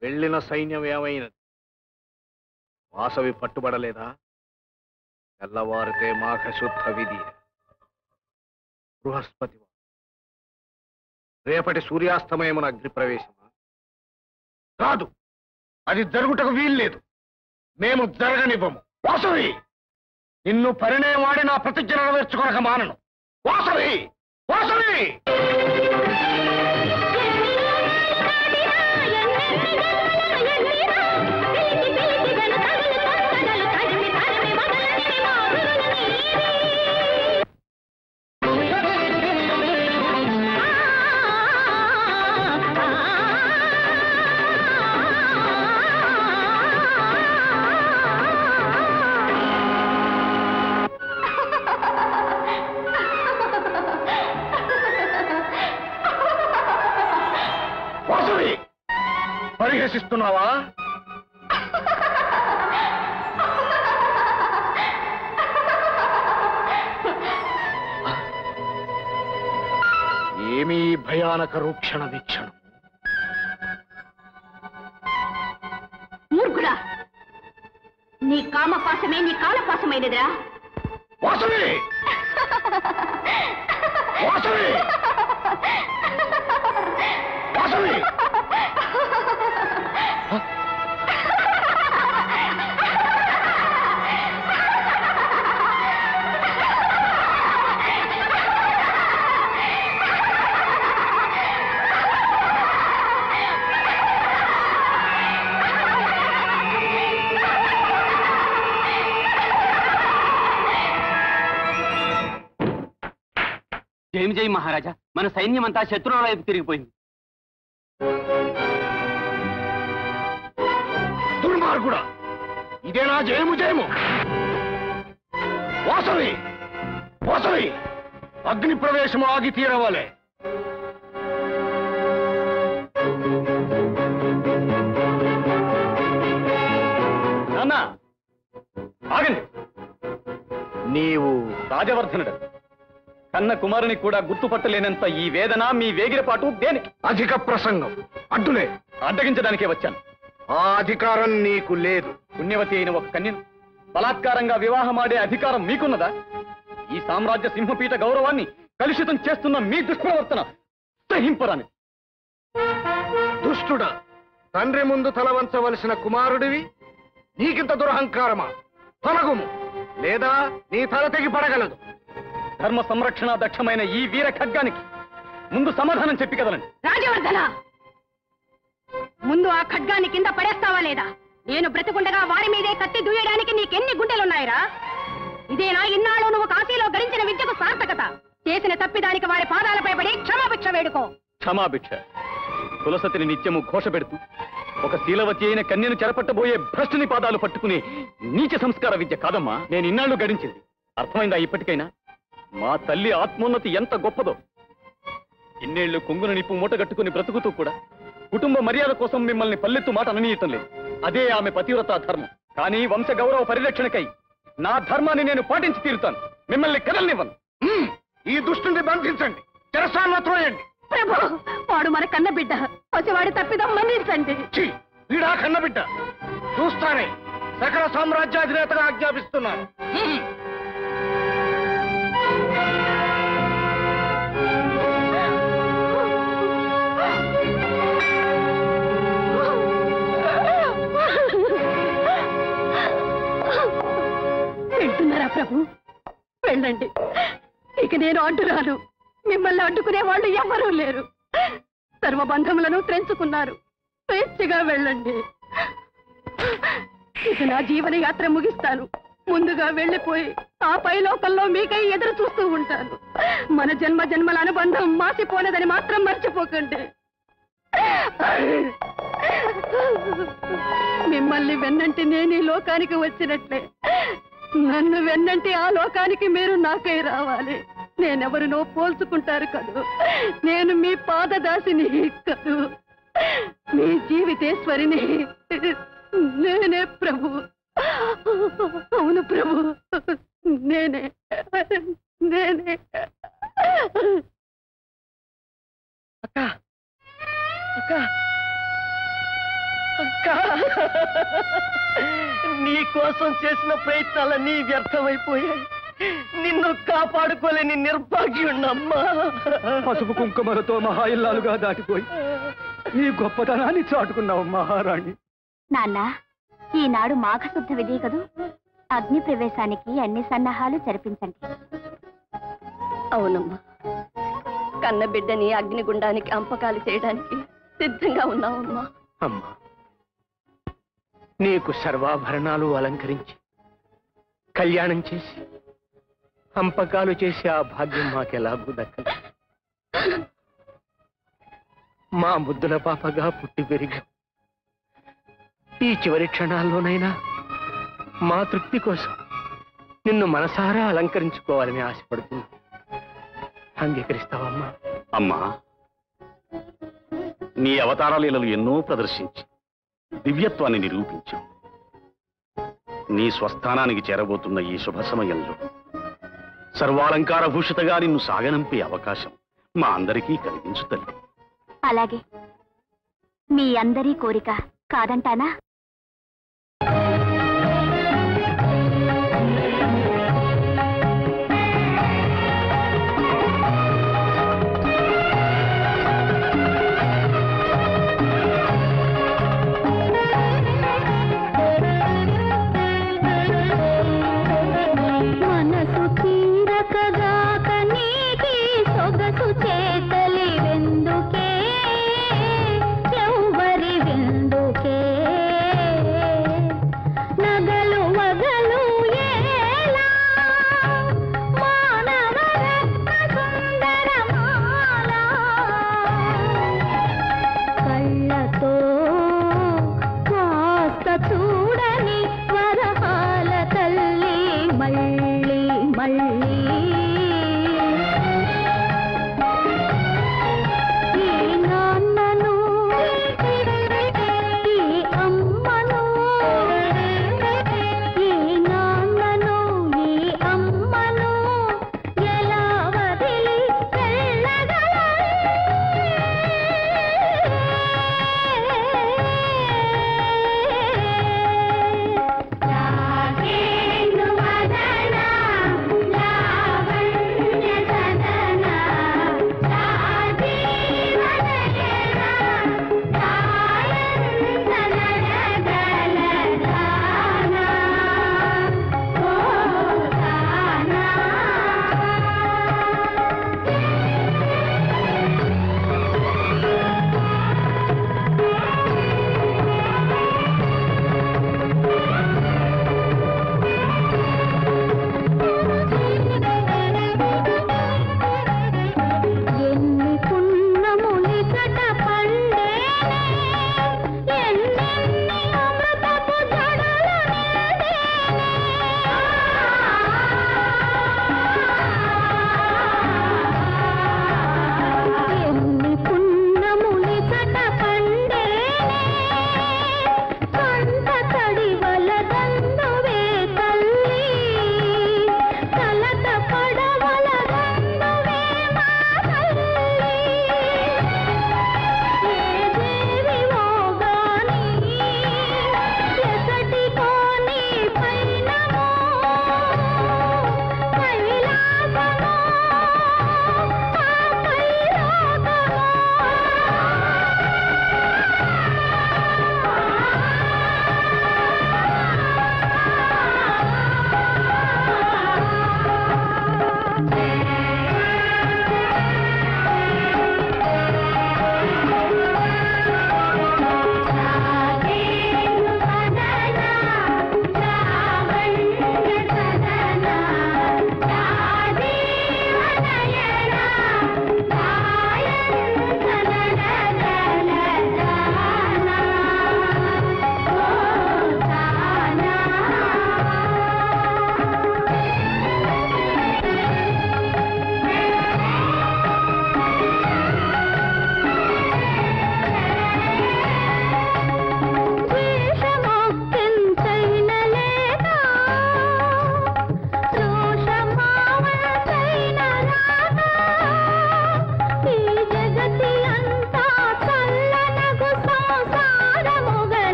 వెళ్ళిన సైన్యం ఏమైనది వాసవి పట్టుబడలేదా తెల్లవారితే మాఘ శుద్ధ విధి బృహస్పతి వారం. రేపటి సూర్యాస్తమయమున అగ్ని ప్రవేశమా కాదు అది జరుగుటకు వీల్లేదు మేము జరగనివ్వము వాసవి నిన్ను పరిణయమాడి నా ప్రతిజ్ఞ నెరవేర్చుకొనక మానను వాసవి వాసవి వాసవి పరిహసిస్తున్నావా ఏమీ భయానక రూక్షణ వీక్షణం మూర్ఖుడా నీ కామపాసమే నీ కాలపాసమైనదిరా వాసవి వాసవి వాసవి జయం జై మహారాజా మన సైన్యం అంతా శత్రువుల వైపు తిరిగిపోయింది దుర్మార్గుడా ఇదేనా జయము జయము వాసవి వాసవి అగ్ని ప్రవేశము ఆగి తీరవాలే నాన్న ఆగండి నీవు రాజవర్ధనుడు కన్న కుమారుని కూడా గుర్తుపట్టలేనంత ఈ వేదన మీ వేగిరపాటు దేనికి అధిక ప్రసంగం అడ్డులే అడ్డగించడానికే వచ్చాను ఆ అధికారం నీకు లేదు పుణ్యవతి అయిన ఒక కన్యను బలాత్కారంగా వివాహమాడే అధికారం మీకున్నదా ఈ సామ్రాజ్య సింహపీఠ గౌరవాన్ని కలుషితం చేస్తున్న మీ దుష్ప్రవర్తన సహింపరాని దుష్టుడా తండ్రి ముందు తల వంచవలసిన కుమారుడివి నీకింత దురహంకారమా తొలగుము లేదా నీ తల తెగి పడగలదు ధర్మ సంరక్షణ దక్షమైన ఈ వీర ఖడ్గానికి ముందు సమాధానం చెప్పి కదలండి రాజవర్ధన ముందు ఆ ఖడ్గాన్ని కింద పడేస్తావా లేదా నేను బ్రతికుండగా వారి మీదే కత్తి దూయడానికి నీకెన్ని గుండెలున్నాయిరా ఇదేనా ఇన్నాళ్ళు నువ్వు కాశీలో గడించిన విద్యకు సార్థకత చేసిన తప్పిదానికి వారి పాదాలపై పడి క్షమాభిక్ష వేడుకో క్షమాభిక్ష కులసతిని నిత్యము ఘోష పెడుతూ ఒక శీలవతి అయిన కన్యను చెరపట్టబోయే భ్రష్టుని పాదాలు పట్టుకుని నీచ సంస్కార విద్య కాదమ్మా నేను ఇన్నాళ్ళు గడించింది అర్థమైందా ఇప్పటికైనా మా తల్లి ఆత్మోన్నతి ఎంత గొప్పదో ఇన్నేళ్లు కొంగును నిప్పు మూటగట్టుకుని బ్రతుకుతూ కూడా కుటుంబ మర్యాద కోసం మిమ్మల్ని పల్లెత్తు మాట అననీయటం లేదు అదే ఆమె పతివ్రత ధర్మం కానీ వంశ గౌరవ పరిరక్షణకై నా ధర్మాన్ని నేను పాటించి తీరుతాను మిమ్మల్ని కదలనివ్వను హ్మ్, ఈ దుష్టుని బంధించండి చెరసాల్లో త్రోయండి ప్రభు వాడు మన కన్న బిడ్డ పసివాడి తప్పిదం మన్నించండి ఛీ, వీడా కన్నబిడ్డ చూస్తానే సకల సామ్రాజ్యాధినేతగా ఆజ్ఞాపిస్తున్నాను హ్మ్. వింటున్నారా ప్రభు వెళ్ళండి ఇక నేను అడ్డురాను మిమ్మల్ని అడ్డుకునే వాళ్ళు ఎవ్వరూ లేరు సర్వబంధములను త్రెంచుకున్నారు స్వేచ్ఛగా వెళ్ళండి ఇక నా జీవన యాత్ర ముగిస్తాను ముందుగా వెళ్ళిపోయి ఆ పై లోకంలో మీకై ఎదురు చూస్తూ ఉంటాను మన జన్మ జన్మల అనుబంధం మాసిపోనదని మాత్రం మర్చిపోకండి మిమ్మల్ని వెన్నంటి నేను ఈ లోకానికి వచ్చినట్లే నన్ను వెన్నంటి ఆ లోకానికి మీరు నాకై రావాలి నేనెవరినో పోల్చుకుంటారు కదూ నేను మీ పాదదాసిని కదూ మీ జీవితేశ్వరిని నేనే ప్రభు అవును ప్రభు నేనే నేనే అక్క అక్క నీ కోసం చేసిన ప్రయత్నాలన్నీ వ్యర్థమైపోయాయి నిన్ను కాపాడుకోలేని నిర్భాగ్యుణ్ణమ్మా పసుపు కుంకుమలతో మహా ఇల్లాలుగా దాటిపోయి ఈ గొప్పతనాన్ని చాటుకున్నావు మహారాణి నాన్న ఈనాడు మాఘశుద్ధ విధి కదూ అగ్ని ప్రవేశానికి అన్ని సన్నాహాలు జరిపించండి అవునమ్మా కన్న బిడ్డని అగ్నిగుండానికి అంపకాలు చేయడానికి సిద్ధంగా ఉన్నావమ్మా అమ్మా నీకు సర్వాభరణాలు అలంకరించి కళ్యాణం చేసి అంపకాలు చేసి ఆ భాగ్యం మాకెలాగూ దక్కదు మా ముద్దుల పాపగా పుట్టి పెరిగాం ఈ చివరి క్షణాల్లోనైనా మా తృప్తి కోసం నిన్ను మనసారా అలంకరించుకోవాలని ఆశపడుతున్నా అంగీకరిస్తావమ్మా అమ్మా నీ అవతార లీలలు ఎన్నో ప్రదర్శించి దివ్యత్వాన్ని నిరూపించు నీ స్వస్థానానికి చేరబోతున్న ఈ శుభ సమయంలో సర్వాలంకార భూషితగా నిన్ను సాగనంపే అవకాశం మా అందరికీ కలిగించు తల్లి అలాగే మీ అందరి కోరిక కాదంటానా మనసు తీరకగాక నీకి సొగసు చేతలి వెందుకే ఎవ్వరి వెందుకే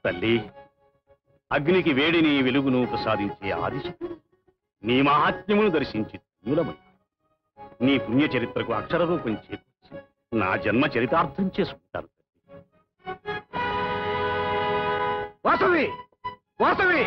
తల్లి అగ్నికి వేడిని వెలుగును ప్రసాదించే ఆదిశక్తి నీ మహాత్మ్యమును దర్శించి మూలమని నీ పుణ్య చరిత్రకు అక్షర రూపం చేకూర్చి నా జన్మ చరితార్థం చేసుకుంటాను వాసవి వాసవి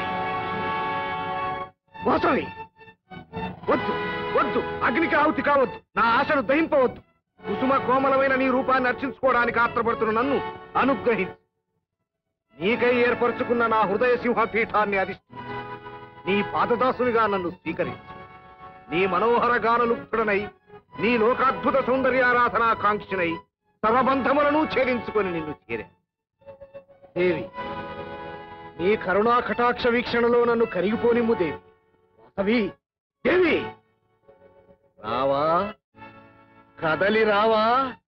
వాసవి వద్దు వద్దు అగ్నికి ఆహుతి కావద్దు నా ఆశను దహింపవద్దు కుసుమ కోమలమైన నీ రూపాన్ని అర్చించుకోవడానికి ఆత్రపడుతున్న నన్ను అనుగ్రహించు నీకై ఏర్పరచుకున్న నా హృదయ సింహపీఠాన్ని అధిష్ఠించు నీ పాదదాసునిగా నన్ను స్వీకరించు నీ మనోహర గానలుప్తుడనై నీ లోకాద్భుత సౌందర్యారాధనాకాంక్షనై సర్వబంధములను ఛేదించుకొని నిన్ను చేరా దేవి నీ కరుణా కటాక్ష వీక్షణలో నన్ను కరిగిపోనిమ్ము దేవి వాసవి దేవి రావా కదలి రావా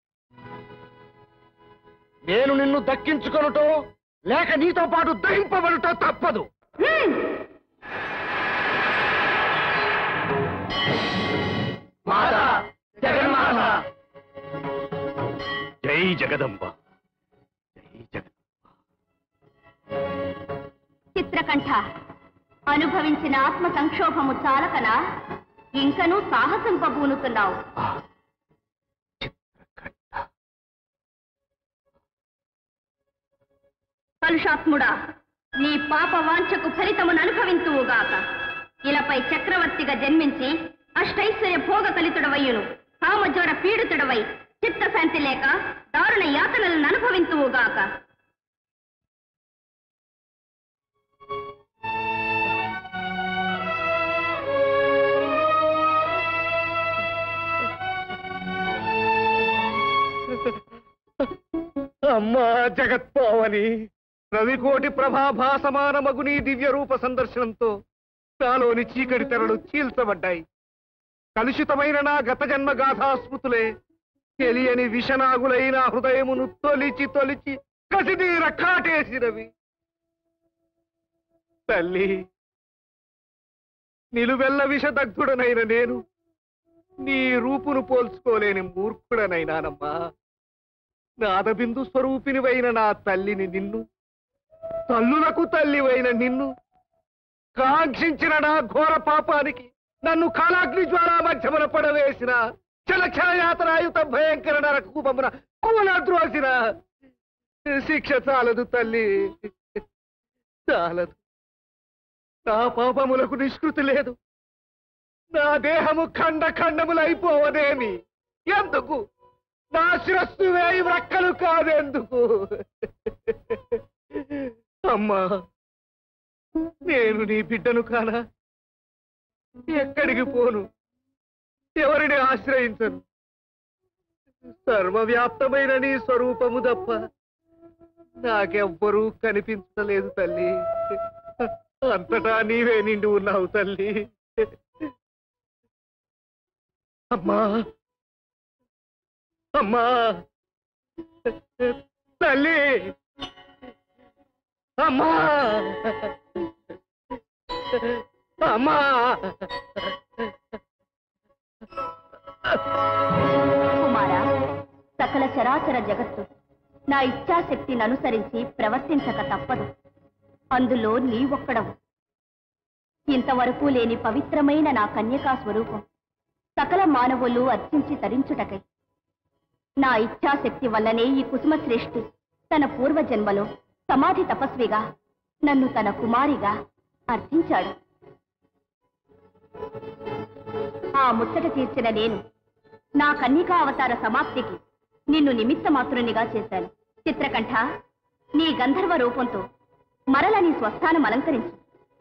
నేను నిన్ను దక్కించుకొనుటో లేక నీతో పాటు దహింపబడుటో తప్పదు మాత జగన్మాత జై జగదంబ చిత్రకంఠ అనుభవించిన ఆత్మ సంక్షోభము చాలకనా ఇంకనూ సాహసింపబూనుతున్నావు కలుషాత్ముడా నీ పాప వాంఛకు ఫలితమును అనుభవింతువుగాక ఇలపై చక్రవర్తిగా జన్మించి అష్టైశ్వర్య భోగ కలితుడవయ్యును కామజ్వర పీడితుడవై చిత్తశాంతి లేక దారుణ యాతనలను అనుభవింతువుగాక అమ్మా జగత్పావని రవికోటి ప్రభాభాసమానమగు నీ దివ్య రూప సందర్శనంతో నాలోని చీకటి తెరలు చీల్చబడ్డాయి కలుషితమైన నా గత జన్మ గాథాస్మృతులే తెలియని విషనాగులైన హృదయమును తొలిచి తొలిచి కసిదీర కాటేసినవి తల్లి నిలువెల్ల విషదగ్ధుడనైన నేను నీ రూపును పోల్చుకోలేని మూర్ఖుడనైనానమ్మా నాదబిందు స్వరూపినివైన నా తల్లిని నిన్ను తల్లులకు తల్లివైన నిన్ను కాంక్షించిన నా ఘోర పాపానికి నన్ను కాలాగ్ని జ్వాలా మధ్యమున పడవేసిన చలక్షయాతనాయుత భయంకర నరకూపమున కూల ద్రోసిన శిక్ష చాలదు తల్లి చాలదు నా పాపములకు నిష్కృతి లేదు నా దేహము ఖండ ఖండములైపోవదేమి ఎందుకు నా శిరస్సు వేయి వ్రక్కలు కాదెందుకు అమ్మా నేను నీ బిడ్డను కానా ఎక్కడికి పోను ఎవరిని ఆశ్రయించను సర్వవ్యాప్తమైన నీ స్వరూపము తప్ప నాకెవ్వరూ కనిపించలేదు తల్లి అంతటా నీవే నిండి ఉన్నావు తల్లి అమ్మా అమ్మా తల్లి అమ్మా అమ్మా కుమారా సకల చరాచర జగత్తు నా ఇచ్ఛాశక్తిని అనుసరించి ప్రవర్తించక తప్పదు అందులో నీ ఒక్కడవు ఇంతవరకు లేని పవిత్రమైన నా కన్యకా స్వరూపం సకల మానవులు అర్చించి తరించుటకై నా ఇచ్ఛాశక్తి వల్లనే ఈ కుసుమశ్రేష్ఠి తన పూర్వజన్మలో సమాధి తపస్విగా నన్ను తన కుమారిగా అర్థించాడు ఆ ముచ్చట తీర్చిన నేను నా కన్నికా అవతార సమాప్తికి నిన్ను నిమిత్త మాత్రునిగా చేశాను చిత్రకంఠ నీ గంధర్వ రూపంతో మరల నీ స్వస్థానం అలంకరించు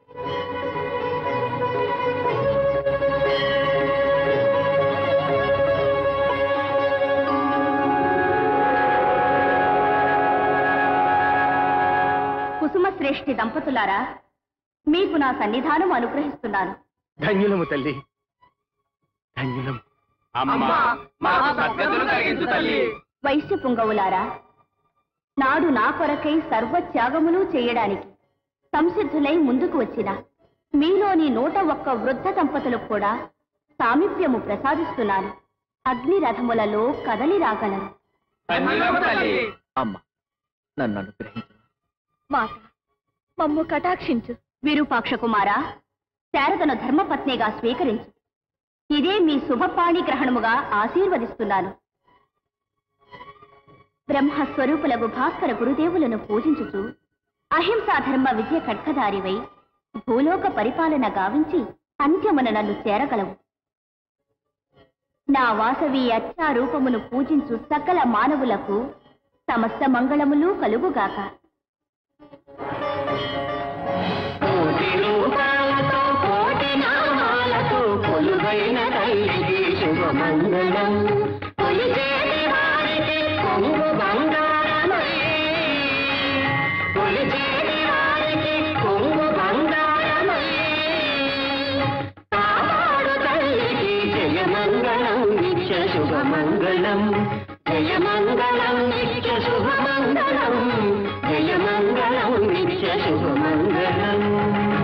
కుసుమశ్రేష్ఠి దంపతులారా మీకు నా సన్నిధానం అనుగ్రహిస్తున్నాను ధన్యులము తల్లి ధన్యులం అమ్మా, మాకు సద్గతులు కలిగించు తల్లి. వైశ్య పుంగవులారా నాడు నా కొరకై సర్వత్యాగములు చేయడానికి సంసిద్ధులై ముందుకు వచ్చిన మీలోని నూట ఒక్క వృద్ధ దంపతులకు కూడా సామీప్యము ప్రసాదిస్తున్నాను అగ్ని రథములలో కదలి రాగలను అమ్మ నన్ను అనుగ్రహించు మాత మమ్ము కటాక్షించు విరూపాక్ష కుమారా శారదను ధర్మపత్నిగా స్వీకరించు ఇదే మీ శుభపాణి గ్రహణముగా ఆశీర్వదిస్తున్నాను బ్రహ్మస్వరూపులకు భాస్కర గురుదేవులను పూజించుచు అహింసా ధర్మ విజయ ఖడ్గదారివై భూలోక పరిపాలన గావించి అంత్యమున నన్ను చేరగలవు నా వాసవి అచ్చా రూపమును పూజించు సకల మానవులకు సమస్త మంగళములు కలుగుగాక కోటి రూపాలతో కోటి నామాలతో కొలువైన తల్లికి శుభమంగళం కొలిచేటి వారికి కొంగు బంగారమై కొలిచేటి వారికి కొంగు బంగారమై కాపాడు తల్లికి జయమంగళం నిత్య శుభమంగళం జయమంగళం నిత్య శుభమంగళం జయమంగళం నిత్య శుభమంగళం